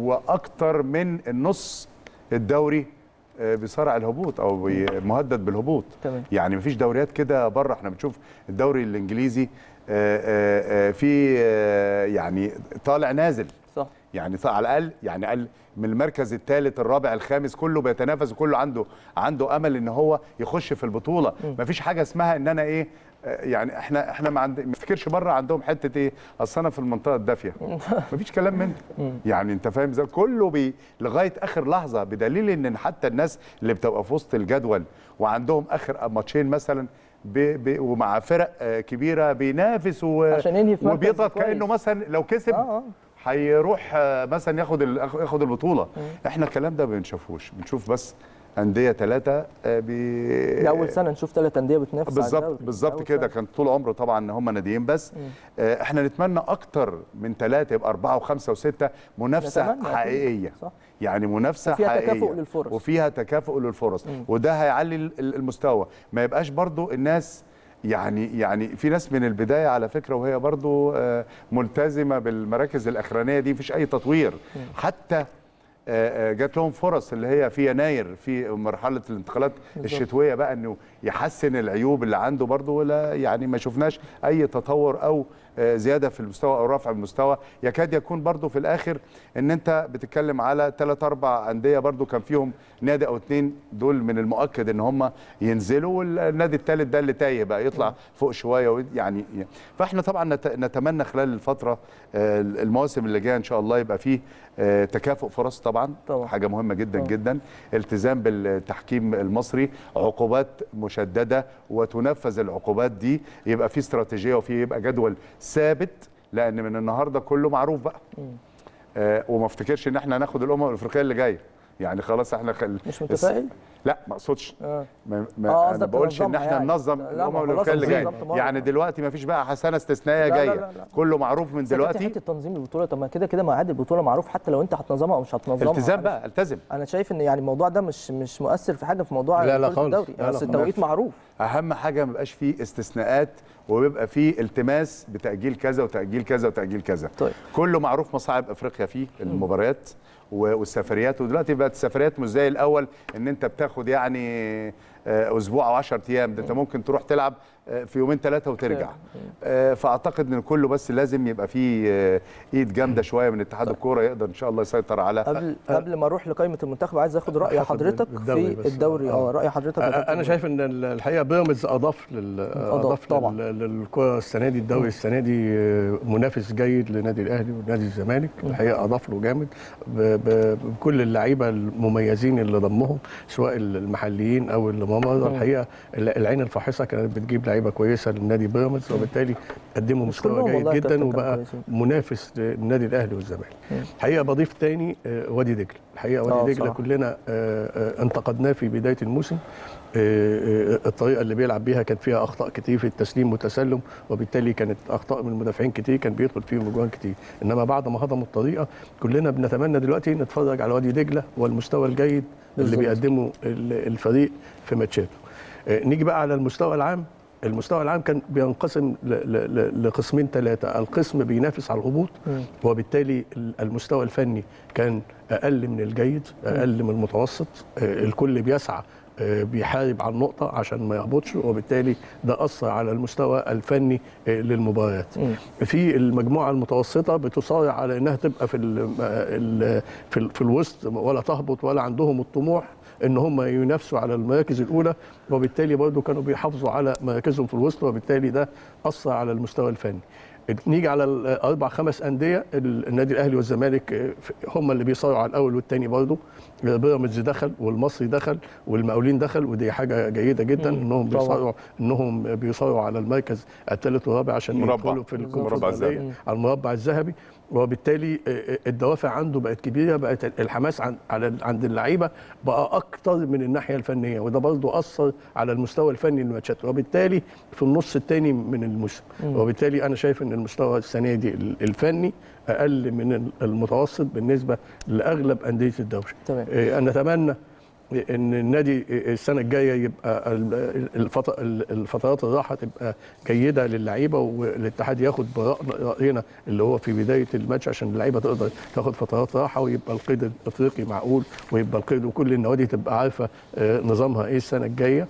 C: واكتر من النص الدوري آه، بيصارع الهبوط او بي- مهدد بالهبوط
A: تمام.
C: يعني مفيش دوريات كده بره احنا بنشوف الدوري الانجليزي آه، آه، آه، في آه، يعني طالع نازل
A: صح
C: يعني ط- على الاقل يعني اقل من المركز الثالث الرابع الخامس كله بيتنافس وكله عنده عنده امل ان هو يخش في البطوله مفيش حاجه اسمها ان انا ايه آه، يعني احنا احنا ما عند... ما افتكرش بره عندهم حته ايه اصل انا في المنطقه الدافيه مفيش كلام من ده يعني انت فاهم ازاي كله بي... لغايه اخر لحظه بدليل ان حتى الناس اللي بتبقى في وسط الجدول وعندهم اخر ماتشين مثلا ب... ب... ومع فرق آه، كبيره بينافس و...
A: عشان ينهي في مركز
C: وبيضغط
A: كويس.
C: كانه مثلا لو كسب
A: اه اه
C: هيروح آه، مثلا ياخد ال- ياخد البطوله احنا الكلام ده ما بنشوفوش بنشوف بس انديه ثلاثه بي
A: دي اول سنه نشوف ثلاث انديه بتنافس على
C: بالظبط
A: الدوري.
C: بالظبط
A: أول
C: كده
A: سنة.
C: كان طول عمره طبعا ان هم ناديين بس آه، احنا نتمنى اكتر من ثلاثه يبقى اربعه وخمسه وسته منافسه
A: نتمنى أكيد.
C: حقيقيه
A: صح.
C: يعني منافسه
A: وفيها
C: حقيقيه
A: تكافؤ للفرص.
C: وفيها تكافؤ للفرص وده هيعلي ال- ال- المستوى ما يبقاش برضو الناس يعني يعني في ناس من البدايه على فكره وهي برضو آه، ملتزمه بالمراكز الاخرانيه دي مفيش اي تطوير حتى آه، آه، جات لهم فرص اللي هي في يناير في مرحله الانتقالات الشتويه بقى انه يحسن العيوب اللي عنده برضه ولا يعني ما شفناش اي تطور او آه، زياده في المستوى او رفع المستوى يكاد يكون برضه في الاخر ان انت بتتكلم على ثلاث اربع انديه برضه كان فيهم نادي او اثنين دول من المؤكد ان هم ينزلوا والنادي الثالث ده اللي تايه بقى يطلع فوق شويه وي- يعني فاحنا طبعا نت- نتمنى خلال الفتره آه، المواسم اللي جايه ان شاء الله يبقى فيه آه، تكافؤ فرص طبعا
A: طبعا.
C: حاجه مهمه جدا
A: طبعا.
C: جدا التزام بالتحكيم المصري عقوبات مشدده وتنفذ العقوبات دي يبقى في استراتيجيه وفي يبقى جدول ثابت لان من النهارده كله معروف بقى آه وما افتكرش ان احنا هناخد الامم الافريقيه اللي جايه يعني خلاص احنا خل...
A: مش متفائل؟
C: لا ما اقصدش
A: اه
C: ما, ما
A: آه،
C: انا
A: قصدك
C: بقولش ان
A: تنظمها
C: احنا
A: يعني.
C: ننظم
A: لا،
C: الامم
A: ما خلاص
C: الافريقيه اللي جايه
A: بالظبط مرة.
C: يعني دلوقتي ما فيش بقى حسنه استثنائيه
A: لا، لا،
C: جايه
A: لا، لا.
C: كله معروف من
A: بس يا كابتن
C: دلوقتي
A: حته تنظيم البطوله طب ما كده كده ميعاد البطوله معروف حتى لو انت هتنظمها او مش هتنظمها
C: التزام
A: معلش.
C: بقى التزم
A: انا شايف ان يعني الموضوع ده مش مش مؤثر في حاجه في موضوع
B: لا، لا
A: بطولة
B: خالص.
A: الدوري
B: لا، لا
A: بس
B: خالص.
A: التوقيت معروف
C: اهم حاجه ما يبقاش فيه استثناءات ويبقى فيه التماس بتاجيل كذا وتاجيل كذا وتاجيل كذا
A: طيب.
C: كله معروف مصاعب افريقيا فيه المباريات و- والسفريات ودلوقتي بقت السفريات مش زي الاول ان انت بتاخد يعني آه، اسبوع او 10 ايام ده انت ممكن تروح تلعب آه، في يومين ثلاثه وترجع آه، فاعتقد ان كله بس لازم يبقى فيه آه، ايد جامده شويه من اتحاد الكوره يقدر ان شاء الله يسيطر على
A: قبل قبل ما اروح لقائمه المنتخب عايز اخد راي
B: هاخد
A: حضرتك
B: الدوري
A: في
B: بس.
A: الدوري اه
B: آه.
A: راي حضرتك يا كابتن
B: انا شايف ان ال- الحقيقه بيراميدز اضاف لل اضاف
A: طبعاً.
B: لل- للكره السنه دي الدوري السنه دي آه، منافس جيد لنادي الاهلي ونادي الزمالك الحقيقه اضاف له جامد ب- ب- بكل اللعيبه المميزين اللي ضمهم سواء المحليين او اللي مضوا الحقيقه ال- العين الفاحصه كانت بتجيب لعيبه كويسه للنادي بيراميدز وبالتالي قدموا
A: مش
B: مستوى
A: كلهم
B: جيد
A: والله يا كابتن
B: جدا
A: كانوا
B: وبقى
A: كويسين.
B: منافس للنادي الاهلي والزمالك الحقيقه بضيف تاني آه، وادي دجله الحقيقه
A: آه،
B: وادي دجله
A: صراحة.
B: كلنا آه، آه، انتقدناه في بدايه الموسم آه، آه، الطريقه اللي بيلعب بيها كان فيها اخطاء كتير في التسليم والتسلم وبالتالي كانت اخطاء من المدافعين كتير كان بيدخل فيهم اجوان كتير انما بعد ما هضموا الطريقه كلنا بنتمنى دلوقتي نتفرج على وادي دجله والمستوى الجيد اللي
A: بالظبط.
B: بيقدمه ال- الفريق في ماتشاته آه، نيجي بقى على المستوى العام المستوى العام كان بينقسم ل- ل- ل- لقسمين ثلاثه القسم بينافس على الهبوط وبالتالي ال- المستوى الفني كان اقل من الجيد اقل من المتوسط آه، الكل بيسعى آه، بيحارب على النقطة عشان ما يهبطش وبالتالي ده أثر على المستوى الفني آه، للمباريات. في المجموعة المتوسطة بتصارع على إنها تبقى في ال ال في, ال في الوسط ولا تهبط ولا عندهم الطموح ان هم ينافسوا على المراكز الاولى وبالتالي برضه كانوا بيحافظوا على مراكزهم في الوسط وبالتالي ده اثر على المستوى الفني نيجي على الاربع خمس انديه النادي الاهلي والزمالك آه، هم اللي بيصارعوا على الاول والثاني برضه بيراميدز دخل والمصري دخل والمقاولين دخل ودي حاجه جيده جدا انهم
A: طبعاً.
B: بيصارعوا انهم بيصارعوا على المركز الثالث والرابع عشان
C: مربع.
B: يدخلوا في
C: المربع
B: الكونفدرالية
C: الذهبي.
B: على المربع الذهبي وبالتالي آه، الدوافع عنده بقت كبيره بقت الحماس عن على عند اللعيبه بقى اكتر من الناحيه الفنيه وده برضه اثر على المستوى الفني للماتشات وبالتالي في النص الثاني من الموسم وبالتالي انا شايف ان المستوى السنه دي الفني اقل من المتوسط بالنسبه لاغلب انديه الدوري
A: تمام.
B: آه، انا اتمنى ان النادي السنه الجايه يبقى ال- الفت- الفترات الراحه تبقى جيده للعيبه والاتحاد ياخد برأ- راينا اللي هو في بدايه الماتش عشان اللعيبه تقدر تاخد فترات راحه ويبقى القيد الافريقي معقول ويبقى القيد وكل النوادي تبقى عارفه آه، نظامها ايه السنه الجايه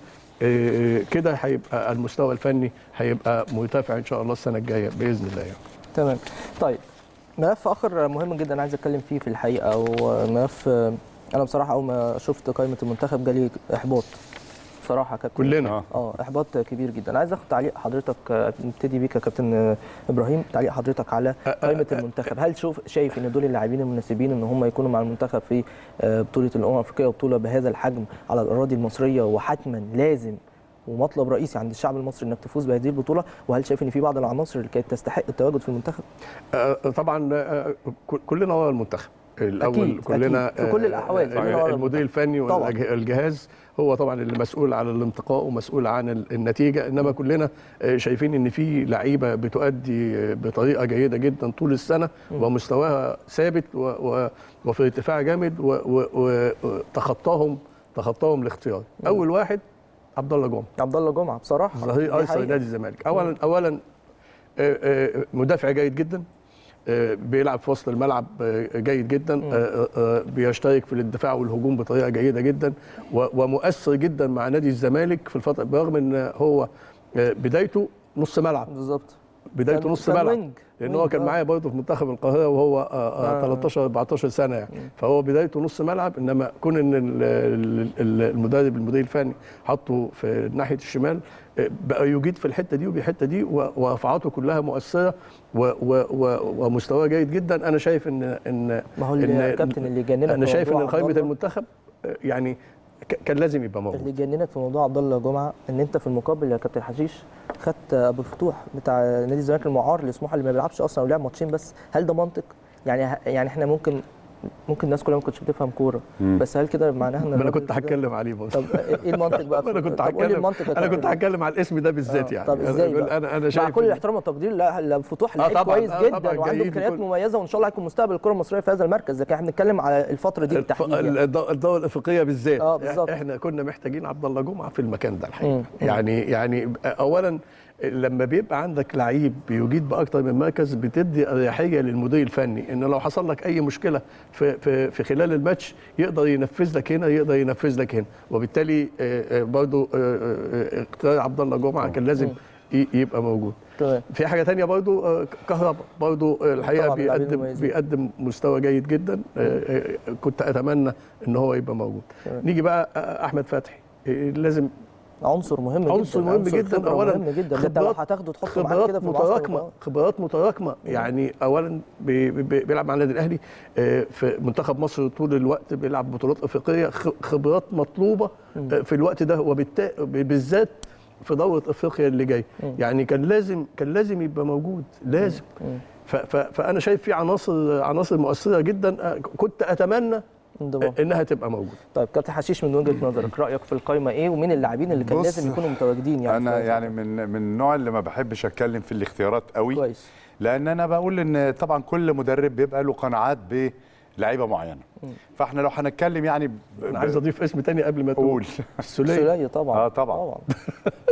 B: آه، كده هيبقى المستوى الفني هيبقى مرتفع ان شاء الله السنه الجايه باذن الله يعني.
A: تمام طيب ملف اخر مهم جدا عايز اتكلم فيه في الحقيقه وملف انا بصراحه اول ما شفت قائمه المنتخب جالي احباط بصراحه يا كابتن
B: كلنا
C: آه.
A: اه احباط كبير جدا عايز اخد تعليق حضرتك آه، نبتدي بيك يا كابتن آه، ابراهيم تعليق حضرتك على قائمه المنتخب هل شوف شايف ان دول اللاعبين المناسبين ان هم يكونوا مع المنتخب في آه، بطوله الامم الافريقيه وبطوله بهذا الحجم على الاراضي المصريه وحتما لازم ومطلب رئيسي عند الشعب المصري انك تفوز بهذه البطوله وهل شايف ان في بعض العناصر اللي كانت تستحق التواجد في المنتخب
B: آه، طبعا آه، ك- كلنا ورا المنتخب الاول
A: أكيد،
B: كلنا
A: أكيد. في كل
B: آه،
A: الأحوال،
B: آه،
A: كلنا ورا
B: المدير الفني
A: طبعاً.
B: والجهاز هو طبعا اللي مسؤول عن الانتقاء ومسؤول عن ال- النتيجه انما كلنا آه، شايفين ان في لعيبه بتؤدي آه، بطريقه جيده جدا طول السنه ومستواها ثابت و- و- وفي ارتفاع جامد و- و- و- وتخطاهم تخطاهم الاختيار اول واحد عبد الله جمعه
A: عبد الله جمعه بصراحه
B: ظهير
A: دي
B: ايسر
A: حقيقة.
B: نادي الزمالك اولا اولا آه، آه، مدافع جيد جدا آه، بيلعب في وسط الملعب آه، جيد جدا آه، آه، بيشترك في الدفاع والهجوم بطريقه جيده جدا و- ومؤثر جدا مع نادي الزمالك في الفتره برغم ان هو آه، بدايته نص ملعب
A: بالظبط
B: بدايته
A: كان-
B: نص
A: كان
B: ملعب
A: وينج.
B: لان هو
A: وينج،
B: كان
A: آه.
B: معايا برضه في منتخب القاهره وهو آه، آه، 13 14 سنه يعني فهو بدايته نص ملعب انما كون ان ال- ال- ال- المدرب المدير الفني حطه في ناحيه الشمال آه، بقى يجيد في الحته دي وبالحته دي و- ورفعاته كلها مؤثره و- و- و- ومستواه جيد جدا انا شايف ان ان
A: ما هو
B: إن-
A: الكابتن اللي جننك
B: انا
A: في
B: شايف
A: موضوع
B: ان
A: عبد
B: قائمه
A: الله-
B: المنتخب آه، يعني ك- كان لازم يبقى موجود
A: اللي جننك في موضوع عبد الله جمعه ان انت في المقابل يا كابتن حشيش خدت ابو الفتوح بتاع نادي الزمالك المعار لسموحه اللي ما بيلعبش اصلا ولعب ماتشين بس هل ده منطق؟ يعني يعني احنا ممكن ممكن الناس كلها ما كنتش بتفهم كوره بس هل كده معناها ان
B: ما انا
A: الراجل
B: كنت
A: ده-
B: هتكلم عليه برضه
A: طب ايه المنطق بقى؟
B: انا كنت
A: طب قول لي
B: هتكلم
A: المنطق يا
B: انا كنت
A: كابتن.
B: هتكلم على الاسم ده بالذات
A: آه،
B: يعني
A: طب ازاي
B: انا
A: بقى؟
B: انا انا
A: مع
B: شايف
A: كل
B: إن-
A: الاحترام والتقدير لا لا فتوح
B: آه
A: لعيب
B: طبعاً،
A: كويس
B: آه
A: جدا
B: طبعاً،
A: وعنده
B: جيد
A: امكانيات
B: وكل-
A: مميزه وان شاء الله هيكون مستقبل الكره المصريه في هذا المركز لكن احنا بنتكلم على الفتره دي
B: الف-
A: بالتحديد يعني.
B: الدو- الدوله الافريقيه بالذات
A: آه، بالظبط.
B: احنا كنا محتاجين عبد الله جمعه في المكان ده الحقيقه
A: مم.
B: يعني يعني اولا لما بيبقى عندك لعيب بيجيد باكتر من مركز بتدي اريحيه للمدير الفني ان لو حصل لك اي مشكله في في في خلال الماتش يقدر ينفذ لك هنا يقدر ينفذ لك هنا وبالتالي آه، آه، برضو آه، آه، اختيار عبد الله جمعه كان لازم ي- يبقى موجود
A: تمام
B: في حاجه تانية برضو آه، كهربا برضو آه، الحقيقه
A: طبعاً اللاعبين
B: بيقدم
A: المميزين.
B: بيقدم مستوى جيد جدا آه، آه، كنت اتمنى ان هو يبقى موجود
A: تمام.
B: نيجي بقى آه، احمد فتحي آه، لازم
A: عنصر مهم جدا
B: عنصر مهم جدا
A: خبرة
B: اولا
A: مهم جدا ده انت لو هتاخده تحطه معاك
B: خبرات
A: كده في المعسكر
B: متراكمه
A: يبقى-
B: خبرات متراكمه يعني اولا بي بي بيلعب مع النادي الاهلي آه، في منتخب مصر طول الوقت بيلعب بطولات افريقيه خ- خبرات مطلوبه آه، في الوقت ده وبالتا- بالذات في دوره افريقيا اللي جاي يعني كان لازم كان لازم يبقى موجود لازم ف- ف- فانا شايف في عناصر عناصر مؤثره جدا آه، كنت اتمنى
A: انضباط.
B: انها تبقى موجوده
A: طيب كابتن حشيش من وجهه نظرك رايك في القائمه ايه ومين اللاعبين اللي كان
C: بص،
A: لازم يكونوا متواجدين يعني
C: انا
A: في-
C: يعني من من النوع اللي ما بحبش اتكلم في الاختيارات قوي
A: كويس
C: لان انا بقول ان طبعا كل مدرب بيبقى له قناعات بلعيبه معينه فاحنا لو هنتكلم يعني ب...
B: انا عايز اضيف اسم تاني قبل ما تقول
C: قول
B: السوليه
A: سولية طبعا
C: اه طبعا
A: طبعا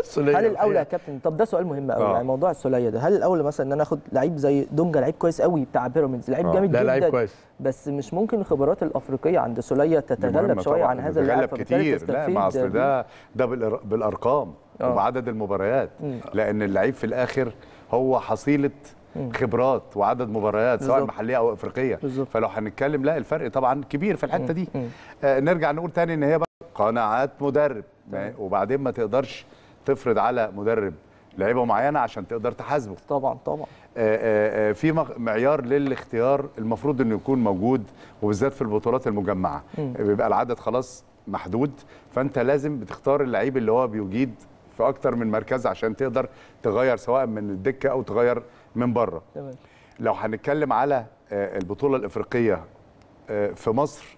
B: السولية
A: هل الاولى يا
B: الحقيقة.
A: كابتن طب ده سؤال مهم قوي
C: آه.
A: يعني موضوع السوليه ده هل الاولى مثلا ان انا اخد لعيب زي دونجا لعيب كويس قوي بتاع بيراميدز لعيب
C: آه.
A: جامد
B: لا
A: جدا
B: لعيب كويس
A: بس مش ممكن الخبرات الافريقيه عند سوليه
C: دي
A: تتغلب
C: مهمة
A: شويه
C: طبعاً،
A: عن هذا اللاعب
C: بتتغلب
A: فبالتالي
C: كتير لا ما
A: تستفيد
C: اصل
A: بيه.
C: ده ده بالأر- بالارقام
A: آه.
C: وبعدد المباريات
A: مم.
C: لان اللعيب في الاخر هو حصيله خبرات وعدد مباريات سواء
A: بالظبط.
C: محليه او افريقيه
A: بالظبط.
C: فلو هنتكلم لا الفرق طبعا كبير في الحته دي
A: مم.
C: آه نرجع نقول تاني ان هي بقى قناعات مدرب ما- وبعدين ما تقدرش تفرض على مدرب لعيبه معينه عشان تقدر تحاسبه
A: طبعا طبعا
C: آه، آه، آه، في مغ- معيار للاختيار المفروض انه يكون موجود وبالذات في البطولات المجمعه بيبقى العدد خلاص محدود فانت لازم بتختار اللعيب اللي هو بيجيد في اكتر من مركز عشان تقدر تغير سواء من الدكه او تغير من بره
A: تمام
C: لو هنتكلم على آه، البطوله الافريقيه آه، في مصر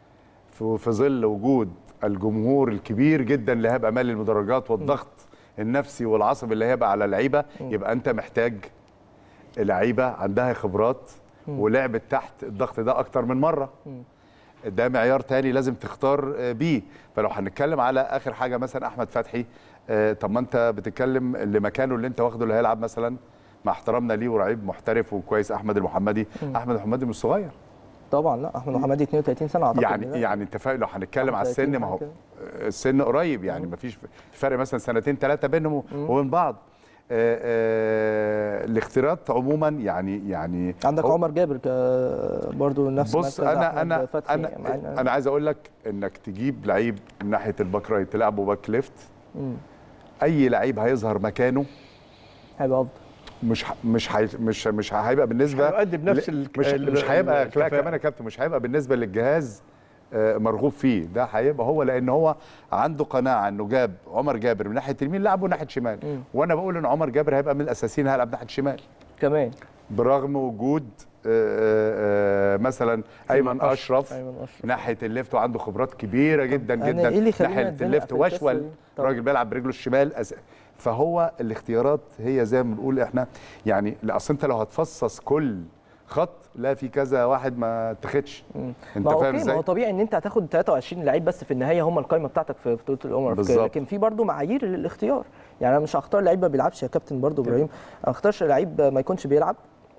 C: في في ظل وجود الجمهور الكبير جدا اللي هيبقى مالي المدرجات والضغط النفسي والعصبي اللي هيبقى على اللعيبه يبقى انت محتاج لعيبه عندها خبرات ولعبت تحت الضغط ده اكتر من مره ده معيار تاني لازم تختار آه، بيه فلو هنتكلم على اخر حاجه مثلا احمد فتحي آه، طب ما انت بتتكلم لمكانه اللي انت واخده اللي هيلعب مثلا مع احترامنا ليه ولعيب محترف وكويس احمد المحمدي احمد المحمدي مش صغير
A: طبعا لا احمد محمدي 32 سنه اعتقد
C: يعني
A: دلوقتي.
C: يعني انت فاهم لو هنتكلم على
A: 31
C: السن ما هو
A: حاجة
C: السن قريب يعني ما فيش فرق مثلا سنتين ثلاثه بينهم وبين بعض آه، آه، الاختيارات عموما يعني يعني
A: عندك
C: هو-
A: عمر جابر ك- برضو نفس
C: بص
A: مركز
C: انا
A: أحمد
C: انا
A: فتحي
C: انا
A: مع إن-
C: انا عايز اقول لك انك تجيب لعيب من ناحيه الباك رايت تلعبه باك ليفت
A: مم.
C: اي لعيب هيظهر مكانه
A: هيبقى افضل
C: مش ح- مش حي مش مش هيبقى بالنسبه
B: هيؤدي بنفس
C: ل-
B: ال-
C: مش
B: ال-
C: مش هيبقى لا
B: الكفاءة.
C: كمان يا كابتن مش هيبقى بالنسبه للجهاز آه، مرغوب فيه ده هيبقى هو لان هو عنده قناعه انه جاب عمر جابر من ناحيه اليمين لعبه ناحيه شمال وانا بقول ان عمر جابر هيبقى من الاساسيين هيلعب ناحيه شمال
A: كمان
C: برغم وجود آه، آه، آه، مثلا ايمن اشرف
A: ايمن اشرف
C: ناحيه الليفت وعنده خبرات كبيره جدا
A: أنا
C: جدا
A: إيه اللي يخلينا
C: ناحيه
A: نتزنق
C: الليفت
A: في القصة
C: واشول
A: دي؟ طبعا.
C: راجل بيلعب برجله الشمال أس... فهو الاختيارات هي زي ما بنقول احنا يعني لا اصل انت لو هتفصص كل خط لا في كذا واحد ما اتخدش انت
A: ما هو
C: فاهم
A: اوكي ما هو
C: ازاي؟
A: طبيعي ان انت هتاخد 23 لعيب بس في النهايه هم القائمه بتاعتك في بطوله الامم الافريقيه
C: بالظبط.
A: لكن في برضو معايير للاختيار يعني انا مش هختار لعيب ما بيلعبش يا كابتن برضو ابراهيم ما اختارش لعيب ما يكونش بيلعب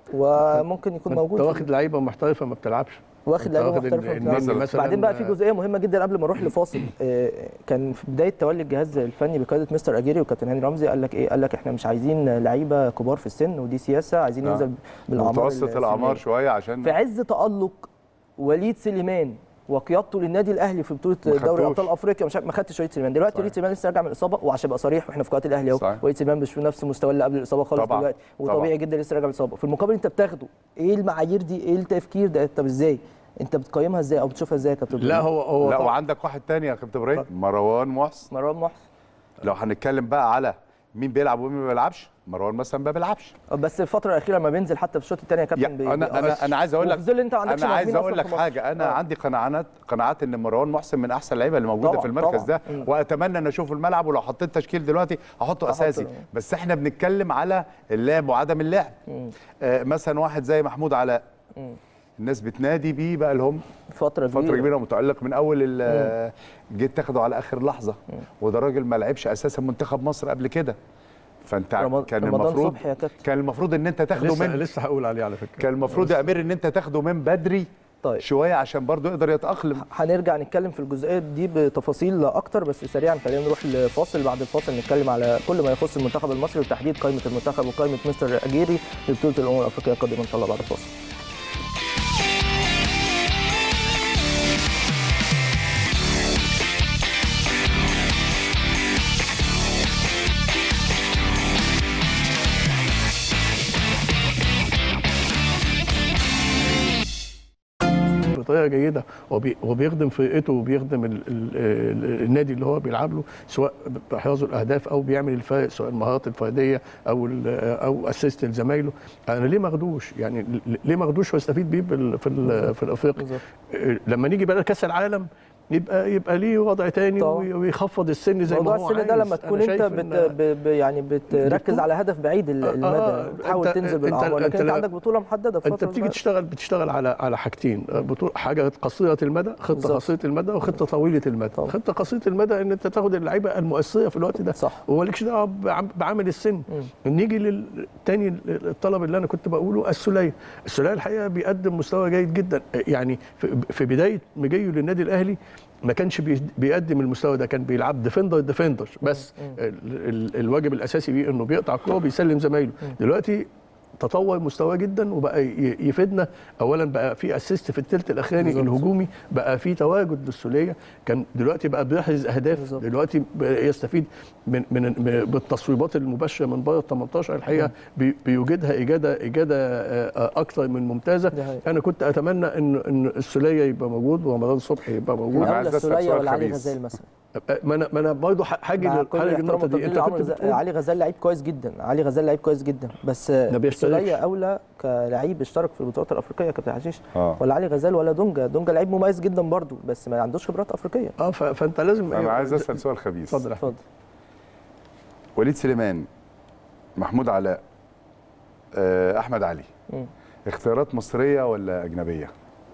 A: وممكن يكون موجود
B: انت
A: في-
B: واخد لعيبه محترفه ما بتلعبش
A: واخد
B: أنت
A: لعيبه
B: واخد
A: محترفه
B: ال-
A: بتلعب.
B: النني مثلا
A: بعدين بقى في جزئيه مهمه جدا قبل ما نروح لفاصل آه، كان في بدايه تولي الجهاز الفني بقياده مستر اجيري وكابتن هاني رمزي قال لك ايه قال لك احنا مش عايزين لعيبه كبار في السن ودي سياسه عايزين
C: آه.
A: ننزل بالاعمار
C: متوسط الاعمار
A: السنية.
C: شويه عشان
A: في عز تالق وليد سليمان وقيادته للنادي الاهلي في بطوله
C: ما
A: دوري
C: خدتوش.
A: ابطال افريقيا مش ما خدتش وليد سليمان دلوقتي
C: صحيح.
A: وليد سليمان لسه راجع من الاصابه وعشان ابقى صريح واحنا في قناه الاهلي اهو
C: صحيح.
A: وليد سليمان مش في نفس المستوى اللي قبل الاصابه خالص
C: طبعاً.
A: دلوقتي
C: طبعاً.
A: وطبيعي جدا لسه راجع من الاصابه في المقابل انت بتاخده ايه المعايير دي ايه التفكير ده طب ازاي انت بتقيمها ازاي او بتشوفها ازاي يا كابتن
B: لا
A: إبراهيم؟
B: هو هو
C: لا
B: طبعاً.
C: وعندك واحد تاني يا كابتن ابراهيم مروان محسن
A: مروان محسن
C: لو هنتكلم بقى على مين بيلعب ومين ما بيلعبش مروان مثلا ما بيلعبش
A: بس الفتره الاخيره لما بينزل حتى في الشوط الثاني يا كابتن بي-
C: يا انا
A: بيأثر.
C: انا انا عايز اقول لك
A: وفي ظل انت ما عندكش
C: انا عايز
A: مهاجمين
C: اقول
A: أصلاً
C: لك
A: في مصر.
C: حاجه انا
A: آه.
C: عندي قناعات قناعات ان مروان محسن من احسن اللعيبه اللي موجوده
A: طبعاً،
C: في المركز
A: طبعاً.
C: ده
A: مم.
C: واتمنى ان اشوفه الملعب ولو حطيت تشكيل دلوقتي احطه اساسي
A: أحطه.
C: بس احنا بنتكلم على اللعب وعدم اللعب آه مثلا واحد زي محمود علاء الناس بتنادي بيه بقى لهم
A: فتره كبيره
C: فتره كبيره متالق من اول ال- جيت تاخده على اخر لحظه وده راجل ما لعبش اساسا منتخب مصر قبل كده فانت
A: رمض-
C: كان
A: رمضان
C: المفروض
A: صبحي يا كابتن.
C: كان المفروض ان انت تاخده
B: لسه
C: من
B: لسه هقول عليه على فكره
C: كان المفروض يا امير ان انت تاخده من بدري
A: طيب.
C: شويه عشان برضه يقدر يتاقلم
A: هنرجع نتكلم في الجزئيه دي بتفاصيل اكتر بس سريعا خلينا نروح لفاصل بعد الفاصل نتكلم على كل ما يخص المنتخب المصري وتحديد قائمه المنتخب وقائمه مستر اجيري لبطوله الامم الافريقيه القادمه ان شاء الله بعد الفاصل
B: بطريقه جيده وبي- وبيخدم فرقته وبيخدم ال ال ال النادي اللي هو بيلعب له سواء باحرازه الاهداف او بيعمل الفرق سواء المهارات الفرديه او ال- او اسيست لزمايله انا ليه ما اخدوش يعني ل- ليه ما اخدوش واستفيد بيه بال- في ال- في الافريقي
A: بالظبط.
B: لما نيجي بقى كاس العالم يبقى يبقى ليه وضع تاني
A: طبعا.
B: وي- ويخفض السن زي ما
A: موضوع
B: هو
A: السن ده
B: عايز.
A: لما
B: أنا
A: تكون انت
B: شايف
A: بت...
B: إن-
A: ب... ب... يعني بتركز
B: بتكون-
A: على هدف بعيد ال-
B: آه،
A: المدى بتحاول
B: أنت-
A: تنزل
B: أنت-
A: بالاعمار
B: أنت
A: لكن انت
B: لا-
A: عندك بطوله محدده في
B: انت
A: فترة
B: بتيجي
A: صغيرة.
B: تشتغل بتشتغل على على حاجتين بطول حاجه قصيره المدى خطه
A: بالظبط.
B: قصيره المدى وخطه طويله المدى
A: طبعا.
B: خطه قصيره المدى ان انت تاخد اللعيبه المؤثره في الوقت ده
A: صح.
B: ومالكش دعوه بعم- بعامل السن نيجي للتاني الطلب اللي انا كنت بقوله السوليه السوليه الحقيقه بيقدم مستوى جيد جدا يعني في- في بدايه مجيه للنادي الاهلي ما كانش بي- بيقدم المستوى ده كان بيلعب ديفندر ديفندر بس ال- ال- الواجب الاساسي بيه انه بيقطع الكوره وبيسلم زمايله دلوقتي تطور مستواه جدا وبقى ي- يفيدنا اولا بقى في اسيست في الثلث الاخراني
A: بالظبط.
B: الهجومي بقى في تواجد للسوليه كان دلوقتي بقى بيحرز اهداف
A: بالظبط.
B: دلوقتي بقى يستفيد من من من- بالتصويبات المباشره من بره ال 18 الحقيقه بي- بيوجدها اجاده اجاده آه، اكثر من ممتازه
A: دي حقيقة.
B: انا كنت اتمنى ان ان السوليه يبقى موجود ورمضان صبحي يبقى موجود
C: أنا
A: الاولى
C: عايز أسأل
A: السوليه
C: سؤال
A: ولا علي
C: خبيث.
A: غزال مثلا
B: ما انا ما انا برضه حاجه
A: مع كل
B: حاجه
A: احترام
B: النقطه دي
A: والتقدير
B: انت
A: لعمرو
B: كنت
A: غزال-
B: بتقول
A: علي غزال لعيب كويس جدا علي غزال لعيب كويس جدا بس
B: ما بيشتركش.
A: السوليه اولى كلعيب اشترك في البطولات الافريقيه يا كابتن حشيش
C: آه.
A: ولا علي غزال ولا دونجا دونجا لعيب مميز جدا برضو بس ما عندوش خبرات افريقيه
B: اه ف- فانت لازم
C: انا عايز اسال سؤال خبيث
B: اتفضل يا أحمد.
A: اتفضل
C: وليد سليمان محمود علاء آه، احمد علي
A: مم.
C: اختيارات مصريه ولا اجنبيه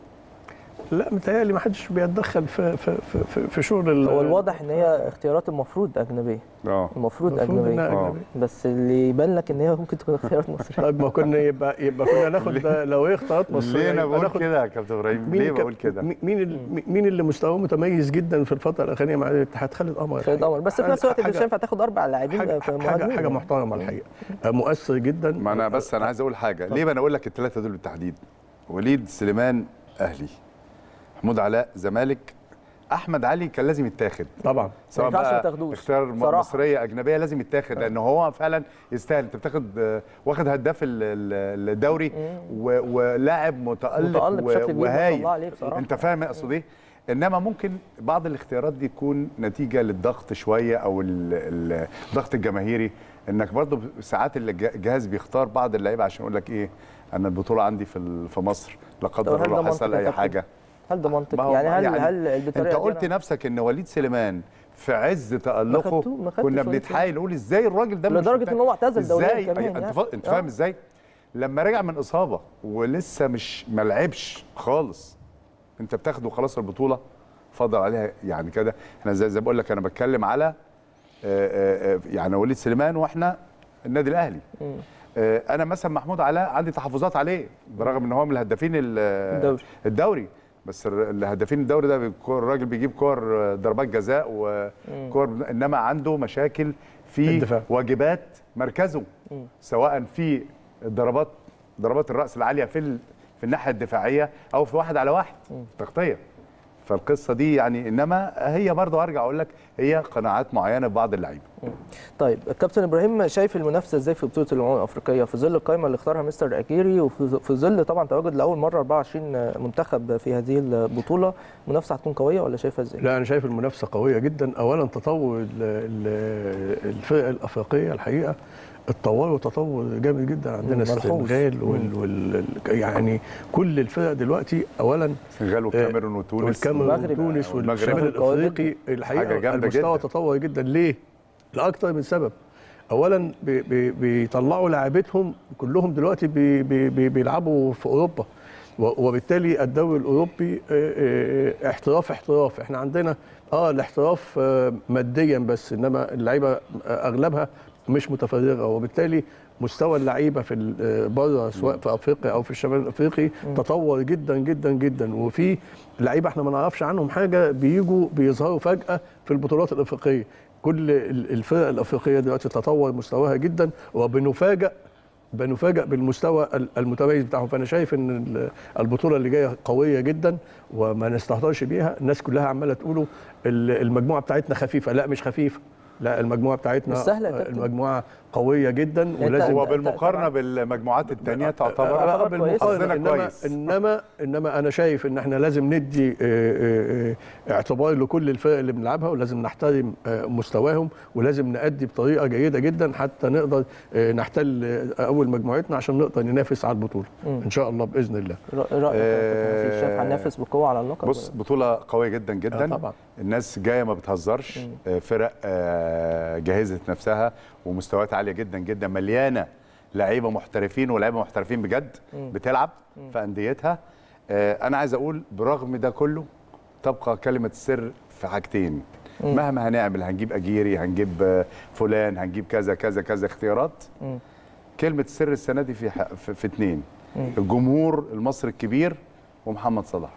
B: لا متهيألي ما حدش بيتدخل في في في, في, في شغل ال-
A: هو الواضح ان هي اختيارات المفروض اجنبيه
C: اه
A: المفروض
B: المفروض
A: اجنبيه
B: إنها
C: آه.
B: أجنبية.
A: بس اللي يبان لك ان هي ممكن تكون اختيارات مصريه
B: طيب ما كنا يبقى يبقى كنا ناخد ده لو هي اختيارات مصريه
C: ليه انا
B: يبقى
C: بقول
B: ناخد
C: كده يا كابتن ابراهيم
B: مين
C: ليه
B: كان-
C: بقول كده
B: مين- مين ال- مين اللي مستواه متميز جدا في الفتره الاخرانيه مع الاتحاد خالد قمر
A: خالد قمر بس في نفس الوقت انت
B: حاجة-
A: مش هينفع تاخد اربع لاعبين
B: حاجه
A: في
B: حاجه,
A: مهاجمين
B: حاجة
A: يعني.
B: محترمه الحقيقه مؤثر جدا
C: ما انا بس انا عايز اقول حاجه ليه ما انا اقول لك الثلاثه دول بالتحديد وليد سليمان اهلي محمود علاء زمالك احمد علي كان لازم يتاخد
B: طبعا
C: سواء
A: ينفعش ما
C: بقى
A: تاخدوش.
C: اختيار م-
A: صراحة.
C: مصريه اجنبيه لازم يتاخد لان هو فعلا يستاهل انت بتاخد آه، واخد هداف ال- ال- الدوري و- ولاعب متالق
A: متألق بشكل كبير، ما شاء
C: وهايل
A: الله عليه بصراحة.
C: انت فاهم اقصد ايه انما ممكن بعض الاختيارات دي تكون نتيجه للضغط شويه او ال- ال- الضغط الجماهيري انك برضو ساعات الج- الجهاز بيختار بعض اللعيبه عشان يقول لك ايه انا البطوله عندي في ال- في مصر لا
A: طب
C: قدر
A: هل ده
C: الله
A: منطق
C: حصل
A: يا
C: اي
A: كابتن؟
C: حاجه
A: هل ده
C: ما
A: منطقي
C: هو
A: يعني هل هل بالطريقه
C: انت
A: دي
C: قلت
A: أنا-
C: نفسك ان وليد سليمان في عز تألقه
A: خدتوه- ما خدتش
C: كنا
A: وليد
C: بنتحايل نقول ازاي الراجل ده مش
A: لدرجة
C: محتاج-
A: إن هو اعتزل دوليا
C: ازاي
A: كمان
C: انت
A: يعني.
C: فا- انت
A: آه.
C: فاهم ازاي لما رجع من اصابه ولسه مش ما لعبش خالص انت بتاخده خلاص البطوله فضل عليها يعني كده احنا زي زي بقول لك انا بتكلم على آه، آه، آه، يعني وليد سليمان واحنا النادي الاهلي آه، انا مثلا محمود علاء عندي تحفظات عليه برغم ان هو من الهدافين ال-
A: الدوري.
C: الدوري بس الر- الهدافين الدوري ده بيكون- الراجل بيجيب كور آه، ضربات جزاء وكور انما عنده مشاكل في
B: الدفاع.
C: واجبات مركزه سواء في الضربات ضربات الراس العاليه في ال- في الناحيه الدفاعيه او في واحد على واحد تغطيه فالقصه دي يعني انما هي برضه ارجع اقول لك هي قناعات معينه ببعض اللعيبه
A: طيب الكابتن ابراهيم شايف المنافسه ازاي في بطوله الامم الافريقيه في ظل القائمه اللي اختارها مستر اكيري وفي في ظل طبعا تواجد لاول مره 24 منتخب في هذه البطوله المنافسه هتكون قويه ولا شايفها ازاي؟
B: لا انا شايف المنافسه قويه جدا اولا تطور ال- ال- الفرق الافريقيه الحقيقه اتطوروا تطور جامد جدا عندنا
A: ملحوظ.
B: السنغال وال وال يعني كل الفرق دلوقتي اولا
C: السنغال والكاميرون وتونس
B: والكاميرون
A: المغرب.
B: وتونس
C: والمغرب.
B: والشمال
A: قوي
B: الافريقي
C: حاجة
B: الحقيقه
C: جامدة
B: المستوى
C: جدا.
B: تطور جدا ليه؟ لاكثر من سبب اولا بي بي بيطلعوا لاعبتهم كلهم دلوقتي بي بي بي بيلعبوا في اوروبا و- وبالتالي الدوري الاوروبي آه، آه، احتراف احتراف احنا عندنا اه الاحتراف آه، ماديا بس انما اللعيبه آه، اغلبها مش متفرغه وبالتالي مستوى اللعيبه في ال- آه، بره سواء في افريقيا او في الشمال الافريقي تطور جدا جدا جدا وفي لعيبه احنا ما نعرفش عنهم حاجه بيجوا بيظهروا فجاه في البطولات الافريقيه كل ال- الفرق الافريقيه دلوقتي تطور مستواها جدا وبنفاجئ بنفاجئ بالمستوى ال- المتميز بتاعهم فانا شايف ان ال- البطوله اللي جايه قويه جدا وما نستهترش بيها الناس كلها عماله تقولوا ال- المجموعه بتاعتنا خفيفه لا مش خفيفه لا المجموعه بتاعتنا
A: مش سهلة يا كابتن.
B: المجموعه قويه جدا
A: أنت-
B: ولازم
C: هو
A: أنت-
C: بالمقارنه
A: طبعاً.
C: بالمجموعات الثانيه تعتبر
A: تعتبر كويسة.
B: بالمقارنة
C: حظنا
B: انما
C: كويس.
B: انما انما انا شايف ان احنا لازم ندي آه، آه، آه، اعتبار لكل الفرق اللي بنلعبها ولازم نحترم آه، مستواهم ولازم نأدي بطريقه جيده جدا حتى نقدر آه، نحتل آه، اول مجموعتنا عشان نقدر ننافس على البطوله ان شاء الله باذن الله
A: رأ- رايك يا كابتن حشيش؟ شايف هننافس بقوه على اللقب
C: بص
A: ولا؟
C: بطوله قويه جدا جدا
B: آه، طبعا.
C: الناس جايه ما بتهزرش آه، فرق آه، جهزت نفسها ومستويات عاليه جدا جدا مليانه لعيبه محترفين ولاعيبه محترفين بجد بتلعب في انديتها آه، انا عايز اقول برغم ده كله تبقى كلمه السر في حاجتين مهما هنعمل هنجيب اجيري هنجيب آه، فلان هنجيب كذا كذا كذا اختيارات
A: مم.
C: كلمه السر السنه دي في ح- في, في اتنين الجمهور المصري الكبير ومحمد صلاح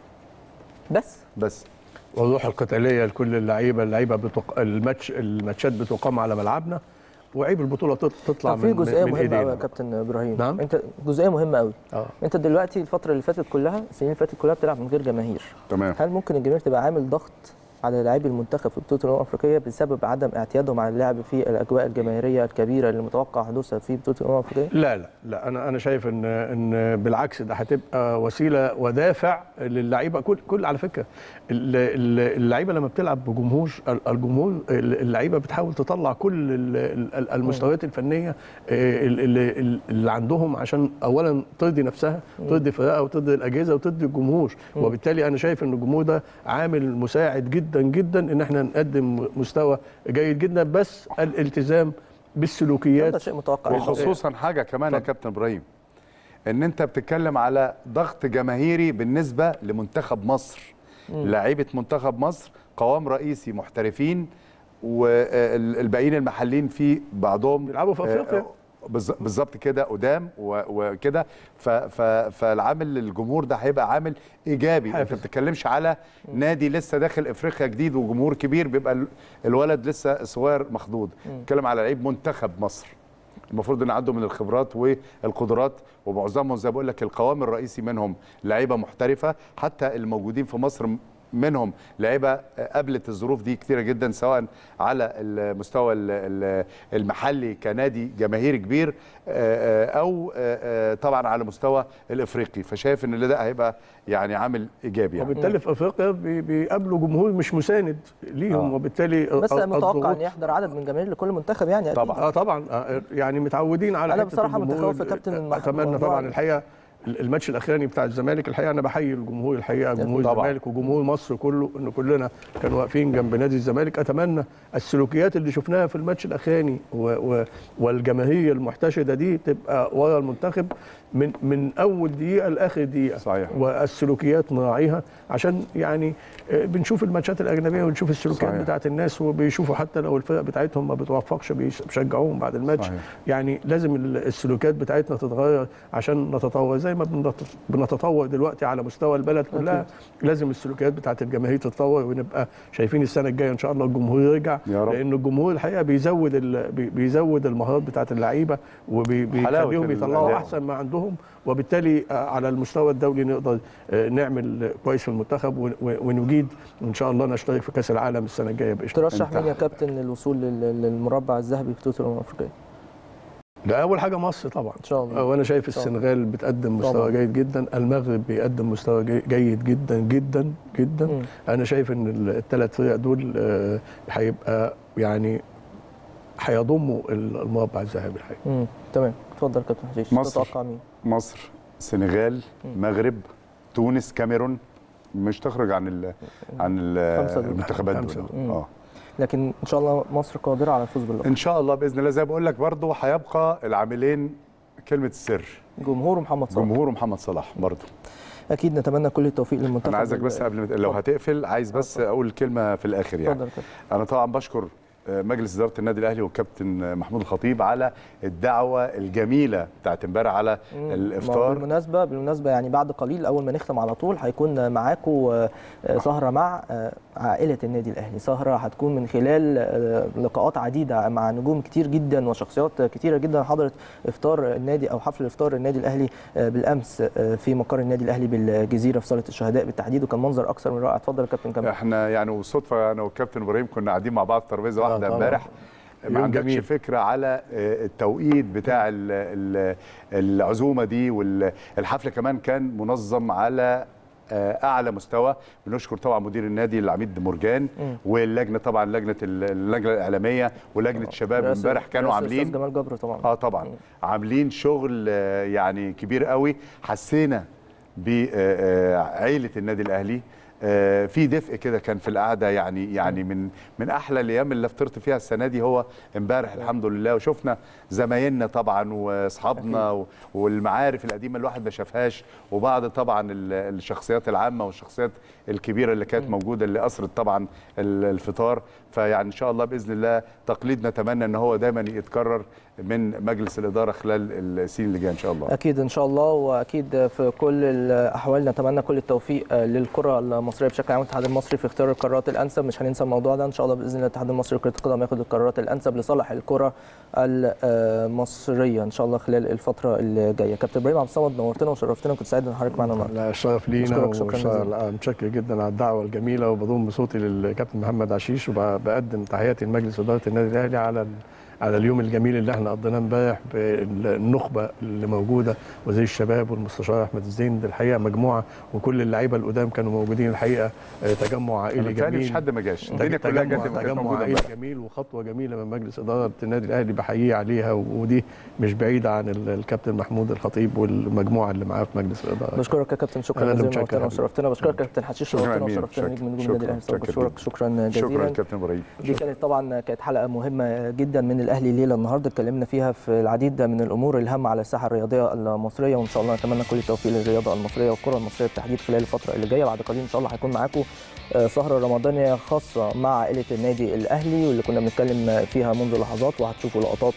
A: بس
C: بس
B: والروح القتاليه لكل اللعيبه اللعيبه بتق... الماتش الماتشات بتقام على ملعبنا وعيب البطوله تط- تطلع
A: طب في
B: من
A: جزئيه
B: من
A: مهمه قوي يا
B: ايدينا
A: كابتن ابراهيم
B: نعم.
A: انت جزئيه مهمه قوي
B: اه
A: انت دلوقتي الفتره اللي فاتت كلها السنين اللي فاتت كلها بتلعب من غير جماهير
C: تمام
A: هل ممكن الجماهير تبقى عامل ضغط على لاعبي المنتخب في بطوله الامم الافريقيه بسبب عدم اعتيادهم على اللعب في الاجواء الجماهيريه الكبيره اللي متوقع حدوثها في بطوله الامم الافريقيه؟
B: لا لا لا انا انا شايف ان ان بالعكس ده هتبقى وسيله ودافع للعيبه كل كل على فكره ال- ال- اللعيبه لما بتلعب بجمهور الجمهور اللعيبه بتحاول تطلع كل ال- ال- المستويات الفنيه ال- ال- اللي عندهم عشان اولا ترضي نفسها ترضي فرقها وترضي الاجهزه وترضي الجمهور وبالتالي انا شايف ان الجمهور ده عامل مساعد جدا جدا ان احنا نقدم مستوى جيد جدا بس الالتزام
A: ده
B: بالسلوكيات
A: شيء متوقع
C: وخصوصا حاجه كمان يا
B: اتفضل.
C: كابتن ابراهيم ان انت بتتكلم على ضغط جماهيري بالنسبه لمنتخب مصر لعيبه منتخب مصر قوام رئيسي محترفين والباقيين المحليين في بعضهم
B: بيلعبوا في أفريقيا.
C: آه، بالظ- بالظبط كده قدام و- وكده ف- ف- فالعامل للجمهور ده هيبقى عامل ايجابي انت
B: حافز.
C: ما بتتكلمش على نادي لسه داخل افريقيا جديد وجمهور كبير بيبقى ال- الولد لسه صغير مخضوض بتتكلم على لعيب منتخب مصر المفروض ان عنده من الخبرات والقدرات ومعظمهم زي ما بقول لك القوام الرئيسي منهم لعيبه محترفه حتى الموجودين في مصر منهم لعيبه قابلت الظروف دي كتيره جدا سواء على المستوى ال- ال- المحلي كنادي جماهيري كبير آه، آه، او آه، آه، طبعا على مستوى الافريقي فشايف ان ده هيبقى يعني عامل ايجابي يعني
B: وبالتالي في افريقيا بي- بيقابلوا جمهور مش مساند ليهم
C: آه.
B: وبالتالي
A: بس
B: ال-
A: متوقع
B: الضغوط-
A: ان يحضر عدد من جماهير لكل منتخب يعني أكيد.
C: طبعا.
B: اه طبعا آه يعني متعودين على
A: أنا
B: حتة
A: بصراحة
B: الجمهور.
A: متخوف يا كابتن المح-
B: اتمنى
A: الموضوع
B: طبعا
A: ده.
B: الحقيقه الماتش الاخراني بتاع الزمالك الحقيقه انا بحيي الجمهور الحقيقه جمهور
C: طبعا.
B: الزمالك وجمهور مصر كله ان كلنا كانوا واقفين جنب نادي الزمالك اتمنى السلوكيات اللي شفناها في الماتش الاخراني و و والجماهير المحتشده دي تبقى ورا المنتخب من من اول دقيقه لاخر دقيقه
C: صحيح.
B: والسلوكيات نراعيها عشان يعني آه، بنشوف الماتشات الاجنبيه ونشوف السلوكيات
C: صحيح.
B: بتاعت الناس وبيشوفوا حتى لو الفرق بتاعتهم ما بتوفقش بيش- بيشجعوهم بعد الماتش
C: صحيح.
B: يعني لازم ال- السلوكيات بتاعتنا تتغير عشان نتطور زي ما بنت- بنتطور دلوقتي على مستوى البلد كلها لازم السلوكيات بتاعت الجماهير تتطور ونبقى شايفين السنه الجايه ان شاء الله الجمهور يرجع
C: يا رب.
B: لان الجمهور الحقيقه بيزود ال- بي- بيزود المهارات بتاعت اللعيبه
C: حلاوة
B: وبيخليهم يطلعوا
C: الأداء.
B: احسن ما عندهم وبالتالي آه، على المستوى الدولي نقدر آه، نعمل كويس في المنتخب ون- ونجيد وان شاء الله نشترك في كاس العالم السنه الجايه باذن الله
A: ترشح
C: أنت-
A: مين يا كابتن للوصول لل- للمربع الذهبي في بطوله الامم الافريقيه؟
B: ده اول حاجه مصر طبعا
A: ان شاء الله
B: وانا شايف
A: طبعاً.
B: السنغال بتقدم
A: طبعاً.
B: مستوى جيد جدا المغرب بيقدم مستوى جي- جيد جدا جدا جدا
A: مم.
B: انا شايف ان الثلاث فرق دول آه، هيبقى يعني هيضموا المربع الذهبي الحقيقي
A: امم تمام اتفضل يا كابتن حشيش
C: مصر.
A: تتوقع مين؟
C: مصر سنغال مغرب تونس كاميرون مش تخرج عن ال عن ال-
A: خمسة دول.
C: المنتخبات
B: خمسة
C: دول
A: دول.
C: اه
A: لكن ان شاء الله مصر قادره على الفوز باللقب
C: ان شاء الله باذن الله زي ما بقول لك برضه هيبقى العاملين كلمه السر
A: جمهور محمد صلاح
C: جمهور محمد صلاح برضه
A: اكيد نتمنى كل التوفيق للمنتخب
C: انا عايزك بس قبل ما لو هتقفل عايز بس اقول كلمه في الاخر يعني
A: اتفضل يا كابتن
C: انا طبعا بشكر آه، مجلس اداره النادي الاهلي والكابتن آه، محمود الخطيب على الدعوه الجميله بتاعت امبارح على
A: مم. ما هو
C: الافطار
A: بالمناسبه بالمناسبه يعني بعد قليل اول ما نختم على طول هيكون معاكم آه، آه، سهره مع آه، عائله النادي الاهلي سهره هتكون من خلال آه، لقاءات عديده مع نجوم كتير جدا وشخصيات كتيره جدا حضرت افطار النادي او حفل افطار النادي الاهلي آه، بالامس آه، في مقر النادي الاهلي بالجزيره في صاله الشهداء بالتحديد وكان منظر اكثر من رائع اتفضل يا كابتن كمال
C: احنا يعني وصدفه انا والكابتن ابراهيم كنا قاعدين مع بعض في ترابيزه واحده
B: طبعاً.
C: امبارح ما
B: يوم
C: عندكش
B: جميل.
C: فكره على آه، التوقيت بتاع ال- ال- العزومه دي والحفل كمان كان منظم على آه، اعلى مستوى بنشكر طبعا مدير النادي العميد مرجان واللجنه طبعا لجنه ال- اللجنه الاعلاميه ولجنه الشباب
A: رئاسة-
C: امبارح كانوا
A: رئاسة
C: عاملين
A: الأستاذ جمال جبر طبعا
C: اه طبعا عاملين شغل آه، يعني كبير قوي حسينا بعيله النادي الاهلي آه، في دفء كده كان في القعده يعني يعني من من احلى الايام اللي فطرت فيها السنه دي هو امبارح الحمد لله وشفنا زمايلنا طبعا واصحابنا و- والمعارف القديمه الواحد ما شافهاش وبعض طبعا ال- الشخصيات العامه والشخصيات الكبيره اللي كانت موجوده اللي اثرت طبعا ال- الفطار فيعني ان شاء الله باذن الله تقليد نتمنى ان هو دايما يتكرر من مجلس الاداره خلال السنين اللي جايه ان شاء الله
A: اكيد ان شاء الله واكيد في كل الاحوال نتمنى كل التوفيق للكره المصريه بشكل عام والاتحاد المصري في اختيار القرارات الانسب مش هننسى الموضوع ده ان شاء الله باذن الله الاتحاد المصري لكره القدم ياخد القرارات الانسب لصالح الكره المصريه ان شاء الله خلال الفتره اللي جايه كابتن ابراهيم عبد الصمد نورتنا وشرفتنا كنت سعيد ان حضرتك معانا النهارده
B: لا الشرف لينا
A: أشكرك شكراً
B: وشرف-
A: جزيلاً.
B: لا، متشكر جدا على الدعوه الجميله وبضم صوتي للكابتن محمد عشيش وبقدم تحياتي لمجلس اداره النادي الاهلي على ال- على اليوم الجميل اللي احنا قضيناه امبارح بالنخبه اللي موجوده وزير الشباب والمستشار احمد الزين دي الحقيقه مجموعه وكل اللعيبه القدام كانوا موجودين الحقيقه آه، تجمع عائلي
C: متهيألي
B: جميل
C: مفيش حد ما جاش الدنيا كلها جت
B: تجمع,
C: ما كانتش
B: تجمع
C: موجوده
B: عائلي
C: امبارح.
B: جميل وخطوه جميله من مجلس اداره النادي الاهلي بحييه عليها ودي مش بعيده عن ال- الكابتن محمود الخطيب والمجموعه اللي معاه في مجلس الاداره
A: بشكرك يا كابتن شكرا
B: أنا اللي
A: جزيلا
B: متشكر
A: نورتنا
B: حبيبي.
A: وشرفتنا بشكرك يا كابتن حشيش
C: شكراً
A: نورتنا
C: أمين.
A: وشرفتنا نجم نجوم
C: شكراً.
A: النادي الاهلي
C: شكراً
A: بشكرك
C: كبير.
A: شكرا
C: شكرا
A: جزيلا
C: كابتن ابراهيم
A: دي كانت طبعا كانت حلقه مهمه جدا من الاهلي ليله النهارده اتكلمنا فيها في العديد من الامور الهامه على الساحه الرياضيه المصريه وان شاء الله نتمنى كل التوفيق للرياضه المصريه والكره المصريه بالتحديد خلال الفتره اللي جايه بعد قليل ان شاء الله هيكون معاكم آه، سهره رمضانيه خاصه مع عائله النادي الاهلي واللي كنا بنتكلم فيها منذ لحظات وهتشوفوا لقطات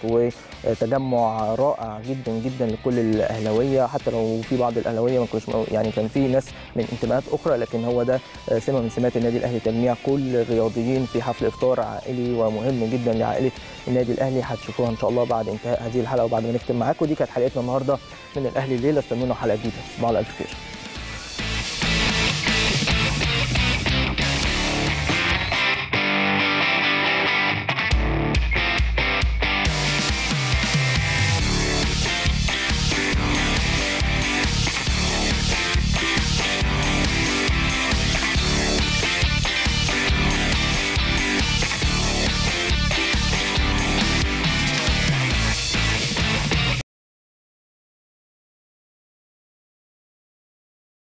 A: وتجمع رائع جدا جدا لكل الاهلاويه حتى لو في بعض الاهلاويه ما كانوش مو- يعني كان في ناس من انتماءات اخرى لكن هو ده آه، سمه من سمات النادي الاهلي تجميع كل الرياضيين في حفل افطار عائلي ومهم جدا لعائله النادي الاهلي هتشوفوها ان شاء الله بعد انتهاء هذه الحلقه وبعد ما نختم معاكم دي كانت حلقتنا النهارده من الاهلي الليله استنونا حلقه جديده تصبحوا على الف خير